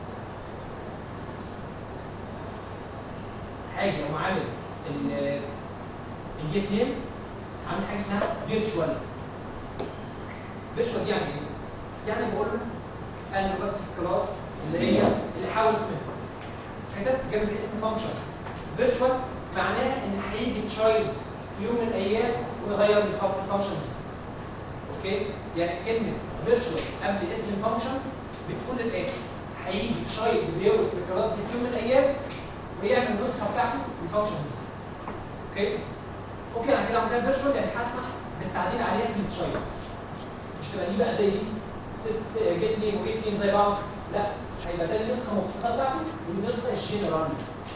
C: حاجه وعامل ال- الجيت نيم عامل حاجه اسمها فيرتشوال فيرتشوال دي يعني ايه؟ يعني بقول له انا بس في كلاس اللي هي اللي حاول اسمها كتبت جنب اسم فانكشن فيرتشوال معناه ان هيجي تشايلد في يوم من الايام ويغير الفانكشن دي اوكي يعني كلمه فيرتشوال قبل اسم الفانكشن بتقول الاتي هيجي تشايلد بيورث الكلاس دي في يوم من الايام ويعمل النسخه بتاعته بالفانكشن دي اوكي اوكي انا كده عملتها فيرتشوال يعني هسمح بالتعديل عليها في التشايلد مش تبقى دي بقى زي دي ست جيت نيم وجيت نيم زي بعض لا هيبقى ده النسخه مخصصه بتاعته والنسخه الجنرال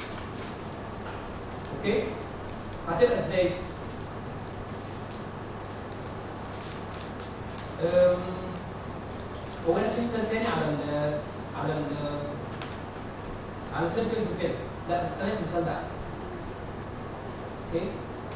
C: اوكي هتبقى ازاي أم، هو انا في مثال تاني على ال على ال على السيركلز وكده لا بس انا المثال ده احسن اوكي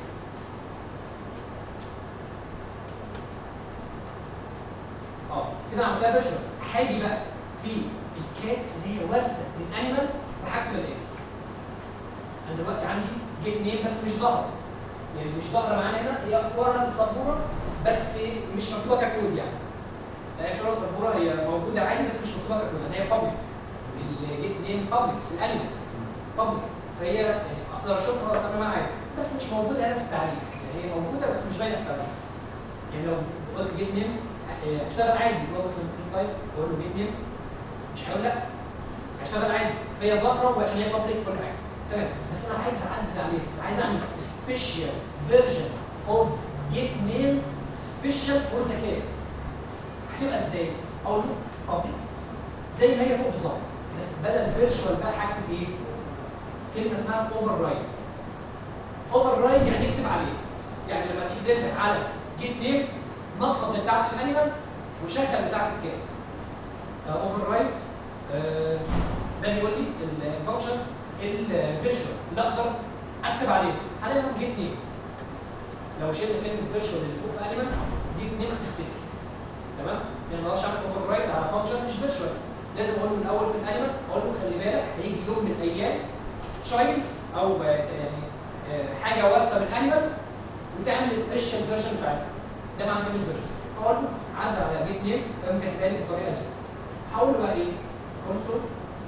C: اه كده عملتها فيرجن هاجي بقى في الكات اللي هي ورثه من انيمال بحجم الايه انا دلوقتي عندي جيت نيم بس مش ظاهره يعني مش ظاهره معانا هنا هي ورا السبوره بس مش مكتوبه ككود يعني يعني شغل السبوره هي موجوده عادي بس مش مكتوبه ككود لان هي بابليك الجيت نيم بابليك في الانيمال بابليك فهي يعني اقدر اشوفها واستخدمها عادي بس مش موجوده هنا في التعريف يعني هي موجوده بس مش باينه في التعريف يعني لو قلت جيت نيم هشتغل عادي هو مثلا في تايب اقول له جيت نيم مش هيقول لا هشتغل عادي فهي ظاهره وعشان هي بابليك كل حاجه تمام بس انا عايز اعدل عليها عايز اعمل سبيشال فيرجن اوف جيت نيم سبيشال فور ذا هتبقى ازاي؟ اقول له بابليك زي ما هي فوق بالظبط بس بدل فيرتشوال بقى هكتب ايه؟ كلمه اسمها اوفر رايد اوفر رايد يعني اكتب عليه يعني لما تيجي تفتح على جيت نيم نفض بتاعت الانيمال وشغل بتاعت الكائن اوفر رايد ده بيقول لي الفانكشن الفيرتشوال اللي اقدر اكتب عليه هلاقي جيت نيم لو شلت كلمه فيرتشوال اللي فوق الانيمال جيت نيم هتختفي تمام يعني ما اقدرش اعمل اوفر رايد على فانكشن مش فيرتشوال لازم اقول له من الاول في الانيمال اقول له خلي بالك هيجي يوم من الايام تشايلد او يعني آه، حاجه واسطه من الانيمال وتعمل سبيشال فيرجن بتاعتها ده ما عندناش فيرجن اقول له عدى على بيت نيم فممكن تاني بالطريقه دي هقول له بقى ايه كونسول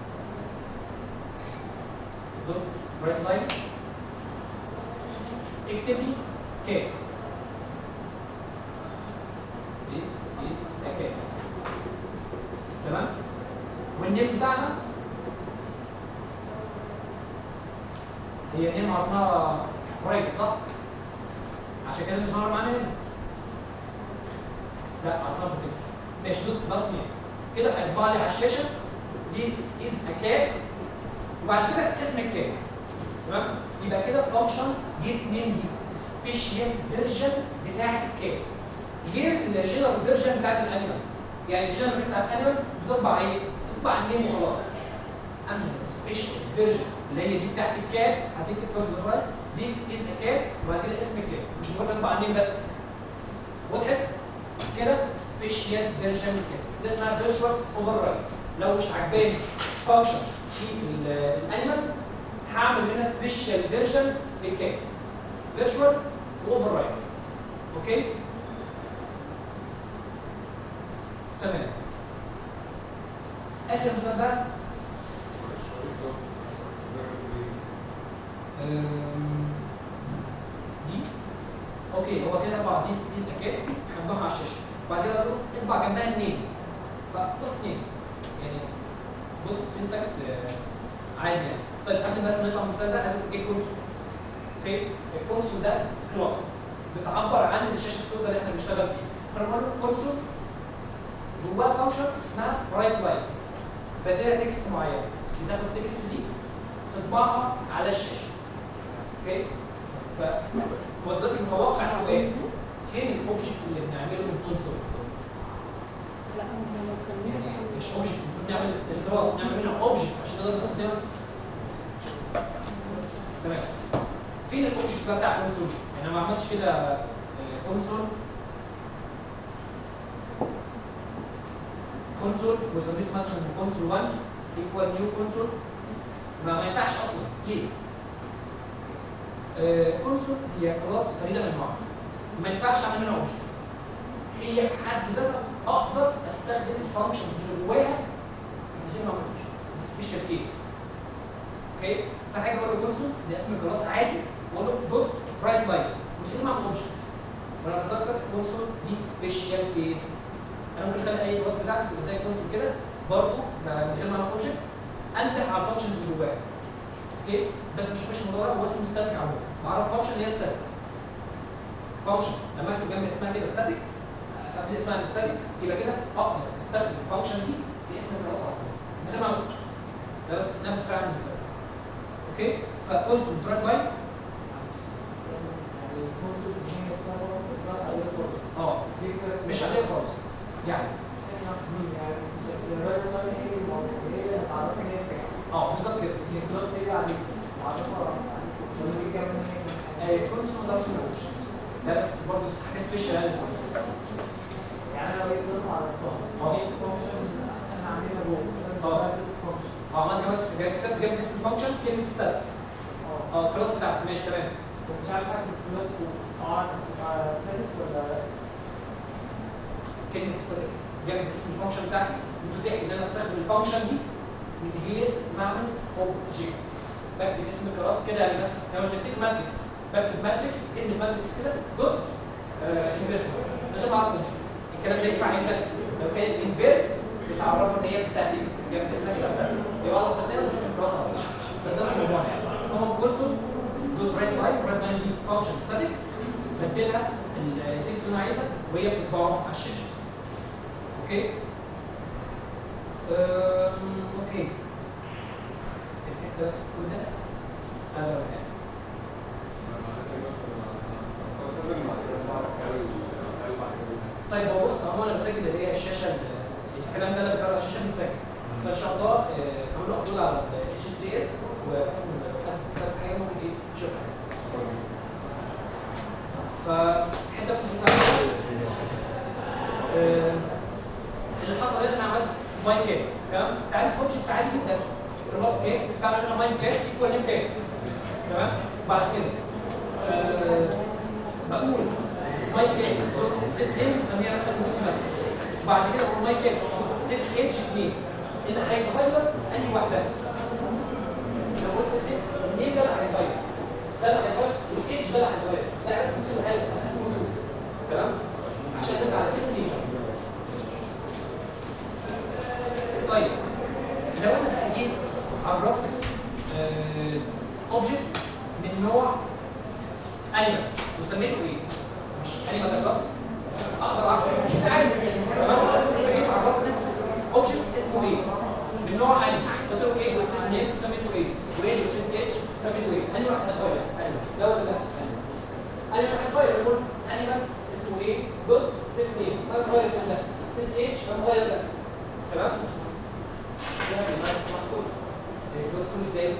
C: دوت رايت لاين اكتب لي كات this is a cat تمام والنيم بتاعها هي نيم عرفناها قريب صح؟ عشان كده مش ظاهر معانا هنا لا عرفناها كده ماشي دوت بلس نيم كده هيطبع لي على الشاشه this is a cat وبعد كده اسم الكات تمام يبقى كده فانكشن جيت نيم دي سبيشال فيرجن بتاعت الكات غير الجنرال فيرجن بتاعت الانيمال يعني الجنرال بتاعت الانيمال بتطبع ايه؟ بتطبع النيم وخلاص اما السبيشال فيرجن اللي هي دي بتاعت الكات هتكتب فيرجن رايت ذيس از ا كات وبعد كده اسم الكات مش مجرد اطبع النيم بس وضحت؟ كده سبيشال فيرجن الكات ده اسمها فيرجوال اوفر رايت لو مش عجباني فانكشن في الانيمال هعمل هنا سبيشال فيرجن للكات فيرجوال واوفر رايت اوكي؟ تمام اخر مثال بقى أم، دي اوكي هو كده طبعا دي دي سكات حطها على الشاشه بعد كده اقول له اطبع جنبها اتنين فبص اتنين يعني بص سنتكس عادي يعني طيب قبل بس ما نطلع من المثال ده لازم ايه كنت اوكي الكونسول ده كلاس بتعبر عن الشاشه السوداء اللي احنا بنشتغل فيها فنقول الكونسول جواه فانكشن اسمها رايت لاين بديها تكست معين بتاخد التكست دي تطبعها على الشاشه اوكي فوظيفه المواقع سؤال فين الاوبجكت اللي بنعمله في الكونسول
F: لا هم
C: يعني
F: كانوا
C: مش اوبجكت نعمل الكلاس نعمل منها اوبجكت عشان نقدر نستخدمها تمام فين الاوبجكت بقى بتاع الكونسول يعني ما عملتش كده كونسول كونسول وسميت مثلا كونسول 1 ايكوال نيو كونسول ما ما ينفعش اصلا ليه؟ كونسول هي كلاس فريده من نوعها ما ينفعش اعمل منها اوبجكت هي في حد ذاتها اقدر استخدم الفانكشنز اللي جواها من غير ما اعمل سبيشال كيس اوكي فحاجه اقول له كونسول ده اسم الكلاس عادي واقول له دوت رايت لاين من غير ما اعمل اوبجكت وانا بتذكر كونسول دي سبيشال كيس انا ممكن اخلي اي كلاس بتاعتي تبقى زي كونسول كده برضه من غير ما اعمل اوبجكت انتج على الفانكشنز اللي جواها اوكي بس مش مش مدرب هو اسمه ستاتيك عموما بعرف فانكشن هي ستاتيك فانكشن لما اكتب جنب اسمها كده ستاتيك قبل اسمها ستاتيك يبقى كده اقدر استخدم الفانكشن دي في اسم الكلاس على طول من غير ما اعمل ده بس نفس الكلام بالظبط اوكي فقلت دراج باي
D: يعني الكونسول دي هي الصورة بتطلع عليها خالص.
C: اه
D: دي كده
C: مش عليه خالص يعني
D: يعني الراجل ده هي الموضوع هي اللي هتعرفك هي فين.
C: اه بالظبط كده
D: هي خلاص هي عليك معرفة عليك ولا دي جاية من هي
C: آه، كل اسمه ده اسمه اوبشن ده بس برضه حاجه سبيشال يعني
D: يعني انا لو جيت بص على الصورة
C: اه.
D: دي فانكشن انا عاملها جوه
C: اه.
D: فانكشن
C: اه عملت كمان جايب كتبت جنب اسم الفانكشن كلمه ستات
D: اه
C: اه الكلاس بتاعك ماشي تمام
D: مش عارف اكتب فلوس وقعدت ثالث ولا
C: كلمه ستات جنب اسم الفانكشن بتاعتي بتتيح ان انا استخدم الفانكشن دي من غير ما اعمل اوبجكت بكتب اسم الكلاس كده يعني مثلا لما بنكتب ماتريكس بكتب ماتريكس كلمه ماتريكس كده دوت انفيرس من غير ما اعرف إيه. الكلام ده ينفع امتى لو كانت انفيرس بتعرفها ان هي ستاتيك جنب اسمها كده ستاتيك يبقى انا استخدمها مش الكلاس على طول. بس ده الموضوع يعني هو كله دوت رايت لاين رايت لاين دي فانكشن ستاتيك بديلها التكست اللي انا عايزها وهي بتصبعه على الشاشه اوكي أم، اوكي الحته بس كل ده هذا هو الحال. طيب هو بص هو انا بسجل اللي هي الشاشه ال- الكلام ده انا بتابع الشاشه بتسجل فان شاء الله آه، هعمل له ابلود على الاتش اس سي اس وكتاب حاجه ممكن ايه تشوفها فحته بس بتاع- آه، اللي حصل هنا انا عملت ماين كيك تمام تعرف كونسبت عادي جدا الراس كيك بعمل منها ماين كيك ايكوال نيم كيك تمام بعد كده آه، بقول ماي كيك ست ان نسميها مثلا نص مثلا بعد كده اقول ماي كيك ست اتش 2 اللي هيتغير انهي واحده لو قلت ست النيم ده اللي هيتغير ده اللي هيتغير والاتش ده اللي هيتغير ده عرفت تسيبه هل تمام عشان نرجع على ست نيم طيب لو انا بقى جيت عرفت اوبجكت من نوع انيمال وسميته ايه؟ مش انيمال ده خلاص اقدر اعرف مش عارف تمام فجيت عرفت اوبجكت اسمه ايه؟ من نوع انيمال قلت له ايه وسميته ايه سميته ايه؟ وايه وسميته اتش سميته ايه؟ انهي واحد هتغير؟ انيمال ده ولا ده؟ انيمال هتغير يقول انيمال اسمه ايه؟ دوت ست ايه؟ هتغير ده ست اتش هتغير ده تمام؟ ده المفروض الجزء كله ازاي؟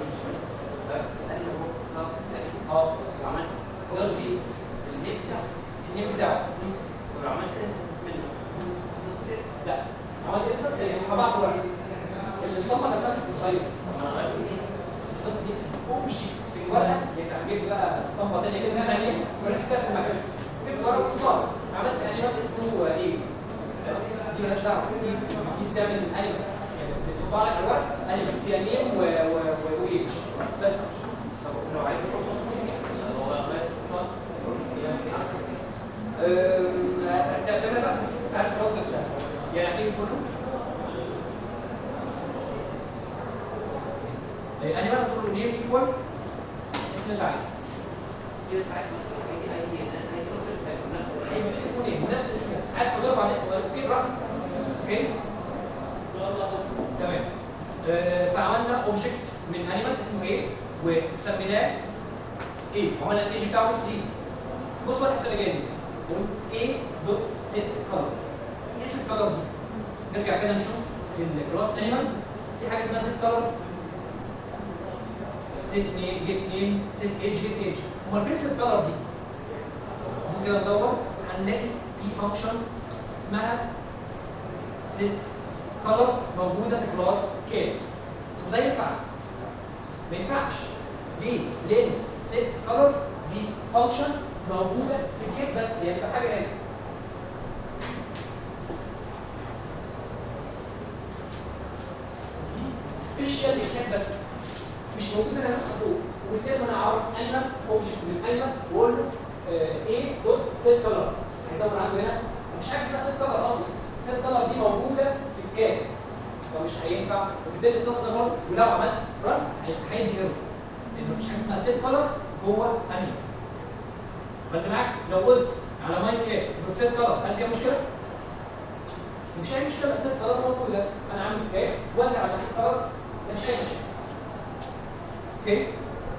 C: اه عملت كرسي النيم بتاعه النيم بتاعه ولو عملت منه لا عملت اسم يعني هبعته واحد الصمة نفسها بتتغير القصة دي اوبجكت في الورقة يعني جبت بقى اسطمبة تانية كده انا ايه ورحت كده في المكان جبت ورقة مصاب عملت انيمات اسمه ايه دي مالهاش دعوة دي دي بتعمل انيمات يعني بتطبع لك الورق انيمات فيها نيم و و و وايه بس طب لو عايز تعتبر بقى عارف الوصف ده يعني ايه كله يعني بقى تقول له نيم ايكوال اسم اللي عايزه ايوه يكون ايه نفس اسمه عايز تجرب عليه اوكي براحتك اوكي تمام آه، فعملنا اوبجكت من انيمال اسمه ايه وسميناه ايه عملنا الايج بتاعه سي بص بقى الحته اللي جايه دي قلت ايه دوت سيت كلر ايه السيت كلر دي نرجع كده نشوف في الكلاس انيمال في حاجه اسمها سيت كلر سيت نيم جيت نيم سيت ايج جيت ايج امال فين السيت كلر دي ممكن كده ندور هنلاقي في فانكشن اسمها set color موجودة في كلاس كام وده ينفع ما ينفعش ليه؟ لأن set color دي function موجودة في كيف بس هي بتبقى حاجة هنا دي سبيشال لكيف بس مش موجودة هنا نفسها فوق وبالتالي انا اعرف انيمال اوبجكت من انيمال واقول له ايه دوت سيت كلر هيدور عنده هنا مش حاجه اسمها سيت كلر اصلا سيت كلر دي موجوده في الكاد فمش هينفع وبالتالي الصوت ده غلط ولو عملت رن هيدي ايرور لان مفيش حاجه اسمها سيت كلر جوه انيمال بل بالعكس لو قلت على ماي كاد دوت سيت كلر هل فيها مشكله؟ مش اي مشكله سيت كلر موجوده انا عامل كاد وارجع على سيت كلر مش اي مشكله اوكي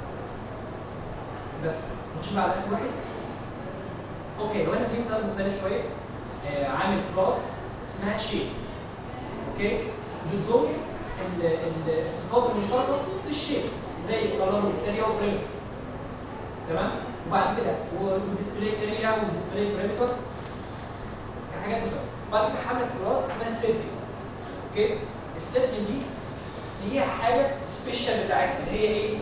C: بس نمشي على اخر واحد اوكي لو انا في مثال مختلف شويه آه عامل كلاس اسمها شيء اوكي ضدهم ال- ال- الصفات المشتركه في الشيء زي القلم والاريا والبريمتر تمام وبعد كده والديسبلاي اريا والديسبلاي بريمتر حاجات كده بعد كده حملت كلاس اسمها سيتنج اوكي السيتنج دي هي حاجه سبيشال بتاعتنا اللي هي ايه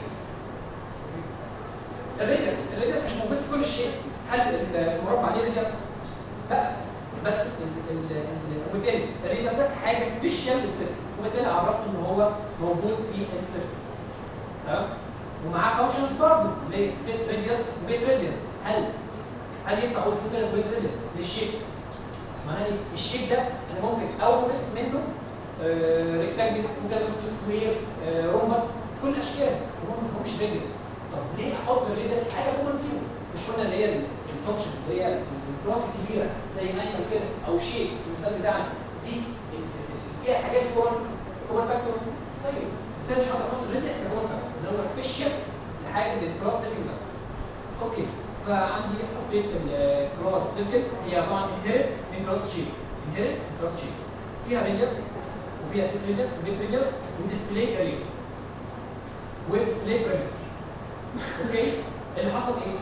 C: الريديوس الريديوس مش موجود في كل شيء هل المربع ليه ريديوس لا بس ال- ال- ال- وبالتالي الريديوس ده حاجه سبيشال للسيركل وبالتالي عرفت ان هو موجود في السيركل تمام ومعاه فانكشنز برضه اللي هي سيت ريديوس وبيت ريديوس هل هل ينفع اقول سيت ريديوس وبيت ريديوس للشيب معناها ايه الشيب ده انا ممكن اورث منه ريكتانجل ممكن اخد سكوير رومبس كل الاشكال وهم ما فيهمش ريديوس طب ليه احط الريديوس حاجه كومن فيهم مش قلنا اللي هي الفانكشن اللي هي الكلاس الكبيره زي انيمال كده او شيء المثال بتاعنا دي ال- ال- فيها حاجات كومن كومن فاكتور طيب ده مش هقدر احط الريديوس ككومن فاكتور اللي هو سبيشال لحاجه للكلاس سيتنج بس اوكي فعندي ابديت في الكلاس سيركل هي طبعا انهيرت من كلاس شيب انهيرت من كلاس شيب فيها ريديوس وفيها سيت ريديوس وبيت ريديوس وديسبلاي اريا وديسبلاي بريمتر اوكي اللي حصل ايه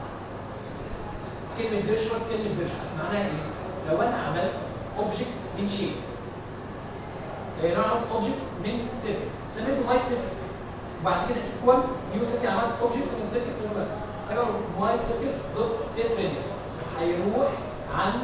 C: كلمه فيرشوال كلمه فيرشوال معناها ايه لو انا عملت اوبجكت من شيء لو انا عملت اوبجكت من سيركل سميته ماي سيركل وبعد كده ايكوال نيو سيركل عملت اوبجكت من سيركل اسمه مثلا اجي ماي سيركل دوت سيت ريديوس هيروح عن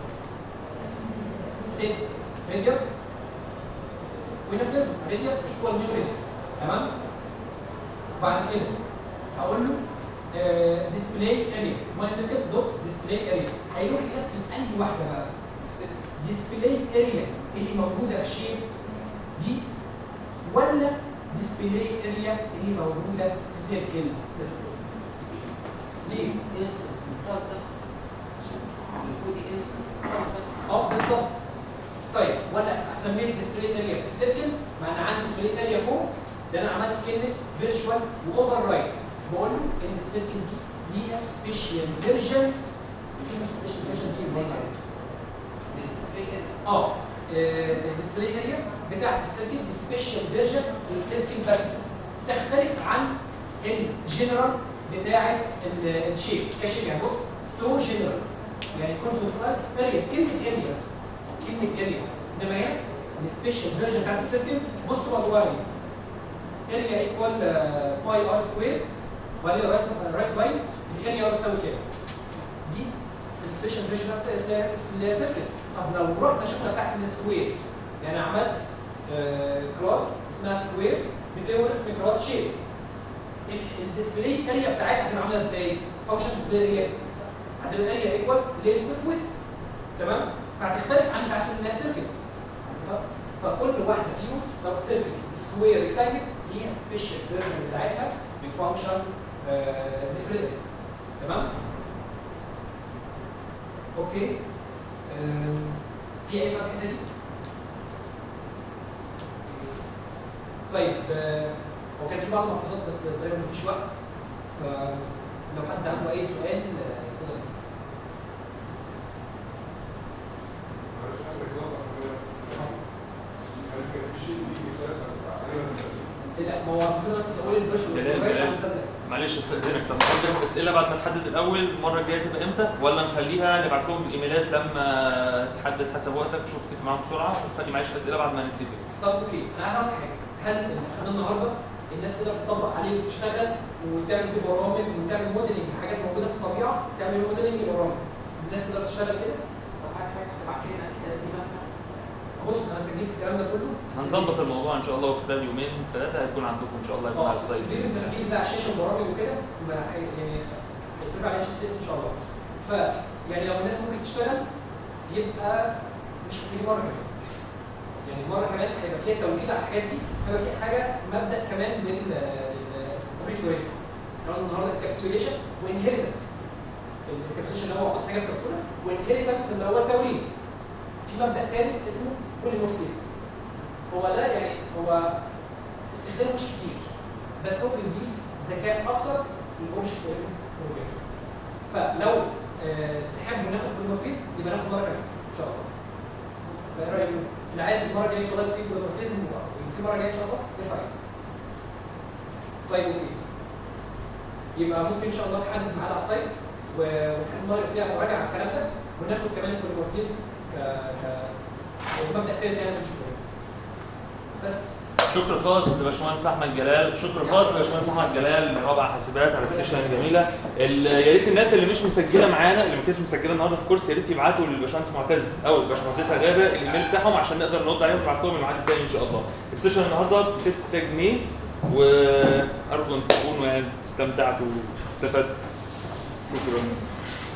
C: سيت ريديوس وينفذ ريديوس ايكوال نيو ريديوس تمام بعد كده هقول له ديسبلاي اريا ماي سيركل دوت ديسبلاي اريا هيروح يقسم انهي واحده بقى ديسبلاي اريا اللي موجوده في شيب دي ولا ديسبلاي اريا اللي موجوده في سيركل ليه؟ اه بالظبط طيب وانا سميت ديسبلاي اريا في السيركل ما انا عندي ديسبلاي اريا فوق ده انا عملت كلمه فيرتشوال واوفر رايت بقول له ان السيركل دي ليها سبيشال فيرجن كلمه سبيشال فيرجن دي بره اه الديسبلاي اريا بتاعت السيركل دي سبيشال فيرجن للسيركل بس تختلف عن الجنرال بتاعت ال- الشيب كشيب يعني بص سو جنرال يعني كونسنترات اريا كلمه اريا كلمه اريا انما هي السبيشال فيرجن بتاعت السيركل بص مدوري اريا ايكوال باي ار سكوير وبعدين رايت رايت باي الاريا بتساوي كده دي السبيشال فيرجن بتاعت السيركل طب لو رحنا شفنا تحت السكوير يعني عملت كروس اسمها سكوير بتورث من كروس شيب الديسبلاي اريا بتاعتها هتبقى عامله ازاي؟ فانكشن ديسبلاي اريا هتبقى الاريا ايكوال للسكوير تمام؟ فهتختلف عن بتاعت السيركل فكل واحده فيهم سواء سيركل سكوير ريكتانجل ليها سبيشال فيرجن بتاعتها بفانكشن ديسبلاي تمام اوكي آم، في اي سؤال في الحته دي طيب آه، هو كان في بعض المحافظات بس تقريبا مفيش وقت فلو حد عنده اي سؤال آه، يتفضل يسأل.
B: معلش حاجه كده هل كان في شيء يجي ثلاثة علينا
C: لا ما هو المفروض انت تقول الفيرجن
E: كلام كلام معلش استاذنك طب نحدد اسئله بعد ما نحدد الاول المره الجايه تبقى امتى ولا نخليها نبعت لهم بالايميلات لما تحدد حسب وقتك شوف تتفق معاهم بسرعه ونخلي معلش اسئله بعد ما نتفق
C: طب اوكي انا عايز اعرف حاجه هل احنا النهارده الناس تقدر تطبق عليه وتشتغل وتعمل فيه برامج وتعمل موديلنج حاجات موجوده في الطبيعه تعمل موديلنج برامج الناس تقدر تشتغل كده
A: طب حاجه حاجه تبعت لنا الحته دي مثلا
C: بص انا سجلت الكلام ده كله
E: هنظبط الموضوع ان شاء الله وخلال يومين ثلاثه هيكون عندكم ان شاء الله يكون على السايت
C: الفيديو التخفيف بتاع الشاشه والبرامج وكده ما هي- يعني هيتبع عليه اس ان شاء الله ف يعني لو الناس ممكن تشتغل يبقى مش هتيجي مره كمان يعني مره كمان هيبقى فيها توجيه على الحاجات دي هيبقى فيها حاجه مبدا كمان من الريت احنا قلنا النهارده الكابسوليشن وانهيرتنس الكابسوليشن اللي هو احط حاجه في كبسوله وانهيرتنس اللي هو توريث في مبدا ثاني اسمه بوليمورفيزم هو ده يعني هو استخدامه مش كتير بس هو بيضيف ذكاء اكتر للاوبجكت بروجرام فلو آه، تحبوا ناخد بوليمورفيزم يبقى ناخد مره كمان ان شاء الله فايه رايكم؟ اللي عايز المره الجايه ان شاء الله في بوليمورفيزم وفي مره جايه ان شاء الله يرفع ايده. طيب اوكي يبقى ممكن ان شاء الله نحدد ميعاد على السايت و- ونحدد مره فيها مراجعه على الكلام ده وناخد كمان البوليمورفيزم ك ك مبدا تاني يعني مش كويس. بس
E: شكر خاص لباشمهندس احمد جلال شكر خاص لباشمهندس احمد جلال من رابعه حاسبات على السيشن الجميله ال- يا ريت الناس اللي مش مسجله معانا اللي ما كانتش مسجله النهارده في الكورس يا ريت يبعتوا للباشمهندس معتز او الباشمهندسه غاده الايميل بتاعهم عشان نقدر نرد عليهم ونبعت لهم الميعاد التاني ان شاء الله السيشن النهارده ب 6 جنيه وارجو ان تكونوا يعني استمتعتوا واستفدتوا شكرا